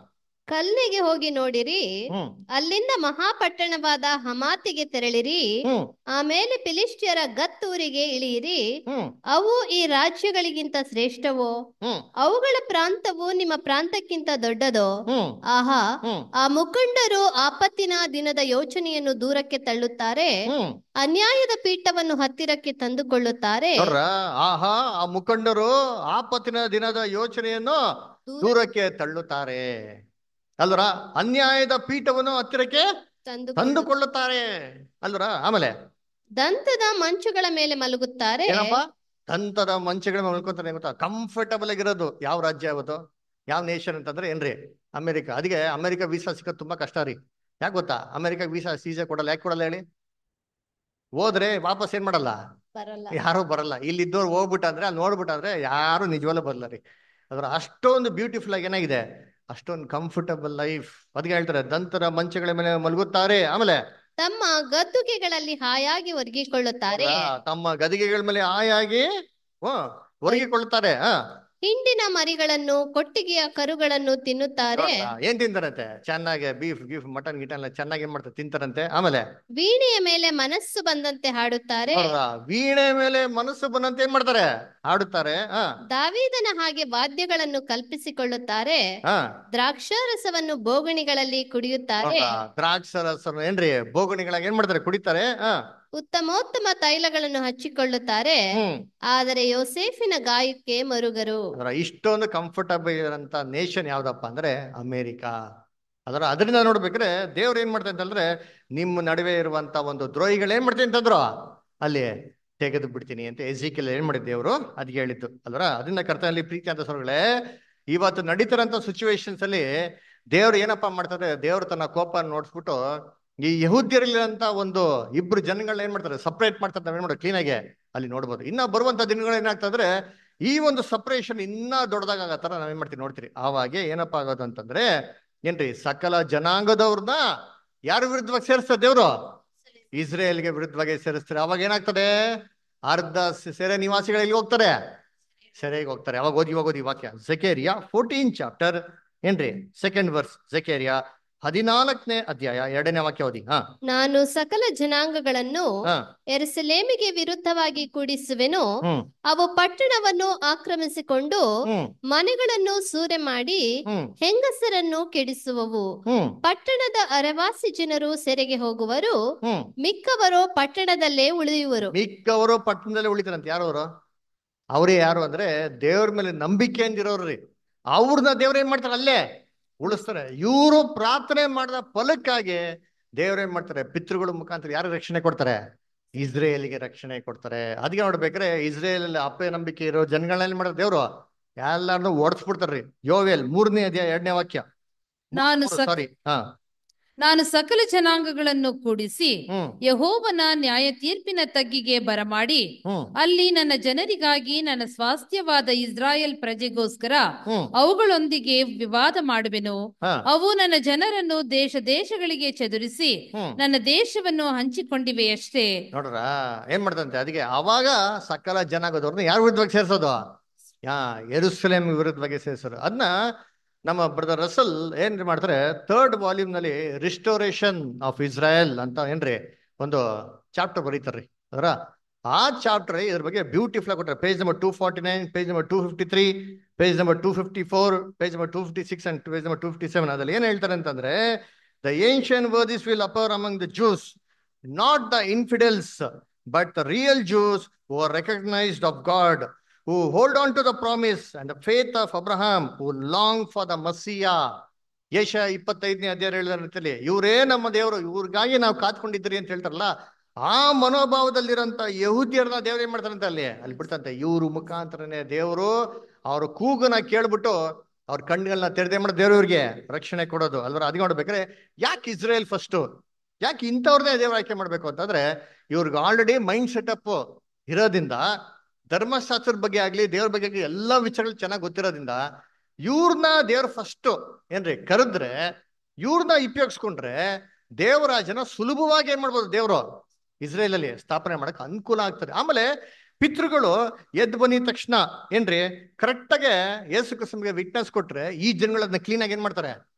ಕಲ್ನೆಗೆ ಹೋಗಿ ನೋಡಿರಿ ಹ್ಮ್ ಅಲ್ಲಿಂದ ಮಹಾಪಟ್ಟಣವಾದ ಹಮಾತಿಗೆ ತೆರಳಿರಿ ಹ್ಮ್ ಆಮೇಲೆ ಫಿಲಿಷ್ಟಿಯರ ಗತ್ತೂರಿಗೆ ಇಳಿಯಿರಿ ಹ್ಮ್ ಅವು ಈ ರಾಜ್ಯಗಳಿಗಿಂತ ಶ್ರೇಷ್ಠವೋ ಹ್ಮ್ ಅವುಗಳ ಪ್ರಾಂತವು ನಿಮ್ಮ ಪ್ರಾಂತಕ್ಕಿಂತ ದೊಡ್ಡದೋ ಹ್ಮ್ ಆಹಾ ಹ್ಮ್ ಆ ಮುಖಂಡರು ಆಪತ್ತಿನ ದಿನದ ಯೋಚನೆಯನ್ನು ದೂರಕ್ಕೆ ತಳ್ಳುತ್ತಾರೆ ಹ್ಮ್ ಅನ್ಯಾಯದ ಪೀಠವನ್ನು ಹತ್ತಿರಕ್ಕೆ ತಂದುಕೊಳ್ಳುತ್ತಾರೆ ನೋಡ್ರ ಆಹಾ ಆ ಮುಖಂಡರು ಆಪತ್ತಿನ ದಿನದ ಯೋಚನೆಯನ್ನು ದೂರಕ್ಕೆ ತಳ್ಳುತ್ತಾರೆ ಅಲ್ವರ ಅನ್ಯಾಯದ ಪೀಠವನ್ನು ಹತ್ತಿರಕ್ಕೆ ತಂದುಕೊಳ್ಳು ತಂದುಕೊಳ್ಳುತ್ತಾರೆ ಅಲ್ವರ ಆಮೇಲೆ ದಂತದ ಮಂಚುಗಳ ಮೇಲೆ ಮಲಗುತ್ತಾರೆ ಏನಪ್ಪ ದಂತದ ಮಂಚಗಳ ಮಲ್ಕೋತಾರೆ ಗೊತ್ತಾ ಕಂಫರ್ಟಬಲ್ ಆಗಿರೋದು ಯಾವ ರಾಜ್ಯ ಯಾವತ್ತು ಯಾವ ನೇಷನ್ ಅಂತಂದ್ರೆ ಏನ್ರಿ ಅಮೆರಿಕ ಅದಕ್ಕೆ ಅಮೆರಿಕ ವೀಸಾ ಸಿಗೋದು ತುಂಬಾ ಕಷ್ಟ ರೀ ಯಾಕೆ ಗೊತ್ತಾ ಅಮೆರಿಕ ವೀಸಾ ಸೀಸೆ ಕೊಡಲ್ಲ ಯಾಕೆ ಕೊಡಲ್ಲ ಹೇಳಿ ಹೋದ್ರೆ ವಾಪಸ್ ಏನ್ ಮಾಡಲ್ಲ ಬರಲ್ಲ ಯಾರು ಬರಲ್ಲ ಇಲ್ಲಿದ್ದವ್ರು ಹೋಗ್ಬಿಟ್ಟ ಅಂದ್ರೆ ಅಲ್ಲಿ ನೋಡ್ಬಿಟ್ಟಾದ್ರೆ ಯಾರು ನಿಜವಲ್ಲೂ ಬರಲ್ಲ ರೀ ಅದ್ರ ಅಷ್ಟೊಂದು ಬ್ಯೂಟಿಫುಲ್ ಆಗಿ ಏನಾಗಿದೆ ಅಷ್ಟೊಂದು ಕಂಫರ್ಟಬಲ್ ಲೈಫ್ ಅದಕ್ಕೆ ಹೇಳ್ತಾರೆ ದಂತರ ಮಂಚಗಳ ಮೇಲೆ ಮಲಗುತ್ತಾರೆ ಆಮೇಲೆ ತಮ್ಮ ಗದ್ದುಗೆಗಳಲ್ಲಿ ಹಾಯಾಗಿ ಒರಗಿಕೊಳ್ಳುತ್ತಾರೆ ಆ, ತಮ್ಮ ಗದಿಗೆಗಳ ಮೇಲೆ ಆಯಾಗಿ ಹ್ಮ್ ಒರಗಿಕೊಳ್ಳುತ್ತಾರೆ ಹ ಹಿಂಡಿನ ಮರಿಗಳನ್ನು ಕೊಟ್ಟಿಗೆಯ ಕರುಗಳನ್ನು ತಿನ್ನುತ್ತಾರೆ ನೋಡ್ರಾ? ಏನ್ ತಿಂತಾರಂತೆ ಚೆನ್ನಾಗಿ ಬೀಫ್ ಗೀಫ್ ಮಟನ್ ಗಿಟನ್ ಎಲ್ಲ ಚೆನ್ನಾಗಿ ಏನ್ ಮಾಡ್ತಾರೆ ತಿಂತಾರಂತೆ ಆಮೇಲೆ ವೀಣೆಯ ಮೇಲೆ ಮನಸ್ಸು ಬಂದಂತೆ ಹಾಡುತ್ತಾರೆ ನೋಡ್ರಾ? ವೀಣೆ ಮೇಲೆ ಮನಸ್ಸು ಬಂದಂತೆ ಏನ್ ಮಾಡ್ತಾರೆ ಹಾಡುತ್ತಾರೆ ಹ ದಾವೀದನ ಹಾಗೆ ವಾದ್ಯಗಳನ್ನು ಕಲ್ಪಿಸಿಕೊಳ್ಳುತ್ತಾರೆ ಹ ದ್ರಾಕ್ಷಾರಸವನ್ನು ಬೋಗಣಿಗಳಲ್ಲಿ ಕುಡಿಯುತ್ತಾರೆ ನೋಡ್ರಾ? ದ್ರಾಕ್ಷರಸ ಏನ್ರಿ ಬೋಗುಣಿಗಳಾಗ ಏನ್ ಮಾಡ್ತಾರೆ ಕುಡಿತಾರೆ ಹ ಉತ್ತಮೋತ್ತಮ ತೈಲಗಳನ್ನು ಹಚ್ಚಿಕೊಳ್ಳುತ್ತಾರೆ ಹ್ಮ್ ಆದರೆ ಯೋಸೇಫಿನ ಗಾಯಕ್ಕೆ ಮರುಗರು ಅದರ ಇಷ್ಟೊಂದು ಕಂಫರ್ಟಬಲ್ ಇರೋಂಥ ನೇಷನ್ ಯಾವ್ದಪ್ಪ ಅಂದ್ರೆ ಅಮೇರಿಕಾ ಅದರ ಅದರಿಂದ ನೋಡ್ಬೇಕ್ರೆ ದೇವ್ರು ಏನ್ ಮಾಡ್ತಾರೆ ಅಂತಂದ್ರೆ ನಿಮ್ಮ ನಡುವೆ ಇರುವಂತ ಒಂದು ದ್ರೋಹಿಗಳು ಏನ್ ಮಾಡ್ತೀನಿ ಅಂತಂದ್ರು ಅಲ್ಲಿ ತೆಗೆದು ಬಿಡ್ತೀನಿ ಅಂತ ಎಜಿಕೆಲ್ ಏನ್ ಮಾಡಿದ್ ದೇವ್ರು ಅದ್ಗೆ ಹೇಳಿದ್ದು ಅಲ್ವರ ಅದರಿಂದ ಕರ್ತನಲ್ಲಿ ಪ್ರೀತಿ ಅಂತ ಸ್ವರ್ಗಳೇ ಇವತ್ತು ನಡೀತಿರೋಂಥ ಸಿಚುವೇಶನ್ಸ್ ಅಲ್ಲಿ ದೇವ್ರು ಏನಪ್ಪಾ ಮಾಡ್ತಾರೆ ದೇವ್ರು ತನ್ನ ಕೋಪ ನೋಡ್ಸ್ಬಿಟ್ಟು ಈ ಯಹೂದ್ಯರಲ್ಲಿರಂತ ಒಂದು ಇಬ್ರು ಜನಗಳನ್ನ ಏನ್ ಮಾಡ್ತಾರೆ ಸಪ್ರೇಟ್ ಮಾಡ್ತಾರೆ ನಾವೇನ್ ಮಾಡೋದು ಕ್ಲೀನಾಗೆ ಅಲ್ಲಿ ನೋಡ್ಬೋದು ಇನ್ನ ಬರುವಂತ ದಿನಗಳು ಏನಾಗ್ತದ್ರೆ ಈ ಒಂದು ಸಪ್ರೇಷನ್ ಇನ್ನ ದೊಡ್ಡದಾಗ ತರ ನಾವೇನ್ ಮಾಡ್ತೀವಿ ನೋಡ್ತೀರಿ ಆವಾಗೆ ಏನಪ್ಪಾ ಆಗೋದು ಅಂತಂದ್ರೆ ಏನ್ರಿ ಸಕಲ ಜನಾಂಗದವ್ರನ್ನ ಯಾರ ವಿರುದ್ಧವಾಗಿ ಸೇರಿಸ್ತಾರೆ ದೇವ್ರು ಇಸ್ರೇಲ್ಗೆ ವಿರುದ್ಧವಾಗಿ ಸೇರಿಸ್ತಾರೆ ಅವಾಗ ಏನಾಗ್ತದೆ ಅರ್ಧ ಸ- ಸೆರೆ ನಿವಾಸಿಗಳು ಎಲ್ಲಿ ಹೋಗ್ತಾರೆ ಸೆರೆಗೆ ಹೋಗ್ತಾರೆ ಅವಾಗ ಓದಿ ಇವಾಗ ಓದಿ ವಾಕ್ಯ ಜಕೇರಿಯಾ ಫೋರ್ಟೀನ್ ಚಾಪ್ಟರ್ ಏನ್ರಿ ಸೆಕೆಂಡ್ ವರ್ಸ್ ಜಕೇರಿಯಾ ಹದಿನಾಲ್ಕನೇ ಅಧ್ಯಾಯ ಎರಡನೇ ವಾಕ್ಯ ಓದಿ ಹಾ ನಾನು ಸಕಲ ಜನಾಂಗಗಳನ್ನು ಹಾ ಎರುಸಲೇಮಿಗೆ ವಿರುದ್ಧವಾಗಿ ಕೂಡಿಸುವೆನು ಹ್ಮ್ ಅವು ಪಟ್ಟಣವನ್ನು ಆಕ್ರಮಿಸಿಕೊಂಡು ಹ್ಮ್ ಮನೆಗಳನ್ನು ಸೂರೆ ಮಾಡಿ ಹ್ಮ್ ಹೆಂಗಸರನ್ನು ಕೆಡಿಸುವವು ಹ್ಮ್ ಪಟ್ಟಣದ ಅರವಾಸಿ ಜನರು ಸೆರೆಗೆ ಹೋಗುವರು ಹ್ಮ್ ಮಿಕ್ಕವರು ಪಟ್ಟಣದಲ್ಲೇ ಉಳಿಯುವರು ಮಿಕ್ಕವರು ಪಟ್ಟಣದಲ್ಲಿ ಉಳಿತಾರಂತೆ ಯಾರು ಅವರು ಅವರೇ ಯಾರು ಅಂದ್ರೆ ದೇವ್ರ ಮೇಲೆ ನಂಬಿಕೆಯಿಂದ ಇರೋರು ರೀ ಅವ್ರನ್ನ ದೇವ್ರ ಏನ್ ಮಾಡ್ತಾರೆ ಅಲ್ಲೇ ಉಳಿಸ್ತಾರೆ ಇವರು ಪ್ರಾರ್ಥನೆ ಮಾಡಿದ ಫಲಕ್ಕಾಗಿ ದೇವ್ರ ಏನ್ ಮಾಡ್ತಾರೆ ಪಿತೃಗಳ ಮುಖಾಂತರ ಯಾರು ರಕ್ಷಣೆ ಕೊಡ್ತಾರೆ ಇಸ್ರೇಲ್ಗೆ ರಕ್ಷಣೆ ಕೊಡ್ತಾರೆ ಅದಕ್ಕೆ ನೋಡ್ಬೇಕ್ರೆ ಇಸ್ರೇಲ್ ಅಲ್ಲಿ ಅಪ್ಪೆ ನಂಬಿಕೆ ಇರೋ ಜನಗಳನ್ನ ಏನ್ ಮಾಡ್ತಾರೆ ದೇವ್ರು ಎಲ್ಲಾರನ್ನೂ ಓಡಿಸ್ಬಿಡ್ತಾರ್ರಿ ಯೋವೇಲ್ ಮೂರನೇ ಅಧ್ಯಾಯ ಎರಡನೇ ವಾಕ್ಯ ನಾನು ಸಕ್- ಸಾರಿ ಹಾ ನಾನು ಸಕಲ ಜನಾಂಗಗಳನ್ನು ಕೂಡಿಸಿ ಹ್ಮ್ ಯಹೋವನ ನ್ಯಾಯ ತೀರ್ಪಿನ ತಗ್ಗಿಗೆ ಬರಮಾಡಿ ಹ್ಮ್ ಅಲ್ಲಿ ನನ್ನ ಜನರಿಗಾಗಿ ನನ್ನ ಸ್ವಾಸ್ಥ್ಯವಾದ ಇಸ್ರಾಯೇಲ್ ಪ್ರಜೆಗೋಸ್ಕರ ಹ್ಮ್ ಅವುಗಳೊಂದಿಗೆ ವಿವಾದ ಮಾಡುವೆನು ಹಾ ಅವು ನನ್ನ ಜನರನ್ನು ದೇಶ ದೇಶಗಳಿಗೆ ಚದುರಿಸಿ ಹ್ಮ್ ನನ್ನ ದೇಶವನ್ನು ಹಂಚಿಕೊಂಡಿವೆಯಷ್ಟೇ ನೋಡ್ರ ಏನ್ ಮಾಡ್ತಂತೆ ಅದಕ್ಕೆ ಅವಾಗ ಸಕಲ ಜನಾಂಗದವ್ರನ್ನ ಯಾರ ವಿರುದ್ಧವಾಗಿ ಸೇರ್ಸೋದು ಯಾ ಎರುಸಲೇಮ್ ವಿರುದ್ಧವಾಗಿ ಸೇರ್ಸೋರು ಅದನ್ನ ನಮ್ಮ ಬ್ರದರ್ ರಸಲ್ ಏನ್ ಮಾಡ್ತಾರೆ ಥರ್ಡ್ ವಾಲ್ಯೂಮ್ ನಲ್ಲಿ ರಿಸ್ಟೋರೇಷನ್ ಆಫ್ ಇಸ್ರಾಯಲ್ ಅಂತ ಏನ್ರಿ ಒಂದು ಚಾಪ್ಟರ್ ಬರೀತಾರ್ರಿ ಅದರ ಆ ಚಾಪ್ಟರ್ ಇದ್ರ ಬಗ್ಗೆ ಬ್ಯೂಟಿಫುಲ್ ಆಗಿ ಕೊಟ್ಟಾರೆ page number two forty nine page number two fifty three page number two fifty four page number two fifty six and page number two fifty seven ಅದ್ರಲ್ಲಿ ಏನ್ ಹೇಳ್ತಾರೆ ಅಂತಂದ್ರೆ the ancient worthies will appear among the Jews not the infidels, but the real Jews who are recognized of God, who hold on to the promise and the faith of Abraham, who long for the Messiah. ಯಶ ಇಪ್ಪತ್ತೈದನೇ ಅಧ್ಯಾಯ ಹೇಳಿದ ರೀತಿಯಲ್ಲಿ ಇವರೇ ನಮ್ಮ ದೇವರು ಇವ್ರಿಗಾಗಿ ನಾವು ಕಾತ್ಕೊಂಡಿದ್ರಿ ಅಂತ ಹೇಳ್ತಾರಲ್ಲ ಆ ಮನೋಭಾವದಲ್ಲಿರೋಂಥ ಯಹೂದ್ಯರನ್ನ ದೇವ್ರು ಏನ್ ಮಾಡ್ತಾರಂತೆ ಅಲ್ಲಿ ಅಲ್ಲಿ ಬಿಡ್ತಂತೆ ಇವ್ರ ಮುಖಾಂತರನೇ ದೇವರು ಅವ್ರ ಕೂಗನ್ನ ಕೇಳ್ಬಿಟ್ಟು ಅವ್ರ ಕಣ್ಗಳನ್ನ ತೆರೆದೇ ಮಾಡೋ ದೇವ್ರು ಇವ್ರಿಗೆ ರಕ್ಷಣೆ ಕೊಡೋದು ಅಲ್ವರ ಅದ್ ನೋಡ್ಬೇಕಾದ್ರೆ ಯಾಕೆ ಇಸ್ರೇಲ್ ಫಸ್ಟ್ ಯಾಕೆ ಇಂಥವ್ರನ್ನೇ ದೇವ್ರ ಆಯ್ಕೆ ಮಾಡ್ಬೇಕು ಅಂತಂದ್ರೆ ಇವ್ರಿಗೆ ಆಲ್ರೆಡಿ ಮೈಂಡ್ ಸೆಟಪ್ ಇರೋದ್ರಿಂದ ಧರ್ಮಶಾಸ್ತ್ರದ ಬಗ್ಗೆ ಆಗ್ಲಿ ದೇವ್ರ ಬಗ್ಗೆ ಆಗ್ಲಿ ಎಲ್ಲಾ ವಿಚಾರಗಳು ಚೆನ್ನಾಗಿ ಗೊತ್ತಿರೋದ್ರಿಂದ ಇವ್ರನ್ನ ದೇವ್ರ ಫಸ್ಟ್ ಏನ್ರಿ ಕರೆದ್ರೆ ಇವ್ರನ್ನ ಉಪಯೋಗಿಸ್ಕೊಂಡ್ರೆ ದೇವರಾಜನ ಸುಲಭವಾಗಿ ಏನ್ ಮಾಡ್ಬೋದು ದೇವ್ರು ಇಸ್ರೇಲ್ ಅಲ್ಲಿ ಸ್ಥಾಪನೆ ಮಾಡಕ್ ಅನುಕೂಲ ಆಗ್ತದೆ ಆಮೇಲೆ ಪಿತೃಗಳು ಎದ್ದು ಬಂದಿದ ತಕ್ಷಣ ಏನ್ರಿ ಕರೆಕ್ಟಾಗೆ ಯೇಸು ಕ್ರಿಸ್ತನ್ಗೆ ವಿಟ್ನೆಸ್ ಕೊಟ್ರೆ ಈ ಜನಗಳನ್ನ ಕ್ಲೀನ್ ಆಗಿ ಏನ್ ಮಾಡ್ತಾರೆ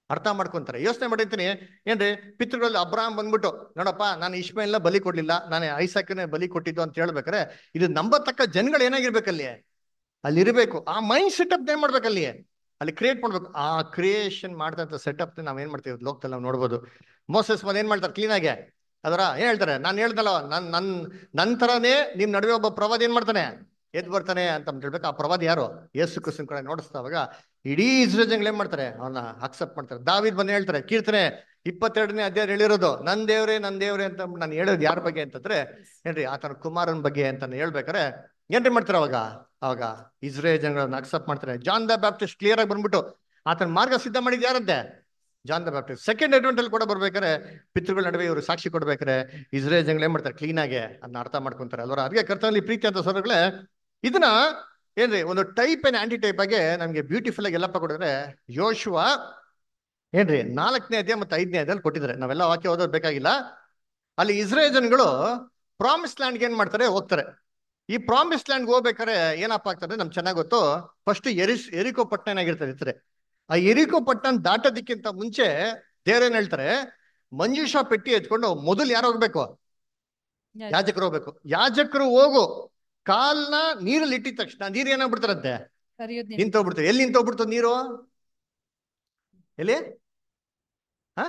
ಅರ್ಥ ಮಾಡ್ಕೊಂತಾರೆ ಯೋಚನೆ ಮಾಡಿರ್ತೀನಿ ಏನ್ರಿ ಪಿತೃಗಳಲ್ಲಿ ಅಬ್ರಾಹಂ ಬಂದ್ಬಿಟ್ಟು ನೋಡಪ್ಪ ನಾನು ಇಶ್ಮೇಲ್ನ ಬಲಿ ಕೊಡ್ಲಿಲ್ಲ ನಾನು ಐಸಾಕನೇ ಬಲಿ ಕೊಟ್ಟಿದ್ದು ಅಂತ ಹೇಳ್ಬೇಕಾರೆ ಇದು ನಂಬತಕ್ಕ ಜನಗಳು ಏನಾಗಿರ್ಬೇಕಲ್ಲಿ ಅಲ್ಲಿ ಇರಬೇಕು ಆ ಮೈಂಡ್ ಸೆಟಪ್ ಏನ್ ಮಾಡ್ಬೇಕಲ್ಲಿ ಅಲ್ಲಿ ಕ್ರಿಯೇಟ್ ಮಾಡ್ಬೇಕು ಆ ಕ್ರಿಯೇಷನ್ ಮಾಡ್ದಂತ ಸೆಟಪ್ ನಾವ್ ಏನ್ ಮಾಡ್ತೀವಿ ಲೋಕದಲ್ಲಿ ನಾವು ನೋಡ್ಬೋದು ಮೋಸಸ್ ಬಂದ್ ಏನ್ ಮಾಡ್ತಾರೆ ಕ್ಲೀನ್ ಆಗಿ ಅದರ ಏನ್ ಹೇಳ್ತಾರೆ ನಾನು ಹೇಳ್ದಲ್ಲ ನನ್ ನನ್ ನನ್ ತರಾನೇ ನಿಮ್ ನಡುವೆ ಒಬ್ಬ ಪ್ರವಾದಿ ಏನ್ ಮಾಡ್ತಾನೆ ಎದ್ ಬರ್ತಾನೆ ಅಂತ ಹೇಳ್ಬೇಕು ಆ ಪ್ರವಾದಿ ಯಾರು ಯೇಸು ಕ್ರಿಸ್ತನ್ ಕಡೆ ನೋಡಿಸ್ತಾವಾಗ ಇಡೀ ಇಸ್ರೇಲ್ ಜನಗಳು ಏನ್ ಮಾಡ್ತಾರೆ ಅವನ್ನ ಅಕ್ಸೆಪ್ಟ್ ಮಾಡ್ತಾರೆ ದಾವಿದ್ ಬಂದು ಹೇಳ್ತಾರೆ ಕೀರ್ತನೆ ಇಪ್ಪತ್ತೆರಡನೇ ಅಧ್ಯಾಯ ಹೇಳಿರೋದು ನನ್ ದೇವ್ರೆ ನನ್ ದೇವ್ರೆ ಅಂತ ನಾನು ಹೇಳೋದು ಯಾರ ಬಗ್ಗೆ ಅಂತಂದ್ರೆ ಏನ್ರಿ ಆತನ ಕುಮಾರನ್ ಬಗ್ಗೆ ಅಂತ ಹೇಳ್ಬೇಕಾರೆ ಏನ್ರಿ ಮಾಡ್ತಾರೆ ಅವಾಗ ಅವಾಗ ಇಸ್ರೇಲ್ ಜನಗಳನ್ನ ಅಕ್ಸೆಪ್ಟ್ ಮಾಡ್ತಾರೆ ಜಾನ್ ದ ಬ್ಯಾಪ್ಟಿಸ್ಟ್ ಕ್ಲಿಯರ್ ಆಗಿ ಬಂದ್ಬಿಟ್ಟು ಆತನ ಮಾರ್ಗ ಸಿದ್ಧ ಮಾಡಿದ್ ಯಾರಂತೆ John the Baptist second advent ಅಲ್ಲಿ ಕೂಡ ಬರ್ಬೇಕಾರೆ ಪಿತೃಗಳ ನಡುವೆ ಇವರು ಸಾಕ್ಷಿ ಕೊಡ್ಬೇಕಾರೆ ಇಸ್ರೇಲ್ ಜನಗಳು ಏನ್ ಮಾಡ್ತಾರೆ ಕ್ಲೀನ್ ಆಗಿ ಅದನ್ನ ಅರ್ಥ ಮಾಡ್ಕೊಂತಾರೆ ಅಲ್ವರ ಅದಕ್ಕೆ ಕರ್ತನಲ್ಲಿ ಪ್ರೀತಿ ಅಂತ ಸೋದರಗಳೇ ಇದನ್ನ ಏನ್ರಿ ಒಂದು ಟೈಪ್ ಏನ್ ಆಂಟಿ ಟೈಪ್ ಆಗಿ ನಮ್ಗೆ ಬ್ಯೂಟಿಫುಲ್ ಆಗಿ ಎಲ್ಲಪ್ಪ ಕೊಡಿದ್ರೆ ಯೋಶುವ ಏನ್ರಿ ನಾಲ್ಕನೇ ಅಧ್ಯಾಯ ಮತ್ತೆ ಐದನೇ ಅಧ್ಯಾಯಲ್ಲಿ ಕೊಟ್ಟಿದ್ದಾರೆ ನಾವೆಲ್ಲ ವಾಕ್ಯ ಓದೋದು ಬೇಕಾಗಿಲ್ಲ ಅಲ್ಲಿ ಇಸ್ರೇಲ್ ಜನಗಳು ಪ್ರಾಮಿಸ್ ಲ್ಯಾಂಡ್ಗೆ ಏನ್ ಮಾಡ್ತಾರೆ ಹೋಗ್ತಾರೆ ಈ ಪ್ರಾಮಿಸ್ ಲ್ಯಾಂಡ್ ಹೋಗ್ಬೇಕಾದ್ರೆ ಏನಪ್ಪ ಆಗ್ತದೆ ನಮ್ಗೆ ಚೆನ್ನಾಗ್ ಗೊತ್ತು ಫಸ್ಟ್ ಎರಿಸ್ ಎರಿಕೋ ಪಟ್ಟಣ ಏನಾಗಿರ್ತದೆ ಇರ್ತದೆ ಆ ಎರಿಕೋ ಪಟ್ಟಣ ದಾಟೋದಕ್ಕಿಂತ ಮುಂಚೆ ದೇವ್ರೇನ್ ಹೇಳ್ತಾರೆ ಮಂಜುಷ ಪೆಟ್ಟಿ ಎತ್ಕೊಂಡು ಮೊದಲು ಯಾರು ಹೋಗ್ಬೇಕು ಯಾಜಕರು ಹೋಗ್ಬೇಕು ಯಾಜಕರು ಹೋಗು ಕಾಲ್ನ ನೀರಲ್ಲಿ ಇಟ್ಟಿದ ತಕ್ಷಣ ನೀರ್ ಏನಾಗ್ಬಿಡ್ತಾರಂತೆ ಕರೆಯೋದ್ ನಿನ್- ನಿಂತೋಗ್ಬಿಡ್ತಾರೆ ಎಲ್ಲಿ ನಿಂತೋಗ್ಬಿಡ್ತು ನೀರು ಎಲ್ಲಿ ಹ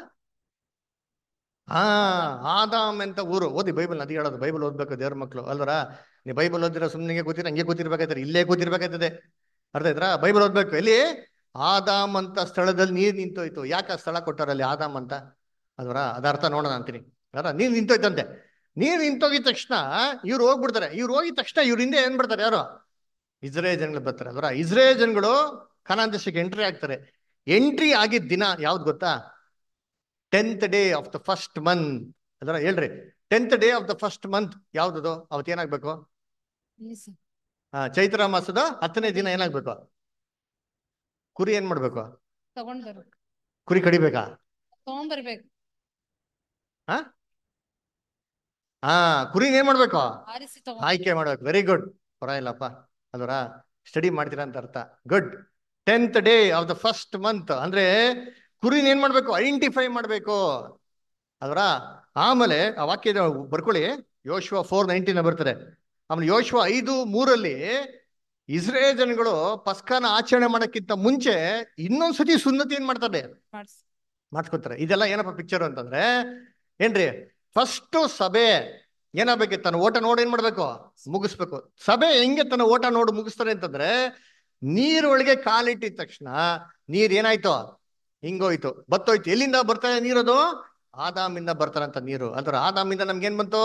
ಹಾ ಆದಾಮ್ ಅಂತ ಊರು ಓದಿ ಬೈಬಲ್ ನದಿ ಹೇಳೋದು ಬೈಬಲ್ ಓದ್ಬೇಕು ದೇವ್ರ ಮಕ್ಳು ಅಲ್ವರ ನೀವು ಬೈಬಲ್ ಓದಿರೋ ಸುಮ್ಮನೆ ಕೂತಿರ ಹಂಗೆ ಕೂತಿರ್ಬೇಕಾಯ್ತಾರೆ ಇಲ್ಲೇ ಕೂತಿರ್ಬೇಕಾಯ್ತದೆ ಅರ್ಥ ಆಯ್ತಾ ಬೈಬಲ್ ಓದ್ಬೇಕು ಎಲ್ಲಿ ಆದಾಮ್ ಅಂತ ಸ್ಥಳದಲ್ಲಿ ನೀರ್ ನಿಂತೋಯ್ತು ಯಾಕೆ ಆ ಸ್ಥಳ ಕೊಟ್ಟಾರಲ್ಲಿ ಆದಾಮ್ ಅಂತ ಅಲ್ವರ ಅದ ಅರ್ಥ ನೋಡೋಣ ಅಂತೀನಿ ಅಲ್ಲ ನೀರ್ ನಿಂತೋಯ್ತಂತೆ ನೀರ್ ನಿಂತೋಗಿದ ತಕ್ಷಣ ಇವ್ರು ಹೋಗ್ಬಿಡ್ತಾರೆ ಇವ್ರು ಹೋಗಿದ ತಕ್ಷಣ ಇವ್ರ ಹಿಂದೆ ಏನ್ ಬಿಡ್ತಾರೆ ಯಾರು ಇಸ್ರೇಲ್ ಜನಗಳು ಬರ್ತಾರೆ ಅಲ್ವರ ಇಸ್ರೇಲ್ ಜನಗಳು ಕನಾನ್ ದೇಶಕ್ಕೆ ಎಂಟ್ರಿ ಆಗ್ತಾರೆ ಎಂಟ್ರಿ ಆಗಿದ್ದ ದಿನ ಯಾವ್ದು ಗೊತ್ತಾ tenth day of the first month ಅದರ ಹೇಳ್ರಿ tenth day of the first month ಯಾವ್ದದು ಅವತ್ತು ಏನಾಗ್ಬೇಕು Yes. ಆ, ಚೈತ್ರ ಮಾಸದ ಹತ್ತನೇ ದಿನ ಏನಾಗ್ಬೇಕು ಕುರಿ ಏನ್ ಮಾಡ್ಬೇಕು ತಗೊಂಡ್ ಬರ್ಬೇಕು ಕುರಿ ಕಡಿಬೇಕಾ ತಗೊಂಡ್ಬರ್ಬೇಕು ಹಾ ಕುರಿ ಏನ್ ಮಾಡ್ಬೇಕು ಆರಿಸಿ ತಗೊಂಡ್ ಆಯ್ಕೆ ಮಾಡ್ಬೇಕು ವೆರಿ ಗುಡ್ ಪರವಾಗಿಲ್ಲಪ್ಪ ಅಲ್ವರ ಸ್ಟಡಿ ಮಾಡ್ತೀರಾ ಅಂತ ಅರ್ಥ good tenth day of the first month ಅಂದ್ರೆ ಕುರಿನ ಏನ್ ಮಾಡ್ಬೇಕು ಐಡೆಂಟಿಫೈ ಮಾಡ್ಬೇಕು ಅಲ್ವರ ಆಮೇಲೆ ಆ ವಾಕ್ಯದ ಬರ್ಕೊಳ್ಳಿ ಯೋಶ್ವ ಫೋರ್ ನೈನ್ಟೀನ್ ಬರ್ತಾರೆ ಆಮೇಲೆ ಯೋಶ್ವ ಐದು ಮೂರಲ್ಲಿ ಇಸ್ರೇಲ್ ಜನಗಳು ಪಸ್ಕಾನ ಆಚರಣೆ ಮಾಡಕ್ಕಿಂತ ಮುಂಚೆ ಇನ್ನೊಂದ್ಸತಿ ಸುನ್ನತಿ ಏನ್ ಮಾಡ್ತಾರೆ ಮಾಡ್ಸಿ ಮಾಡ್ಸ್ಕೊತಾರೆ ಇದೆಲ್ಲ ಏನಪ್ಪ ಪಿಕ್ಚರ್ ಅಂತಂದ್ರೆ ಏನ್ರಿ ಫಸ್ಟ್ ಸಭೆ ಏನಾಗ್ಬೇಕು ತನ್ನ ಓಟ ನೋಡಿ ಏನ್ ಮಾಡ್ಬೇಕು ಮುಗಿಸ್ಬೇಕು ಸಭೆ ಹೆಂಗೆ ತನ್ನ ಓಟ ನೋಡಿ ಮುಗಿಸ್ತಾರೆ ಅಂತಂದ್ರೆ ನೀರೊಳಗೆ ಕಾಲಿಟ್ಟಿದ ತಕ್ಷಣ ನೀರ್ ಏನಾಯ್ತು ಹಿಂಗೋಯ್ತು ಬತ್ತೋಯ್ತು ಎಲ್ಲಿಂದ ಬರ್ತಾರೆ ನೀರದು ಆದಾಮಿಂದ ಬರ್ತಾರಂತ ನೀರು ಅಂದ್ರೆ ಆದಾಮಿಂದ ನಮ್ಗೆ ಏನ್ ಬಂತು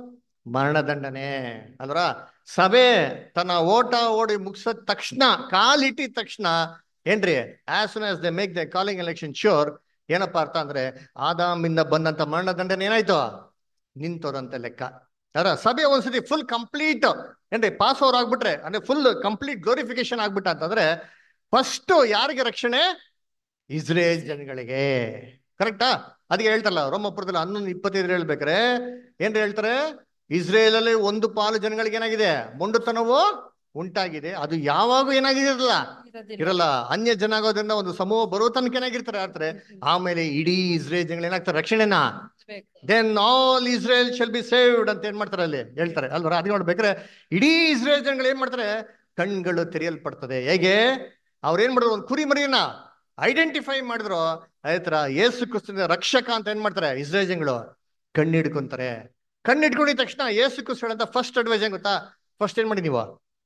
ಮರಣದಂಡನೆ ಅಂದ್ರ ಸಭೆ ತನ್ನ ಓಟ ಓಡಿ ಮುಗಿಸಿದ ತಕ್ಷಣ ಕಾಲಿಟ್ಟಿದ ತಕ್ಷಣ ಏನ್ರಿ as soon as they make the calling election sure ಏನಪ್ಪಾ ಅರ್ಥ ಅಂದ್ರೆ ಆದಾಮಿಂದ ಬಂದಂತ ಮರಣದಂಡನೆ ಏನಾಯ್ತು ನಿಂತೋದಂತ ಲೆಕ್ಕ ಅದರ ಸಭೆ ಒಂದ್ಸತಿ ಫುಲ್ ಕಂಪ್ಲೀಟ್ ಏನ್ರಿ ಪಾಸ್ ಓವರ್ ಆಗ್ಬಿಟ್ರೆ ಅಂದ್ರೆ ಫುಲ್ ಕಂಪ್ಲೀಟ್ ಗ್ಲೋರಿಫಿಕೇಶನ್ ಆಗ್ಬಿಟ್ಟ ಅಂತಂದ್ರೆ ಫಸ್ಟ್ ಯಾರಿಗೆ ರಕ್ಷಣೆ ಇಸ್ರೇಲ್ ಜನಗಳಿಗೆ ಕರೆಕ್ಟಾ ಅದಕ್ಕೆ ಹೇಳ್ತಾರಲ್ಲ ರೋಮಪುರದಲ್ಲಿ ಹನ್ನೊಂದು ಇಪ್ಪತ್ತೈದು ಹೇಳ್ಬೇಕಾರೆ ಏನ್ರಿ ಹೇಳ್ತಾರೆ ಇಸ್ರೇಲ್ ಅಲ್ಲಿ ಒಂದು ಪಾಲು ಜನಗಳಿಗೆ ಏನಾಗಿದೆ ಮೊಂಡುತನವು ಉಂಟಾಗಿದೆ ಅದು ಯಾವಾಗೂ ಏನಾಗಿರಲ್ಲ ಇರೋದಿಲ್ಲ. ಇರಲ್ಲ ಅನ್ಯ ಜನ ಆಗೋದ್ರಿಂದ ಒಂದು ಸಮೂಹ ಬರೋ ತನಕ ಏನಾಗಿರ್ತಾರೆ ಆಡ್ತಾರೆ ಆಮೇಲೆ ಇಡೀ ಇಸ್ರೇಲ್ ಜನಗಳು ಏನಾಗ್ತಾರೆ ರಕ್ಷಣೆನ ಬೇಕು. Then all Israel shall be saved ಅಂತ ಏನ್ ಮಾಡ್ತಾರೆ ಅಲ್ಲಿ ಹೇಳ್ತಾರೆ ಅಲ್ವರ ಅದು ನೋಡ್ಬೇಕಾರೆ ಇಡೀ ಇಸ್ರೇಲ್ ಜನಗಳು ಏನ್ ಮಾಡ್ತಾರೆ ಕಣ್ಗಳು ತೆರೆಯಲ್ಪಡ್ತದೆ ಹೇಗೆ ಅವ್ರು ಏನ್ ಮಾಡಿದ್ರು ಒಂದು ಕುರಿ ಮರಿಯನ್ನ ಐಡೆಂಟಿಫೈ ಮಾಡಿದ್ರು ಅದೇ ತರ ಯೇಸು ಕ್ರಿಸ್ತನ ರಕ್ಷಕ ಅಂತ ಏನ್ ಮಾಡ್ತಾರೆ ಇಸ್ರೇಲ್ ಜನಗಳು ಕಣ್ಣಿಡ್ಕೊಂತಾರೆ ಕಣ್ಣಿಡ್ಕೊಂಡಿದ ತಕ್ಷಣ ಯೇಸು ಕ್ರಿಸ್ತ ಅಂತ ಫಸ್ಟ್ ಅಡ್ವೈಸ್ ಏನ್ ಗೊತ್ತಾ ಫಸ್ಟ್ ಏನ್ ಮಾಡಿ ನೀವು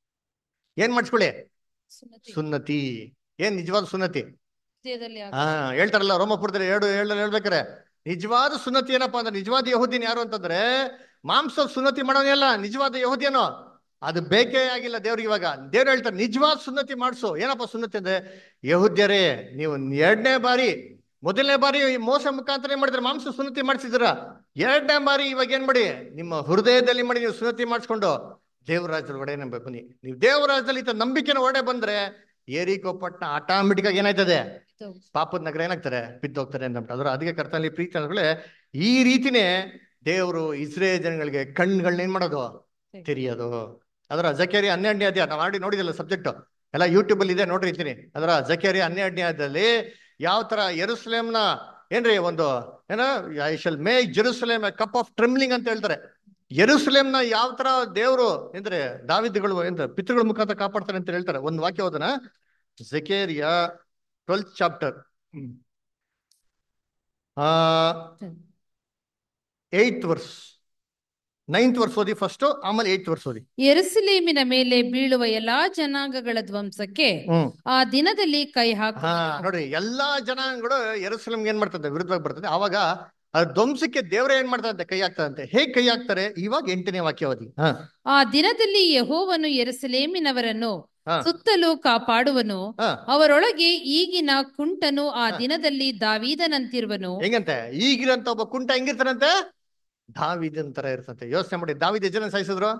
ಏನ್ ಮಾಡಿಸ್ಕೊಳ್ಳಿ ಸುನ್ನತಿ ಸುನ್ನತಿ ಏನ್ ನಿಜವಾದ ಸುನ್ನತಿ ಹೃದಯದಲ್ಲಿ ಹಾ ಹೇಳ್ತಾರಲ್ಲ ರೋಮಪುರದಲ್ಲಿ ಎರಡು ಹೇಳ ಹೇಳ್ಬೇಕಾರೆ ನಿಜವಾದ ಸುನ್ನತಿ ಏನಪ್ಪಾ ಅಂದ್ರೆ ನಿಜವಾದ ಯಹೂದಿನ ಯಾರು ಅಂತಂದ್ರೆ ಮಾಂಸ ಸುನ್ನತಿ ಮಾಡೋನೆಲ್ಲ ನಿಜವಾದ ಯಹೂದಿಯನು ಅದು ಬೇಕೇ ಆಗಿಲ್ಲ ದೇವ್ರಿಗೆ ಇವಾಗ ದೇವ್ರು ಹೇಳ್ತಾರೆ ನಿಜವಾದ ಸುನ್ನತಿ ಮಾಡಿಸು ಏನಪ್ಪ ಸುನ್ನತಿ ಅಂದ್ರೆ ಯಹೂದ್ಯರೇ ನೀವು ಎರಡನೇ ಬಾರಿ ಮೊದಲನೇ ಬಾರಿ ಈ ಮೋಸ ಮುಖಾಂತರ ಏನ್ ಮಾಡಿದ್ರೆ ಮಾಂಸ ಸುನ್ನತಿ ಮಾಡಿಸಿದ್ರ ಎರಡನೇ ಬಾರಿ ಇವಾಗ ಏನ್ ಮಾಡಿ ನಿಮ್ಮ ಹೃದಯದಲ್ಲಿ ಮಾಡಿ ನೀವು ಸುನ್ನತಿ ಮಾಡಿಸ್ಕೊಂಡು ದೇವರಾಜರ ಒಡೆ ನಂಬ ಬನ್ನಿ ನೀವು ದೇವರಾಜದಲ್ಲಿ ಇದ್ದ ನಂಬಿಕೆನ ಒಡೆ ಬಂದ್ರೆ ಏರಿಕೋ ಪಟ್ಟಣ ಆಟೋಮೆಟಿಕ್ ಆಗಿ ಏನಾಯ್ತದೆ ಇದು ಪಾಪದ ನಗರ ಏನಾಗ್ತಾರೆ ಬಿದ್ದೋಗ್ತಾರೆ ಅಂತ ಅದ್ರ ಅದಕ್ಕೆ ಕರ್ತನಲ್ಲಿ ಪ್ರೀತಿ ಅಂದ್ರೆ ಈ ರೀತಿನೇ ದೇವರು ಇಸ್ರೇಲ್ ಜನಗಳಿಗೆ ಕಣ್ಗಳನ್ನ ಏನ್ ಮಾಡೋದು ತೆರೆಯೋದು ಅದರ ಜಕೇರಿ ಹನ್ನೆರಡನೇ ಅಧ್ಯಾಯ ನಾವು ಆಲ್ರೆಡಿ ನೋಡಿದಿಲ್ಲ ಸಬ್ಜೆಕ್ಟ್ ಎಲ್ಲ ಯೂಟ್ಯೂಬ್ ಅಲ್ಲಿ ಇದೆ ನೋಡಿರ್ತೀನಿ ಅದರ ಜಕೇರಿ ಹನ್ನೆರಡನೇ ಅಧ್ಯಾಯದಲ್ಲಿ ಯಾವ ತರ ಯೆರೂಸಲೇಮ್ನ ಏನ್ರಿ ಒಂದು ಏನ I shall make Jerusalem cup of trembling ಅಂತ ಹೇಳ್ತಾರೆ ಯೆರೂಸಲೇಮ್ನ ಯಾವ ತರ ದೇವರು ಅಂದ್ರೆ ದಾವಿದ್ಗಳು ಎಂತ ಪಿತೃಗಳ ಮುಖಾಂತರ ಕಾಪಾಡ್ತಾರೆ ಅಂತ ಹೇಳ್ತಾರೆ ಒಂದು ವಾಕ್ಯ ಹೋದನ ಜೆಕೇರಿಯಾ ಟ್ವೆಲ್ತ್ ಚಾಪ್ಟರ್ ಆ ಏಯ್ತ್ ವರ್ಸ್ ನೈನ್ತ್ ವರ್ಸ್ ಓದಿ ಫಸ್ಟ್ ಆಮೇಲೆ ಏಯ್ತ್ ವರ್ಸ್ ಓದಿ ಯೆರೂಸಲೇಮಿನ ಮೇಲೆ ಬೀಳುವ ಎಲ್ಲಾ ಜನಾಂಗಗಳ ಧ್ವಂಸಕ್ಕೆ ಹ್ಮ್ ಆ ದಿನದಲ್ಲಿ ಕೈ ಹಾಕು ಹಾ ನೋಡ್ರಿ ಎಲ್ಲಾ ಜನಾಂಗಗಳು ಯೆರೂಸಲೇಮ್ಗೆ ಏನ್ ಮಾಡ್ತದೆ ವಿರುದ್ಧವಾಗಿ ಬರ್ತದೆ ಅವಾಗ ಆ ಧ್ವಂಸಕ್ಕೆ ದೇವರೇ ಏನ್ ಮಾಡ್ತಾರಂತೆ ಕೈ ಹಾಕ್ತಾರಂತೆ ಹೇಗ್ ಕೈ ಹಾಕ್ತಾರೆ ಇವಾಗ ಎಂಟನೇ ವಾಕ್ಯವದಿ ಹಾ ಆ ದಿನದಲ್ಲಿ ಯೆಹೋವನು ಯೆರೂಸಲೇಮಿನವರನ್ನು ಹಾ. ಸುತ್ತಲೂ ಕಾಪಾಡುವನು ಹಾ ಅವರೊಳಗೆ ಈಗಿನ ಕುಂಟನು ಆ ದಿನದಲ್ಲಿ ದಾವೀದನಂತಿರುವನು ಹೆಂಗಂತೆ ಈಗಿರಂತ ಒಬ್ಬ ಕುಂಟ ಹೆಂಗಿರ್ತಾರಂತೆ ದಾವಿದನ್ ತರ ಇರ್ತಂತೆ ಯೋಚನೆ ಮಾಡಿ ದಾವಿದ ಜನ ಸಾಯಿಸಿದ್ರು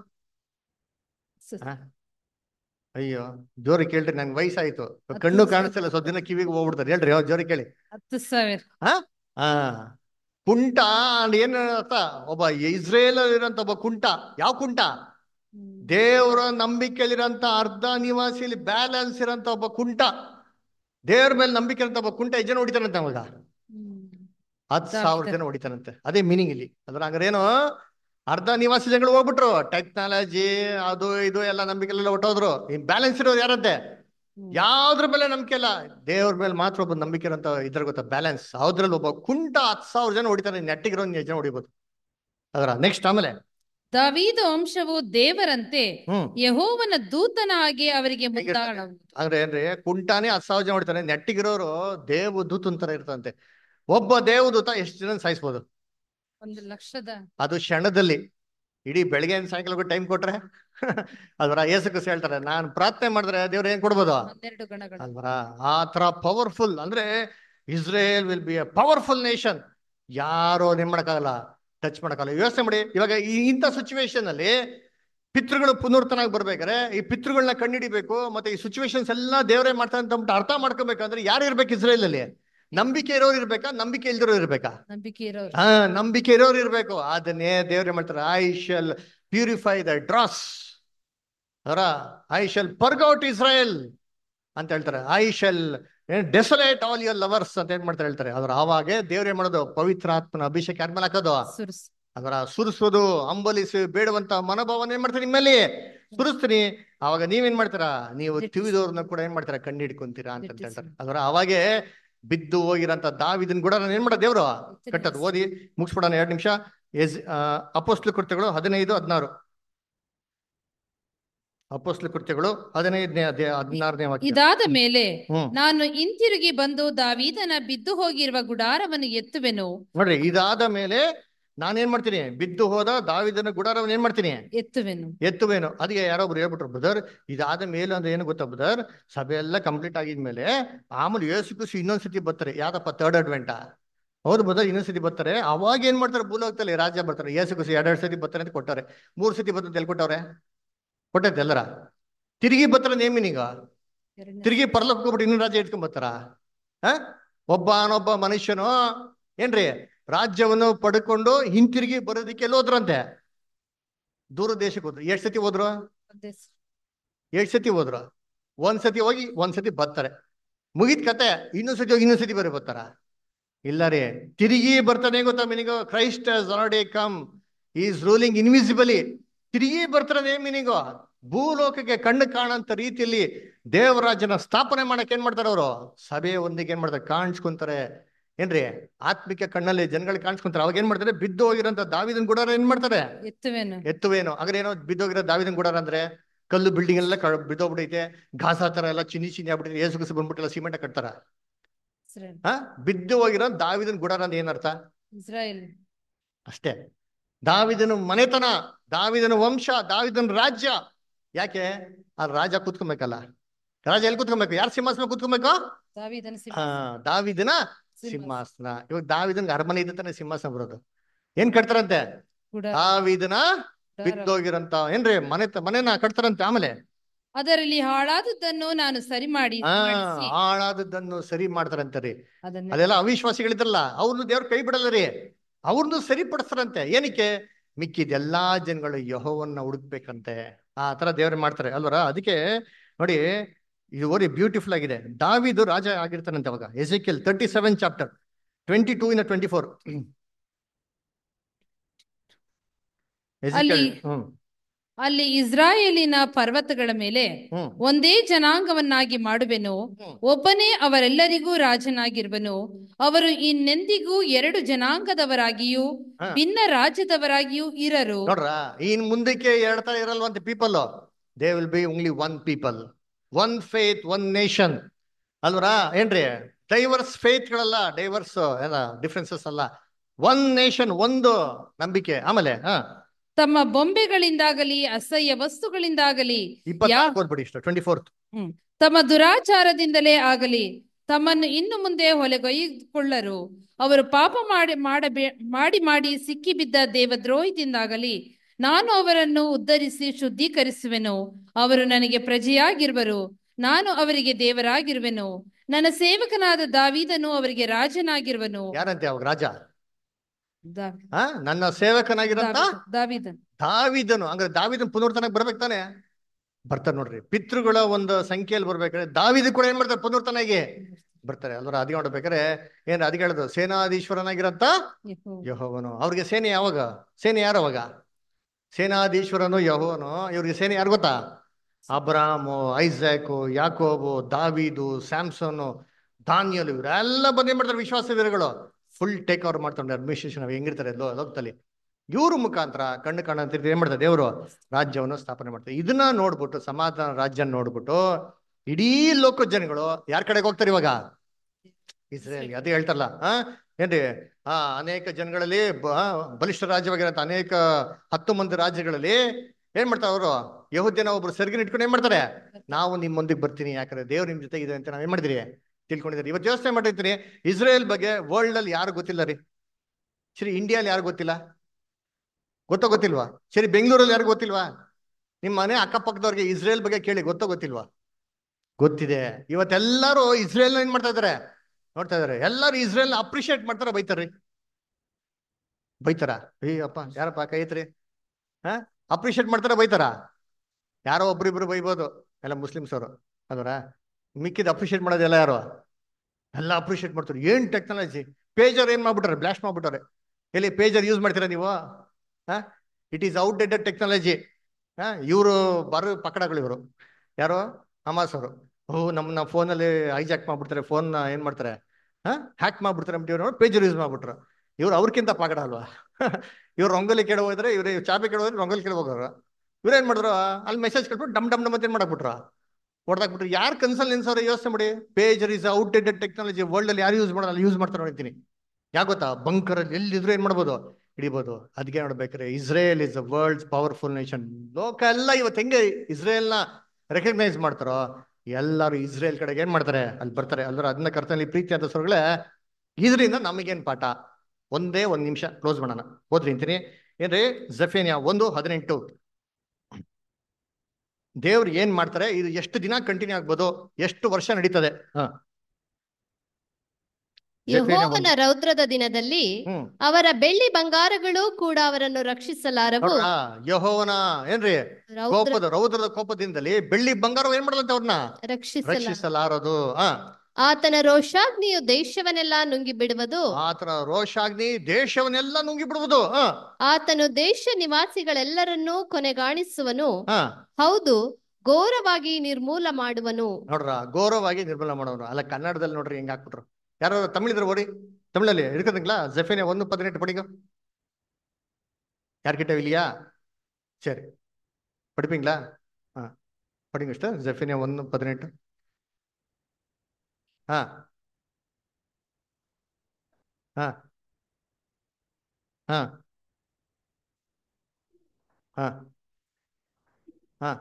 ಹಾ? ಅಯ್ಯೋ ಜೋರಿ ಕೇಳ್ರಿ ನಂಗೆ ವಯಸ್ಸಾಯ್ತು ಕಣ್ಣು ಕಾಣಿಸ್ತಿಲ್ಲ ಸ್ವಲ್ಪ ದಿನ ಕಿವಿಗೆ ಹೋಗ್ಬಿಡ್ತಾರೆ ಹೇಳ್ರಿ ಯಾವ ಜೋರಿ ಕೇಳಿ ಹತ್ತು ಸಾವಿರ ಹಾ ಕುಂಟ ಅಂದ್ ಏನ್ ಅರ್ಥ ಒಬ್ಬ ಇಸ್ರೇಲ್ ಇರೋಂತ ಒಬ್ಬ ಕುಂಟ ಯಾವ ಕುಂಟ ದೇವರ ನಂಬಿಕೆಯಲ್ಲಿರೋಂತ ಅರ್ಧ ನಿವಾಸಿಯಲ್ಲಿ ಬ್ಯಾಲೆನ್ಸ್ ಇರೋಂತ ಒಬ್ಬ ಕುಂಟ ದೇವ್ರ ಮೇಲೆ ನಂಬಿಕೆ ಇರೋಂತ ಒಬ್ಬ ಕುಂಟ ಎಷ್ಟು ಜನ ಹೊಡಿತಾನಂತೆ ಅವಾಗ ಹತ್ತು ಸಾವಿರ ಜನ ಹೊಡಿತಾನಂತೆ ಅದೇ ಮೀನಿಂಗ್ ಇಲ್ಲಿ ಅದ್ರ ಹಂಗಾರೇನು ಅರ್ಧ ನಿವಾಸಿ ಜನಗಳು ಹೋಗ್ಬಿಟ್ರು ಟೆಕ್ನಾಲಜಿ ಅದು ಇದು ಎಲ್ಲ ನಂಬಿಕೆಲ್ಲ ಹೊಟ್ಟೋದ್ರು ಈ ಬ್ಯಾಲೆನ್ಸ್ ಇರೋರು ಯಾರಂತೆ ಯಾವ್ದ್ರ ಮೇಲೆ ನಂಬಿಕೆ ಇಲ್ಲ ದೇವ್ರ ಮೇಲೆ ಮಾತ್ರ ಒಬ್ಬ ನಂಬಿಕೆ ಇರೋಂತ ಇದ್ರ ಗೊತ್ತಾ ಬ್ಯಾಲೆನ್ಸ್ ಯಾವ್ದ್ರಲ್ಲಿ ಒಬ್ಬ ಕುಂಟ ಹತ್ತು ಸಾವಿರ ಜನ ಹೊಡಿತಾನೆ ನೆಟ್ಟಿಗಿರೋ ಒಂದು ಜನ ಹೊಡಿಬೋದು ಅದರ ನೆಕ್ಸ್ಟ್ ಆಮೇಲೆ ದಾವೀದ ವಂಶವು ದೇವರಂತೆ ಹ್ಮ್ ಯಹೋವನ ದೂತನ ಹಾಗೆ ಅವರಿಗೆ ಹೇಗಿರ್ತಾನೆ? ಮುದ್ದಾಡುವುದು ಅಂದ್ರೆ ಏನ್ರಿ ಕುಂಟಾನೆ ಹತ್ತು ಸಾವಿರ ಜನ ಹೊಡಿತಾನೆ ನೆಟ್ಟಿಗಿರೋರು ದೇವದೂತನ್ ತರ ಇರ್ತಂತೆ ಒಬ್ಬ ದೇವದೂತ ಎಷ್ಟು ಜನ ಸಾಯಿಸ್ಬೋದು ಒಂದು ಲಕ್ಷದ ಅದು ಕ್ಷಣದಲ್ಲಿ ಇಡೀ ಬೆಳಗ್ಗೆ ಸಾಯಂಕಾಲ ಟೈಮ್ ಕೊಟ್ರೆ ಅಲ್ವರ ಏಸಕ್ಕಸ್ ಹೇಳ್ತಾರೆ ನಾನು ಪ್ರಾರ್ಥನೆ ಮಾಡಿದ್ರೆ ದೇವ್ರ ಏನ್ ಕೊಡ್ಬೋದು ಹನ್ನೆರಡು ಗಣಗಳು ಅಲ್ವರ ಆ ತರ ಪವರ್ಫುಲ್ ಅಂದ್ರೆ Israel will be a powerful nation ಯಾರು ಏನ್ ಮಾಡಕ್ಕಾಗಲ್ಲ ಟಚ್ ಮಾಡಕ್ಕಾಗಲ್ಲ ಯೋಚನೆ ಮಾಡಿ ಇವಾಗ ಈ ಇಂಥ ಸಿಚುವೇಶನ್ ಅಲ್ಲಿ ಪಿತೃಗಳು ಪುನರ್ತನಾಗಿ ಬರ್ಬೇಕಾದ್ರೆ ಈ ಪಿತೃಗಳನ್ನ ಕಂಡಿಡಿಬೇಕು ಮತ್ತೆ ಈ ಸಿಚುವೇಶನ್ಸ್ ಎಲ್ಲ ದೇವರೇ ಮಾಡ್ತಾರೆ ಅಂತ ಅಂದ್ಬಿಟ್ಟು ಅರ್ಥ ಮಾಡ್ಕೋಬೇಕಂದ್ರೆ ಯಾರು ಇರ್ಬೇಕು ಇಸ್ರೇಲ್ ಅಲ್ಲಿ ನಂಬಿಕೆ ಇರೋರು ಇರ್ಬೇಕಾ ನಂಬಿಕೆ ಇಲ್ದಿರೋ ಇರ್ಬೇಕಾ ನಂಬಿಕೆ ಇರೋರು ಹಾ ನಂಬಿಕೆ ಇರೋರು ಇರ್ಬೇಕು ಅದನ್ನೇ ದೇವ್ರೆ ಮಾಡ್ತಾರೆ I shall purify the dross ಅವರ ಐ ಶಲ್ ಪರ್ಗೌಟ್ ಇಸ್ರಾಯಲ್ ಅಂತ ಹೇಳ್ತಾರೆ I shall desolate all your lovers ಅಂತ ಏನ್ ಮಾಡ್ತಾರೆ ಹೇಳ್ತಾರೆ ಅದ್ರ ಆವಾಗೆ ದೇವ್ರ ಏನ್ ಮಾಡೋದು ಪವಿತ್ರ ಆತ್ಮನ ಅಭಿಷೇಕ ಯಾರ ಹಾಕೋದು ಸುರ್ಸ್ ಅದರ ಸುರಿಸೋದು ಅಂಬಲಿಸಿ ಬೇಡುವಂತ ಮನೋಭಾವನ ಏನ್ ಮಾಡ್ತಾರೆ ನಿಮ್ಮಲ್ಲಿ ಸುರಿಸ್ತೀನಿ ಅವಾಗ ನೀವೇನ್ ಮಾಡ್ತೀರಾ ನೀವು ದಿಟ್ಟಿಸಿ. ತಿವಿದವ್ರನ್ನ ಕೂಡ ಏನ್ ಮಾಡ್ತೀರಾ ಕಂಡು ಹಿಡ್ಕೊಂತೀರಾ ಅಂತ ದಿಟ್ಟಿಸಿ. ಹೇಳ್ತಾರೆ ಅದರ ಅವಾಗೆ ಬಿದ್ದು ಹೋಗಿರಂತ ದಾವಿದನ್ ಕೂಡ ಏನ್ ಮಾಡೋದು ದೇವ್ರು ಕಟ್ಟದ್ ಓದಿ ಮುಗಿಸ್ಬಿಡೋಣ ಎರಡು ನಿಮಿಷ ಎಸ್ ಅಪೋಸ್ಲು ಕೃತ್ಯಗಳು ಹದಿನೈದು ಹದಿನಾರು ಅಪೋಸ್ಲು ಕೃತ್ಯಗಳು ಹದಿನೈದನೇ ಅಧ್ಯಾಯ ಹದಿನಾರನೇ ವಾಕ್ಯ ಇದಾದ ಮೇಲೆ ಹ್ಮ್ ನಾನು ಹಿಂತಿರುಗಿ ಬಂದು ದಾವೀದನ ಬಿದ್ದು ಹೋಗಿರುವ ಗುಡಾರವನ್ನು ಎತ್ತುವೆನು ನೋಡ್ರಿ ಇದಾದ ಮೇಲೆ ನಾನೇನ್ ಮಾಡ್ತೀನಿ ಬಿದ್ದು ಹೋದ ದಾವಿದನ ಗುಡಾರವನ್ನ ಏನ್ ಮಾಡ್ತೀನಿ ಎತ್ತುವೆನು ಎತ್ತುವೇನು ಅದಕ್ಕೆ ಯಾರೊಬ್ರು ಹೇಳ್ಬಿಟ್ರು ಬ್ರದರ್ ಇದಾದ ಮೇಲೆ ಅಂದ್ರೆ ಏನು ಗೊತ್ತಾ ಬ್ರದರ್ ಸಭೆ ಎಲ್ಲ ಕಂಪ್ಲೀಟ್ ಆಗಿದ್ಮೇಲೆ ಆಮೇಲೆ ಏಸು ಕುಸು ಇನ್ನೊಂದ್ಸತಿ ಬರ್ತಾರೆ ಯಾಕಪ್ಪ ಥರ್ಡ್ ಅಡ್ವೆಂಟ ಹೌದು ಬ್ರದರ್ ಇನ್ನೊಂದ್ಸತಿ ಬರ್ತಾರೆ ಅವಾಗ ಏನ್ ಮಾಡ್ತಾರೆ ಭೂಲೋಕದಲ್ಲಿ ರಾಜ್ಯ ಬರ್ತಾರೆ ಏಸು ಕುಸು ಎರಡೆರಡು ಸತಿ ಬರ್ತಾರೆ ಅಂತ ಕೊಟ್ಟಾರೆ ಮೂರ್ ಸತಿ ಬರ್ತಂತ ಎಲ್ಲಿ ಕೊಟ್ಟವ್ರೆ ಕೊಟ್ಟೈತೆ ಎಲ್ಲರ ತಿರುಗಿ ಬರ್ತಾರೆ ನೇಮಿನೀಗ ತಿರುಗಿ ಪರ್ಲಕ್ಕೆ ಹೋಗ್ಬಿಟ್ಟು ಇನ್ನೊಂದು ರಾಜ್ಯ ಇಟ್ಕೊಂಡ್ ಬರ್ತಾರ ಹ ಒಬ್ಬನೊಬ್ಬ ಮನುಷ್ಯನು ಏನ್ರಿ ರಾಜ್ಯವನ್ನು ಪಡ್ಕೊಂಡು ಹಿಂತಿರುಗಿ ಬರೋದಕ್ಕೆ ಎಲ್ಲಿ ಹೋದ್ರಂತೆ ದೂರ ದೇಶಕ್ಕೆ ಹೋದ್ರು ಎಷ್ಟ್ ಸತಿ ಹೋದ್ರು ಎಷ್ಟ್ ಸತಿ ಹೋದ್ರು ಒಂದ್ ಸತಿ ಹೋಗಿ ಒಂದ್ ಸತಿ ಬರ್ತಾರೆ ಮುಗಿದ್ ಕತೆ ಇನ್ನೊಂದ್ ಸತಿ ಹೋಗಿ ಇನ್ನೊಂದ್ ಸತಿ ಬರೀ ಬರ್ತಾರ ಇಲ್ಲ ರೀ ತಿರುಗಿ ಬರ್ತಾನೆ ಗೊತ್ತಾ meaning Christ already come is ruling invisibly ತಿರುಗಿ ಬರ್ತಾನೆ ಮೀನಿಂಗು ಭೂಲೋಕಕ್ಕೆ ಕಣ್ಣು ಕಾಣಂತ ರೀತಿಯಲ್ಲಿ ದೇವರಾಜನ ಸ್ಥಾಪನೆ ಮಾಡಕ್ ಏನ್ ಮಾಡ್ತಾರೆ ಅವರು ಸಭೆ ಒಂದಿಗೆ ಏನ್ ಮಾಡ್ತಾರೆ ಕಾಣಿಸ್ಕೊಂತಾರೆ ಏನ್ರಿ ಆತ್ಮಿಕ ಕಣ್ಣಲ್ಲಿ ಜನಗಳಿಗೆ ಕಾಣಿಸ್ಕೊಂತಾರೆ ಅವಾಗ ಏನ್ ಮಾಡ್ತಾರೆ ಬಿದ್ದು ಹೋಗಿರೋಂತ ದಾವಿದನ್ ಗುಡಾರ ಏನ್ ಮಾಡ್ತಾರೆ ಎತ್ತುವೆನು ಎತ್ತುವೇನು ಹಾಗಾದ್ರೆ ಏನೋ ಬಿದ್ದೋಗಿರೋ ದಾವಿದನ್ ಗುಡಾರ ಅಂದ್ರೆ ಕಲ್ಲು ಬಿಲ್ಡಿಂಗ್ ಎಲ್ಲ ಕ- ಬಿದ್ದೋಗ್ಬಿಟ್ಟೈತೆ ಘಾಸ ತರ ಎಲ್ಲ ಚಿನ್ನಿ ಚಿನ್ನಿ ಆಗ್ಬಿಟ್ಟಿದೆ ಏಸು ಗುಸು ಬಂದ್ಬಿಟ್ಟೆಲ್ಲ ಸಿಮೆಂಟ್ ಕಟ್ತಾರ ಇಸ್ರಾಯೇಲ್ ಹಾ ಬಿದ್ದು ಹೋಗಿರೋ ದಾವಿದನ್ ಗುಡಾರ ಅಂದ್ರೆ ಏನರ್ಥ ಇಸ್ರಾಯೇಲ್ ಅಷ್ಟೇ ದಾವಿದನ ಮನೆತನ ದಾವಿದನ ವಂಶ ದಾವಿದನ ರಾಜ್ಯ ಯಾಕೆ ಆ ರಾಜ ಕೂತ್ಕೊಬೇಕಲ್ಲ ರಾಜ ಎಲ್ಲಿ ಕೂತ್ಕೊಬೇಕು ಯಾರು ಸಿಂಹಾಸನ ಕೂತ್ಕೊಬೇಕು ದಾವೀದನ ಆ ಸಿಂಹಾಸನ. ದಾವಿದನ ಸಿಂಹಾಸನ ಇವಾಗ ದಾವಿದನ್ಗೆ ಅರಮನೆ ಇದೆ ತಾನೆ ಸಿಂಹಾಸನ ಬರೋದು ಏನ್ ಕಟ್ತಾರಂತೆ ಗುಡಾರ, ದಾವಿದನ ಗುಡಾರ. ಬಿದ್ದೋಗಿರಂತ ಏನ್ರಿ ಮನೆ ಮನೆನ ಕಟ್ತಾರಂತೆ ಆಮೇಲೆ ಅದರಲ್ಲಿ ಹಾಳಾದದ್ದನ್ನು ನಾನು ಸರಿ ಮಾಡಿ ಆ ಮಾಡಿಸಿ ಹಾಳಾದದ್ದನ್ನು ಸರಿ ಮಾಡ್ತಾರಂತೆ ರೀ ಅದನ್ನ ಅದೆಲ್ಲ ಅವಿಶ್ವಾಸಿಗಳಿದ್ರಲ್ಲ ಅವ್ರನ್ನು ದೇವ್ರ ಕೈ ಬಿಡಲ್ಲ ರೀ ಅವ್ರನ್ನು ಸರಿಪಡಿಸ್ತಾರಂತೆ ಏನಕ್ಕೆ ಮಿಕ್ಕಿದ ಎಲ್ಲಾ ಜನಗಳು ಯಹೋವನ್ನ ಹುಡುಕ್ಬೇಕಂತೆ ಆ ತರ ದೇವ್ರ ಮಾಡ್ತಾರೆ ಅಲ್ವರ ಅದಕ್ಕೆ ನೋಡಿ ಇದು ಓರಿ ಬ್ಯೂಟಿಫುಲ್ ಆಗಿದೆ ದಾವಿದು ರಾಜ ಆಗಿರ್ತಾನಂತೆ ಅವಾಗ Ezekiel thirty seven chapter twenty two ಇನ್ನ ಟ್ವೆಂಟಿ ಫೋರ್ ಅಲ್ಲಿ- ಹ್ಮ್ ಅಲ್ಲಿ ಇಸ್ರಾಯೇಲಿನ ಪರ್ವತಗಳ ಮೇಲೆ ಹ್ಮ್ ಒಂದೇ ಜನಾಂಗವನ್ನಾಗಿ ಮಾಡುವೆನು ಹ್ಮ್. ಒಬ್ಬನೇ ಅವರೆಲ್ಲರಿಗೂ ರಾಜನಾಗಿರುವನು ಅವರು ಇನ್ನೆಂದಿಗೂ ಎರಡು ಜನಾಂಗದವರಾಗಿಯೂ ಹಾ. ಭಿನ್ನ ರಾಜ್ಯದವರಾಗಿಯೂ ಇರರು ನೋಡ್ರ ಇನ್ ಮುಂದಕ್ಕೆ ಎರಡ್ ತರ ಇರಲ್ವಂತೆ people they will be only one people one faith one nation ಅಲ್ವರಾ ಏನ್ರಿ ಡೈವರ್ಸ್ ಫೇತ್ಗಳಲ್ಲ ಡೈವರ್ಸ್ ಎಲ್ಲ ಡಿಫ್ರೆನ್ಸಸ್ ಅಲ್ಲ ಒನ್ ನೇಷನ್ ಒಂದು ನಂಬಿಕೆ ಆಮೇಲೆ ಹಾ ತಮ್ಮ ಬೊಂಬೆಗಳಿಂದಾಗಲಿ ಅಸಹ್ಯ ವಸ್ತುಗಳಿಂದಾಗಲಿ ಇಪ್ಪತ್ತಾರು ಓದ್ಬಿಡಿ ಇಷ್ಟು ಟ್ವೆಂಟಿ ಫೋರ್ತ್ ತಮ್ಮ ದುರಾಚಾರದಿಂದಲೇ ಆಗಲಿ ತಮ್ಮನ್ನು ಇನ್ನು ಮುಂದೆ ಹೊಲೆಗೈಕೊಳ್ಳರು ಅವರು ಪಾಪ ಮಾಡಿ ಮಾಡಬೇ ಮಾಡಿ ಮಾಡಿ ಸಿಕ್ಕಿಬಿದ್ದ ದೇವದ್ರೋಹಿದಿಂದಾಗಲಿ ನಾನು ಅವರನ್ನು ಉದ್ಧರಿಸಿ ಶುದ್ಧೀಕರಿಸುವೆನು ಅವರು ನನಗೆ ಪ್ರಜೆಯಾಗಿರುವರು ನಾನು ಅವರಿಗೆ ದೇವರಾಗಿರುವೆನು ನನ್ನ ಸೇವಕನಾದ ದಾವೀದನು ಅವರಿಗೆ ರಾಜನಾಗಿರುವನು ಯಾರಂತೆ ಅವಾಗ ರಾಜ ದಾ- ಹಾ ನನ್ನ ಸೇವಕನಾಗಿರಂತ ದಾವೀದ- ದಾವೀದನು ದಾವಿದನು ಹಂಗಾರೆ ದಾವಿದನ್ ಪುನರ್ತನಕ್ಕೆ ಬರ್ಬೇಕು ತಾನೆ ಬರ್ತಾರೆ ನೋಡ್ರಿ ಪಿತೃಗಳ ಒಂದು ಸಂಖ್ಯೆಯಲ್ಲಿ ಬರ್ಬೇಕಾದ್ರೆ ದಾವಿದ ಕೂಡ ಏನ್ ಮಾಡ್ತಾರೆ ಪುನರ್ತನಾಗಿ ಬರ್ತಾರೆ ಅಲ್ವರ ಅದಿ ನೋಡ್ಬೇಕಾದ್ರೆ ಏನ್ ಅದಿ ಹೇಳುದು ಸೇನಾಧೀಶ್ವರನಾಗಿರಂತ ಯೆಹೋವ. ಯಹೋವನು ಅವ್ರಿಗೆ ಸೇನೆ ಯಾವಾಗ ಸೇನೆ ಯಾರು ಅವಾಗ ಸೇನಾಧೀಶ್ವರನು ಯಹೋವನು ಇವ್ರಿಗೆ ಸೇನೆ ಯಾರು ಗೊತ್ತಾ ಅಬ್ರಾಮು ಐಸಾಕು ಯಾಕೋಬು ದಾವಿದು ಸ್ಯಾಮ್ಸನ್ ದಾನಿಯಲು ಇವರೆಲ್ಲ ಬಂದ್ ಏನ್ ಮಾಡ್ತಾರೆ ವಿಶ್ವಾಸ ವೀರಗಳು ಫುಲ್ ಟೇಕ್ ಓವರ್ ಮಾಡ್ತಾರೆ ಅಡ್ಮಿನಿಸ್ಟ್ರೇಷನ್ ಹೆಂಗಿರ್ತಾರೆ ಲೋ ಲೋಕದಲ್ಲಿ ಇವ್ರ ಮುಖಾಂತರ ಕಣ್ಣು ಕಾಣಂತ ಏನ್ ಮಾಡ್ತಾರೆ ದೇವರು ರಾಜ್ಯವನ್ನು ಸ್ಥಾಪನೆ ಮಾಡ್ತಾರೆ ಇದನ್ನ ನೋಡ್ಬಿಟ್ಟು ಸಮಾಧಾನ ರಾಜ್ಯ ನೋಡ್ಬಿಟ್ಟು ಇಡೀ ಲೋಕ ಜನಗಳು ಯಾರ ಕಡೆಗೆ ಹೋಗ್ತಾರೆ ಇವಾಗ ಇಸ್ರೇಲ್ ಅದೇ ಹೇಳ್ತಾರಲ್ಲ ಆ ಏನ್ರಿ ಆ ಅನೇಕ ಜನಗಳಲ್ಲಿ ಬ- ಆ, ಬಲಿಷ್ಠ ರಾಜ್ಯವಾಗಿರಂತ ಅನೇಕ ಹತ್ತು ಮಂದಿ ರಾಜ್ಯಗಳಲ್ಲಿ ಏನ್ ಮಾಡ್ತಾರೆ ಅವರು ಯಹುದ್ಯನ ಒಬ್ರು ಸೆರ್ಗಿನ ಇಟ್ಕೊಂಡು ಏನ್ ಮಾಡ್ತಾರೆ ನಾವು ನಿಮ್ ಮುಂದಕ್ಕೆ ಬರ್ತೀನಿ ಯಾಕಂದ್ರೆ ದೇವ್ರು ನಿಮ್ ಜೊತೆ ಇದೆ ಅಂತ ನಾವ್ ಏನ್ ಮಾಡಿದಿರಿ ತಿಳ್ಕೊಂಡಿದ್ದೀರಿ ಇವತ್ತು ಯೋಚನೆ ಮಾಡಿರ್ತೀನಿ ಇಸ್ರೇಲ್ ಬಗ್ಗೆ ವರ್ಲ್ಡ್ ಅಲ್ಲಿ ಯಾರು ಗೊತ್ತಿಲ್ಲ ರೀ ಸರಿ ಇಂಡಿಯಾಲಿ ಯಾರು ಗೊತ್ತಿಲ್ಲ ಗೊತ್ತೋ ಗೊತ್ತಿಲ್ವಾ ಸರಿ ಬೆಂಗಳೂರಲ್ಲಿ ಯಾರು ಗೊತ್ತಿಲ್ವಾ ನಿಮ್ಮ ಮನೆ ಅಕ್ಕಪಕ್ಕದವ್ರಿಗೆ ಇಸ್ರೇಲ್ ಬಗ್ಗೆ ಕೇಳಿ ಗೊತ್ತೋ ಗೊತ್ತಿಲ್ವಾ ಗೊತ್ತಿದೆ ಇವತ್ತೆಲ್ಲರೂ ಇಸ್ರೇಲ್ ಏನ್ ಮಾಡ್ತಾ ಇದಾರೆ ನೋಡ್ತಾ ಇದಾರೆ ಎಲ್ಲರೂ ಇಸ್ರೇಲ್ ಅಪ್ರಿಶಿಯೇಟ್ ಮಾಡ್ತಾರ ಬೈತಾರ್ರಿ ಬೈತಾರ ಅಪ್ಪ ಯಾರಪ್ಪ ಕೈ ಐತ್ರಿ ಹಾ ಅಪ್ರಿಶಿಯೇಟ್ ಮಾಡ್ತಾರ ಬೈತಾರ ಯಾರೋ ಒಬ್ರಿಬ್ರು ಬೈಬೋದು ಎಲ್ಲ ಮುಸ್ಲಿಮ್ಸ್ ಅವರು ಅದರ ಮಿಕ್ಕಿದ ಅಪ್ರಿಶಿಯೇಟ್ ಮಾಡೋದೆಲ್ಲ ಯಾರು ಎಲ್ಲ ಅಪ್ರಿಶಿಯೇಟ್ ಮಾಡ್ತಾರೆ ಏನ್ ಟೆಕ್ನಾಲಜಿ ಪೇಜರ್ ಏನ್ ಮಾಡ್ಬಿಟ್ರೆ ಬ್ಲಾಸ್ಟ್ ಮಾಡ್ಬಿಟ್ಟಾರೆ ಎಲ್ಲಿ ಪೇಜರ್ ಯೂಸ್ ಮಾಡ್ತೀರಾ ನೀವು ಹಾ ಇಟ್ ಈಸ್ ಔಟ್ಡೇಟೆಡ್ ಟೆಕ್ನಾಲಜಿ ಹಾ ಇವರು ಬರೋ ಪಕಡಗಳು ಇವರು ಯಾರು ಹಮಾಸ್ ಅವರು ಓ ನಮ್ಮನ್ನ ಫೋನಲ್ಲಿ ಹೈಜಾಕ್ ಮಾಡ್ಬಿಡ್ತಾರೆ ಫೋನ್ ಏನ್ ಮಾಡ್ತಾರೆ ಹಾ ಹ್ಯಾಕ್ ಮಾಡ್ಬಿಡ್ತಾರೆ ಅಂದ್ಬಿಟ್ಟು ಇವ್ರು ಪೇಜರ್ ಯೂಸ್ ಮಾಡ್ಬಿಟ್ರು ಇವ್ರು ಅವ್ರಕ್ಕಿಂತ ಪಕಡ ಅಲ್ವಾ ಇವ್ರು ರಂಗೋಲಿ ಕೆಡ ಹೋದ್ರೆ ಇವ್ರು ಚಾಪೆ ಕೆಡ ಹೋದ್ರೆ ರಂಗೋಲಿ ಕೆಡ ಹೋಗೋರು ಇವ್ರು ಏನ್ ಮಾಡಿದ್ರು ಅಲ್ಲಿ ಮೆಸೇಜ್ ಕಟ್ಬಿಟ್ಟು ಡಮ್ ಡಮ್ ಡಮ್ ಅಂತ ಏನ್ ಮಾಡಾಕ್ಬಿಟ್ರು ಹೊಡೆದಾಕ್ಬಿಟ್ರು ಯಾರು ಕನ್ಸಲ್ ನಿನ್ಸವ್ರೆ ಯೋಚನೆ ಮಾಡಿ pager is outdated technology world ಅಲ್ಲಿ ಯಾರು ಯೂಸ್ ಮಾಡಲ್ಲ ಅಲ್ಲಿ ಯೂಸ್ ಮಾಡ್ತಾರೆ ನೋಡ್ತೀನಿ ಯಾಕೆ ಗೊತ್ತಾ ಬಂಕರ್ ಅಲ್ಲಿ ಎಲ್ಲಿದ್ರು ಏನ್ ಮಾಡ್ಬೋದು ಹಿಡಿಬೋದು ಅದಕ್ಕೆ ನೋಡ್ಬೇಕಾದ್ರೆ Israel is a world's powerful nation ಲೋಕ ಎಲ್ಲ ಇವತ್ತು ಹೆಂಗೆ ಇಸ್ರೇಲ್ನ ರೆಕಗ್ನೈಸ್ ಮಾಡ್ತಾರೋ ಎಲ್ಲರೂ ಇಸ್ರೇಲ್ ಕಡೆಗೆ ಏನ್ ಮಾಡ್ತಾರೆ ಅಲ್ಲಿ ಬರ್ತಾರೆ ಅಲ್ಲರ ಅದನ್ನ ಕರ್ತನಲ್ಲಿ ಪ್ರೀತಿ ಅಂತ ಸ್ವರ್ಗಳೇ ಇದರಿಂದ ನಮಗೇನ್ ಪಾಠ ಒಂದೇ ಒಂದ್ ನಿಮಿಷ ಕ್ಲೋಸ್ ಮಾಡೋಣ ಓದ್ರಿ ಅಂತೀನಿ ಏನ್ರಿ ಜಫೇನಿಯಾ ಒಂದು ಹದಿನೆಂಟು ದೇವ್ರು ಏನ್ ಮಾಡ್ತಾರೆ ಇದು ಎಷ್ಟು ದಿನ ಕಂಟಿನ್ಯೂ ಆಗ್ಬೋದು ಎಷ್ಟು ವರ್ಷ ನಡೀತದೆ ಹ ಯಹೋವನ ರೌದ್ರದ ದಿನದಲ್ಲಿ ಹ್ಮ್ ಅವರ ಬೆಳ್ಳಿ ಬಂಗಾರಗಳು ಕೂಡ ಅವರನ್ನು ರಕ್ಷಿಸಲಾರವು ನೋಡ್ರಾ ಯಹೋವನ ಏನ್ರಿ ರೌದ್ರ ಕೋಪದ ರೌದ್ರದ ಕೋಪದಿಂದಲೇ ಬೆಳ್ಳಿ ಬಂಗಾರ ಏನ್ ಮಾಡಲಂತ ಅವ್ರನ್ನ ರಕ್ಷಿಸಲ ರಕ್ಷಿಸಲಾರದು ಆ ಆತನ ರೋಷಾಗ್ನಿಯು ದೇಶವನ್ನೆಲ್ಲ ನುಂಗಿ ಬಿಡುವುದು ಆತನ ರೋಷಾಗ್ನಿ ದೇಶವನ್ನೆಲ್ಲ ನುಂಗಿ ಬಿಡುವುದು ಆ ಆತನು ದೇಶ ನಿವಾಸಿಗಳೆಲ್ಲರನ್ನೂ ಕೊನೆಗಾಣಿಸುವನು ಆ ಹೌದು ಘೋರವಾಗಿ ನಿರ್ಮೂಲ ಮಾಡುವನು ನೋಡ್ರ ಘೋರವಾಗಿ ನಿರ್ಮೂಲ ಮಾಡೋರು ಅಲ್ಲ ಕನ್ನಡದಲ್ಲಿ ನೋಡ್ರಿ ಹೆಂಗ್ ಹಾಕ್ಬಿಟ್ರು ಯಾರು ತಮಿಳಿದ್ರು ಓಡಿ ತಮಿಳಲ್ಲಿ ಹಿಡ್ಕೋದಂಗ್ಲಾ ಜಫೇನೆ ಒಂದು ಪದಿನೆಟ್ಟು ಪಡಿಗ ಯಾರ್ಕಿட்ட இல்லையா சரி படிப்பீங்களா ஆ படிங்க இஷ்ட ஜெஃபினியா ஒன்று பதினெட்டு ஆ ஆ ஆ ஆ ஆ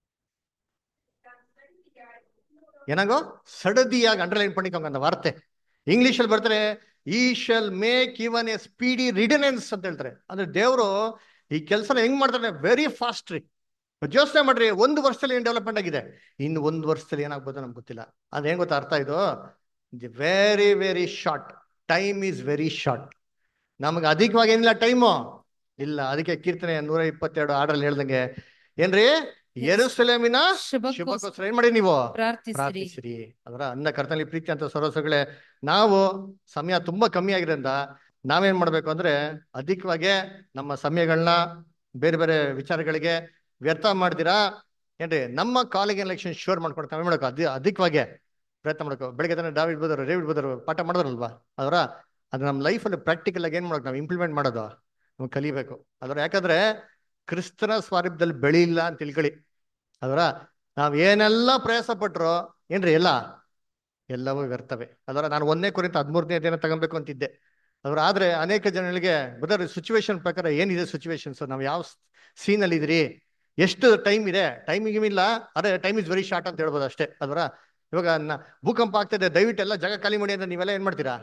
ಏನಾಗೋ ಸಡದಿಯಾಗಿ ಅಂಡರ್ಲೈನ್ பண்ணிக்கோங்க அந்த ವಾರ್ತೆ ಇಂಗ್ಲಿಷಲ್ಲಿ ಬರ್ತಾರೆ he shall make even a speedy riddance ಅಂತ ಹೇಳ್ತಾರೆ ಅಂದ್ರೆ ದೇವರು ಈ ಕೆಲಸನ ಹೆಂಗ್ ಮಾಡ್ತಾರೆ ವೆರಿ ಫಾಸ್ಟ್ ರೀ ಯೋಚನೆ ಮಾಡ್ರಿ ಒಂದು ವರ್ಷದಲ್ಲಿ ಏನ್ ಡೆವಲಪ್ಮೆಂಟ್ ಆಗಿದೆ ಇನ್ನು ಒಂದು ವರ್ಷದಲ್ಲಿ ಏನಾಗ್ಬೋದು ನಮ್ಗೆ ಗೊತ್ತಿಲ್ಲ ಅದ್ ಹೆಂಗ್ ಗೊತ್ತಾ ಅರ್ಥ ಇದು very very short time is very short ನಮಗೆ ಅಧಿಕವಾಗಿ ಏನಿಲ್ಲ ಟೈಮು ಇಲ್ಲ ಅದಕ್ಕೆ ಕೀರ್ತನೆ ನೂರ ಇಪ್ಪತ್ತೆರಡು ಆರ್ಡ್ರಲ್ಲಿ ಹೇಳ್ದಂಗೆ ಏನ್ರಿ ಯೆರೂಸಲೇಮಿನ ಶುಭಕ್ಕೋಸ್ಕರ ಶುಭಕ್ಕೋಸ್ಕರ ಏನ್ ಮಾಡಿ ನೀವು ಪ್ರಾರ್ಥಿಸಿರಿ ಪ್ರಾರ್ಥಿಸಿರಿ ಅದರ ಅನ್ನ ಕರ್ತನಲ್ಲಿ ಪ್ರೀತಿ ಅಂತ ಸರೋಸಗಳೇ ನಾವು ಸಮಯ ತುಂಬಾ ಕಮ್ಮಿ ಆಗಿರೋದ್ರಿಂದ ನಾವೇನ್ ಮಾಡ್ಬೇಕು ಅಂದ್ರೆ ಅಧಿಕವಾಗಿ ನಮ್ಮ ಸಮಯಗಳನ್ನ ಬೇರೆ ಬೇರೆ ವಿಚಾರಗಳಿಗೆ ವ್ಯರ್ಥ ಮಾಡ್ದಿರಾ ಏನ್ರಿ ನಮ್ಮ ಕಾಲಿಗೆ ಎಲೆಕ್ಷನ್ ಶೋರ್ ಮಾಡ್ಕೊಂಡು ನಾವೇನ್ ಮಾಡ್ಕೋ ಅದಿ ಅಧಿಕವಾಗಿ ಪ್ರಯತ್ನ ಮಾಡ್ಕೋ ಬೆಳಗ್ಗೆ ತಾನೇ ಡಾವಿಡ್ ಬದರು ಡೇವಿಡ್ ಬದರು ಪಾಠ ಮಾಡಿದ್ರಲ್ವಾ ಅದರ ಅದು ನಮ್ಮ ಲೈಫಲ್ಲಿ ಪ್ರಾಕ್ಟಿಕಲ್ ಆಗಿ ಏನ್ ಮಾಡ್ಬೇಕು ನಾವು ಇಂಪ್ಲಿಮೆಂಟ್ ಮಾಡೋದು ನಾವು ಕಲಿಬೇಕು ಅದರ ಯಾಕಂದ್ರೆ ಕ್ರಿಸ್ತನ ಸ್ವಾರೂಪದಲ್ಲಿ ಬೆಳೆಯಿಲ್ಲ ಅಂತ ತಿಳ್ಕೊಳ್ಳಿ ಅದರ ನಾವ್ ಏನೆಲ್ಲ ಪ್ರಯಾಸ ಪಟ್ರು ಏನ್ರಿ ಎಲ್ಲ ಎಲ್ಲವೂ ವ್ಯರ್ಥವೇ ಅದರ ನಾನು ಒಂದನೇ ಕುರಿತ ಹದಿಮೂರನೇ ದಿನ ತಗೊಬೇಕು ಅಂತಿದ್ದೆ ಅದ್ರ ಆದ್ರೆ ಅನೇಕ ಜನಗಳಿಗೆ ಬದರ್ ಸಿಚುವೇಶನ್ ಪ್ರಕಾರ ಏನಿದೆ ಸಿಚುವೇಶನ್ಸ್ ನಾವು ಯಾವ ಸೀನ್ ಅಲ್ಲಿ ಇದ್ರಿ ಎಷ್ಟು ಟೈಮ್ ಇದೆ ಟೈಮಿಂಗ್ ಇಲ್ಲ ಅದೇ ಟೈಮ್ ಇಸ್ ವೆರಿ ಶಾರ್ಟ್ ಅಂತ ಹೇಳ್ಬೋದು ಅಷ್ಟೇ ಅದರ ಇವಾಗ ನ- ಭೂಕಂಪ ಆಗ್ತಿದೆ ದಯವಿಟ್ಟು ಎಲ್ಲ ಜಾಗ ಖಾಲಿ ಮಾಡಿ ಅಂತ ನೀವೆಲ್ಲ ಏನ್ ಮಾಡ್ತೀರಾ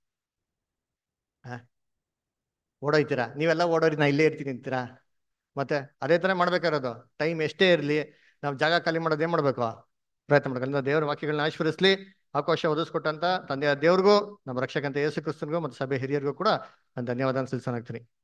ಹ? ಓಡೋಯ್ತೀರಾ ನೀವೆಲ್ಲ ಓಡೋರಿ ನಾ ಇಲ್ಲೇ ಇರ್ತೀನಿ ಅಂತೀರಾ ಮತ್ತೆ ಅದೇ ತರ ಮಾಡ್ಬೇಕಾಗಿರೋದು ಟೈಮ್ ಎಷ್ಟೇ ಇರಲಿ ನಾವು ಜಾಗ ಖಾಲಿ ಮಾಡೋದು ಏನ್ ಮಾಡ್ಬೇಕು ಪ್ರಯತ್ನ ಮಾಡ್ಬೇಕು ದೇವರ ವಾಕ್ಯಗಳನ್ನ ಆಶೀರ್ವದಿಸ್ಲಿ ಅವಕಾಶ ಒದಗಿಸ್ಕೊಟ್ಟಂತ ತಂದೆಯ ದೇವ್ರಿಗೂ ನಮ್ಮ ರಕ್ಷಕಂತ ಯೇಸು ಕ್ರಿಸ್ತನಿಗೂ ಮತ್ತು ಸಭೆ ಹಿರಿಯರಿಗೂ ಕೂಡ ನಾನು ಧನ್ಯವಾದ ಸಲ್ಲಿಸೋನಾಗ್ತೀನಿ